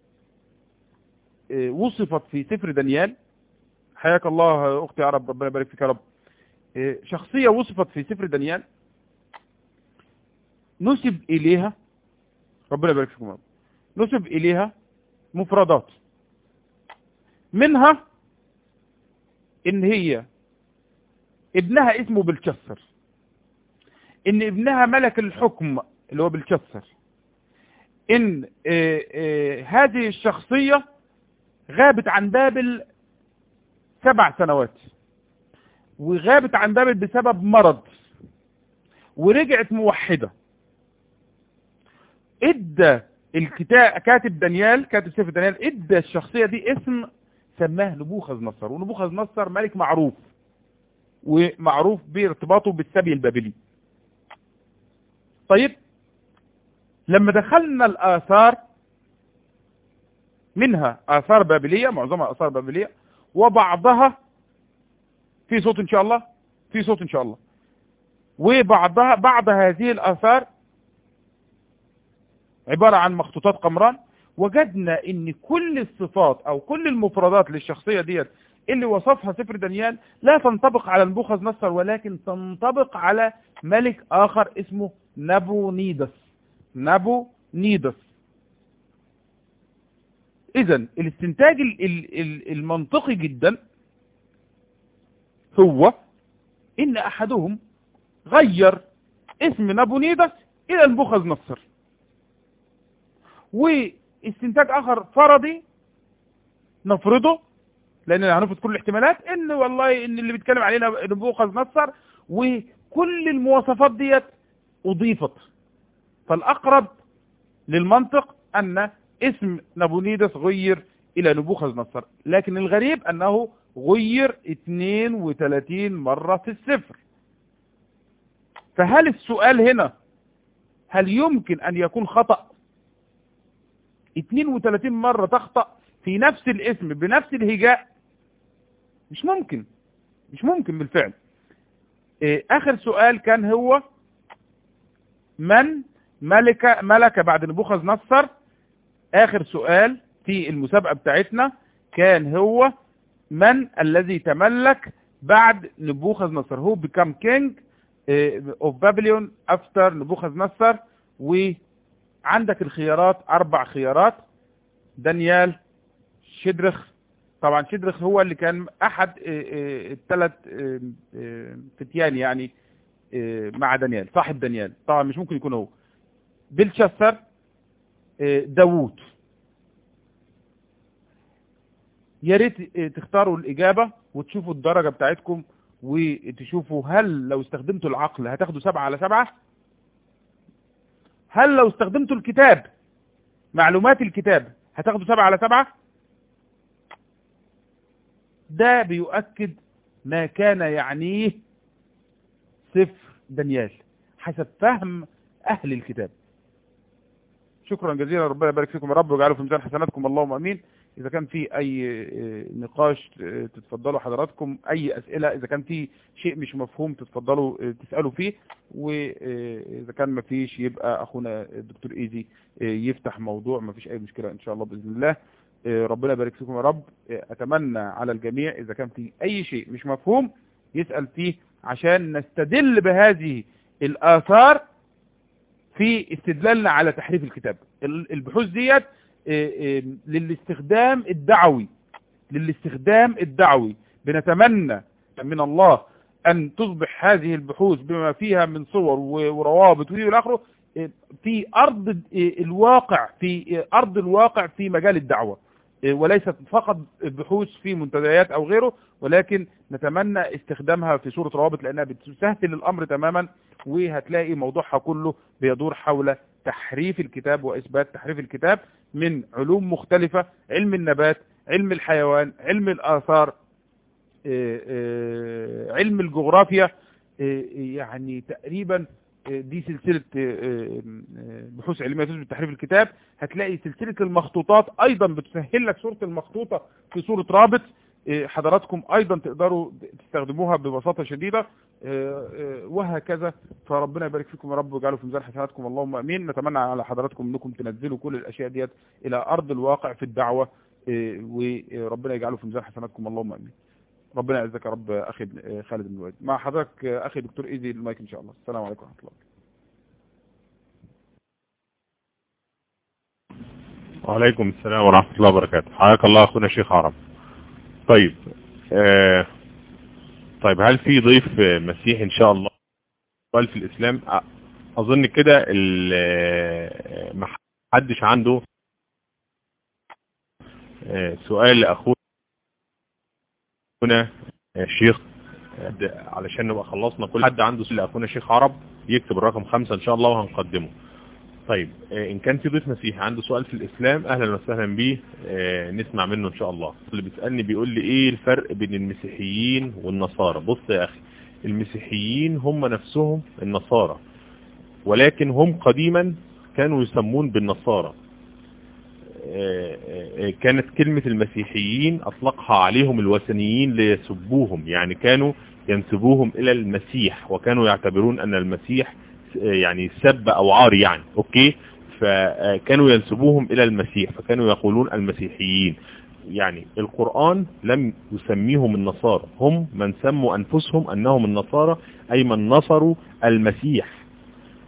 وصفت في سفر دانيال حياك الله اختي يا رب ربنا يبارك فيك يا رب شخصية وصفت في سفر دانيال نسب اليها ربنا يبارك فيكم يا رب نسب اليها مفردات منها ان هي ابنها اسمه بلشسر ان ابنها ملك الحكم اللي هو بلشسر ان آآ آآ هذه الشخصية غابت عن بابل سبع سنوات وغابت عن بابل بسبب مرض ورجعت موحدة ادى الكتاب كاتب دانيال كاتب سفر دانيال ادى الشخصية دي اسم سماه نبوخذ نصر ونبوخذ نصر ملك معروف ومعروف بارتباطه بالسبي البابلي طيب لما دخلنا الآثار منها آثار بابلية معظمها آثار بابلية وبعضها في صوت إن شاء الله في صوت إن شاء الله وبعضها بعض هذه الآثار عبارة عن مخطوطات قمران وجدنا ان كل الصفات او كل المفردات للشخصية ديت اللي وصفها سفر دانيال لا تنطبق على نبوخذ نصر ولكن تنطبق على ملك اخر اسمه نبو نيدس نبو نيدس اذا الاستنتاج ال- ال- ال- المنطقي جدا هو ان احدهم غير اسم نبونيدس الى نبوخذ نصر واستنتاج اخر فرضي نفرضه لان هنفرض كل الاحتمالات ان والله ان اللي بيتكلم علينا نبوخذ نصر وكل المواصفات ديت اضيفت فالاقرب للمنطق ان اسم نبونيدس غير الى نبوخذ نصر لكن الغريب انه غير 32 مرة في السفر فهل السؤال هنا هل يمكن ان يكون خطأ 32 مرة تخطأ في نفس الاسم بنفس الهجاء مش ممكن مش ممكن بالفعل إيه، اخر سؤال كان هو من ملك ملك بعد نبوخذ نصر اخر سؤال في المسابقة بتاعتنا كان هو من الذي تملك بعد نبوخذ نصر هو become king of Babylon after نبوخذ نصر وعندك الخيارات اربع خيارات دانيال شدرخ طبعا شدرخ هو اللي كان احد الثلاث فتيان يعني آه، مع دانيال صاحب دانيال طبعا مش ممكن يكون هو بلشسر آه، داوود يا ريت آه، تختاروا الإجابة وتشوفوا الدرجة بتاعتكم وتشوفوا هل لو استخدمتوا العقل هتاخدوا سبعة على سبعة هل لو استخدمتوا الكتاب معلومات الكتاب هتاخدوا سبعة على سبعة ده بيؤكد ما كان يعنيه سفر دانيال حسب فهم أهل الكتاب شكرا جزيلا ربنا يبارك فيكم يا رب ويجعله في ميزان حسناتكم اللهم امين اذا كان في اي آه، نقاش آه، تتفضلوا حضراتكم اي اسئله اذا كان في شيء مش مفهوم تتفضلوا آه، تسالوا فيه واذا كان ما فيش يبقى اخونا الدكتور ايزي آه، يفتح موضوع ما فيش اي مشكله ان شاء الله باذن الله آه، ربنا يبارك فيكم يا رب آه، اتمنى على الجميع اذا كان في اي شيء مش مفهوم يسال فيه عشان نستدل بهذه الاثار في استدلالنا على تحريف الكتاب ال- البحوث ديت آه، آه، للاستخدام الدعوي للاستخدام الدعوي بنتمنى من الله أن تصبح هذه البحوث بما فيها من صور و- وروابط وإلى آخره آه، في أرض آه، الواقع في آه، أرض الواقع في مجال الدعوة آه، وليست فقط بحوث في منتديات أو غيره ولكن نتمنى استخدامها في صورة روابط لأنها بتسهل الأمر تماما وهتلاقي موضوعها كله بيدور حول تحريف الكتاب وإثبات تحريف الكتاب من علوم مختلفة علم النبات علم الحيوان علم الآثار آه، آه، علم الجغرافيا آه، يعني تقريبا آه، دي سلسلة آه، آه، بحوث علمية تثبت تحريف الكتاب هتلاقي سلسلة المخطوطات أيضا بتسهل لك صورة المخطوطة في صورة رابط آه، حضراتكم أيضا تقدروا تستخدموها ببساطة شديدة آه، آه، وهكذا فربنا يبارك فيكم يا رب ويجعله في ميزان حسناتكم اللهم امين نتمنى على حضراتكم انكم تنزلوا كل الاشياء ديت الى ارض الواقع في الدعوه آه، وربنا يجعله في ميزان حسناتكم اللهم امين ربنا يعزك يا رب اخي آه، خالد بن الوليد مع حضرتك آه، اخي دكتور ايزي المايك ان شاء الله السلام عليكم ورحمه الله وعليكم السلام ورحمة الله وبركاته حياك الله أخونا شيخ عرب طيب آه طيب هل في ضيف آه، مسيحي إن شاء الله سؤال في الإسلام أ- أظن كده ال- آه، ما حدش عنده آه، سؤال لأخونا آه، الشيخ آه، ده- علشان نبقى خلصنا كل حد عنده سؤال لأخونا شيخ عرب يكتب الرقم خمسة إن شاء الله وهنقدمه طيب آه، ان كان في ضيف مسيحي عنده سؤال في الاسلام اهلا وسهلا بيه آه، نسمع منه ان شاء الله اللي بيسالني بيقول لي ايه الفرق بين المسيحيين والنصارى بص يا اخي المسيحيين هم نفسهم النصارى ولكن هم قديما كانوا يسمون بالنصارى آه، آه، كانت كلمة المسيحيين أطلقها عليهم الوثنيين ليسبوهم يعني كانوا ينسبوهم إلى المسيح وكانوا يعتبرون أن المسيح يعني سب او عار يعني اوكي فكانوا ينسبوهم الى المسيح فكانوا يقولون المسيحيين يعني القرآن لم يسميهم النصارى هم من سموا انفسهم انهم النصارى اي من نصروا المسيح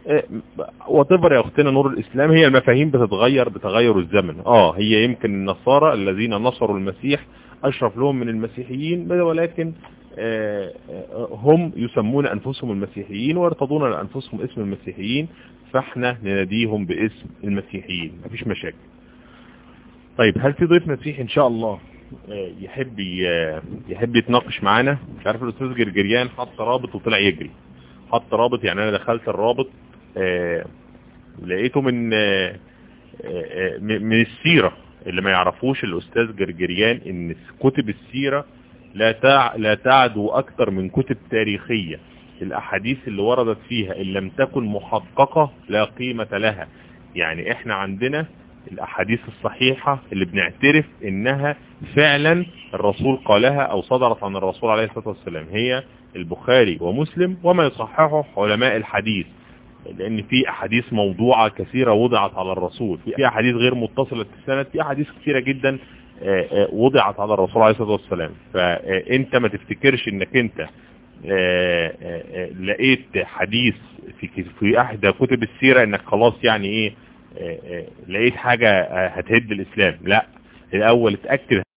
وتفر يا اختنا نور الاسلام هي المفاهيم بتتغير بتغير الزمن اه هي يمكن النصارى الذين نصروا المسيح اشرف لهم من المسيحيين ولكن آه، آه، هم يسمون انفسهم المسيحيين ويرتضون لانفسهم اسم المسيحيين فاحنا نناديهم باسم المسيحيين مفيش مشاكل طيب هل في ضيف مسيحي ان شاء الله آه، يحب ي- يحب يتناقش معانا مش عارف الاستاذ جرجريان حط رابط وطلع يجري حط رابط يعني انا دخلت الرابط آه، لقيته من آه، آه، م- من السيرة اللي ما يعرفوش الاستاذ جرجريان ان كتب السيرة لا تع... لا تعدو اكتر من كتب تاريخية الاحاديث اللي وردت فيها ان لم تكن محققة لا قيمة لها يعني احنا عندنا الاحاديث الصحيحة اللي بنعترف انها فعلا الرسول قالها او صدرت عن الرسول عليه الصلاة والسلام هي البخاري ومسلم وما يصححه علماء الحديث لان في احاديث موضوعة كثيرة وضعت على الرسول في احاديث غير متصلة السند في احاديث كثيرة جدا آه، آه، وضعت على الرسول عليه الصلاة والسلام فانت ما تفتكرش انك انت آه، آه، آه، لقيت حديث في في احدى كتب السيرة انك خلاص يعني ايه آه، آه، لقيت حاجة آه، هتهد الاسلام لا الاول اتأكد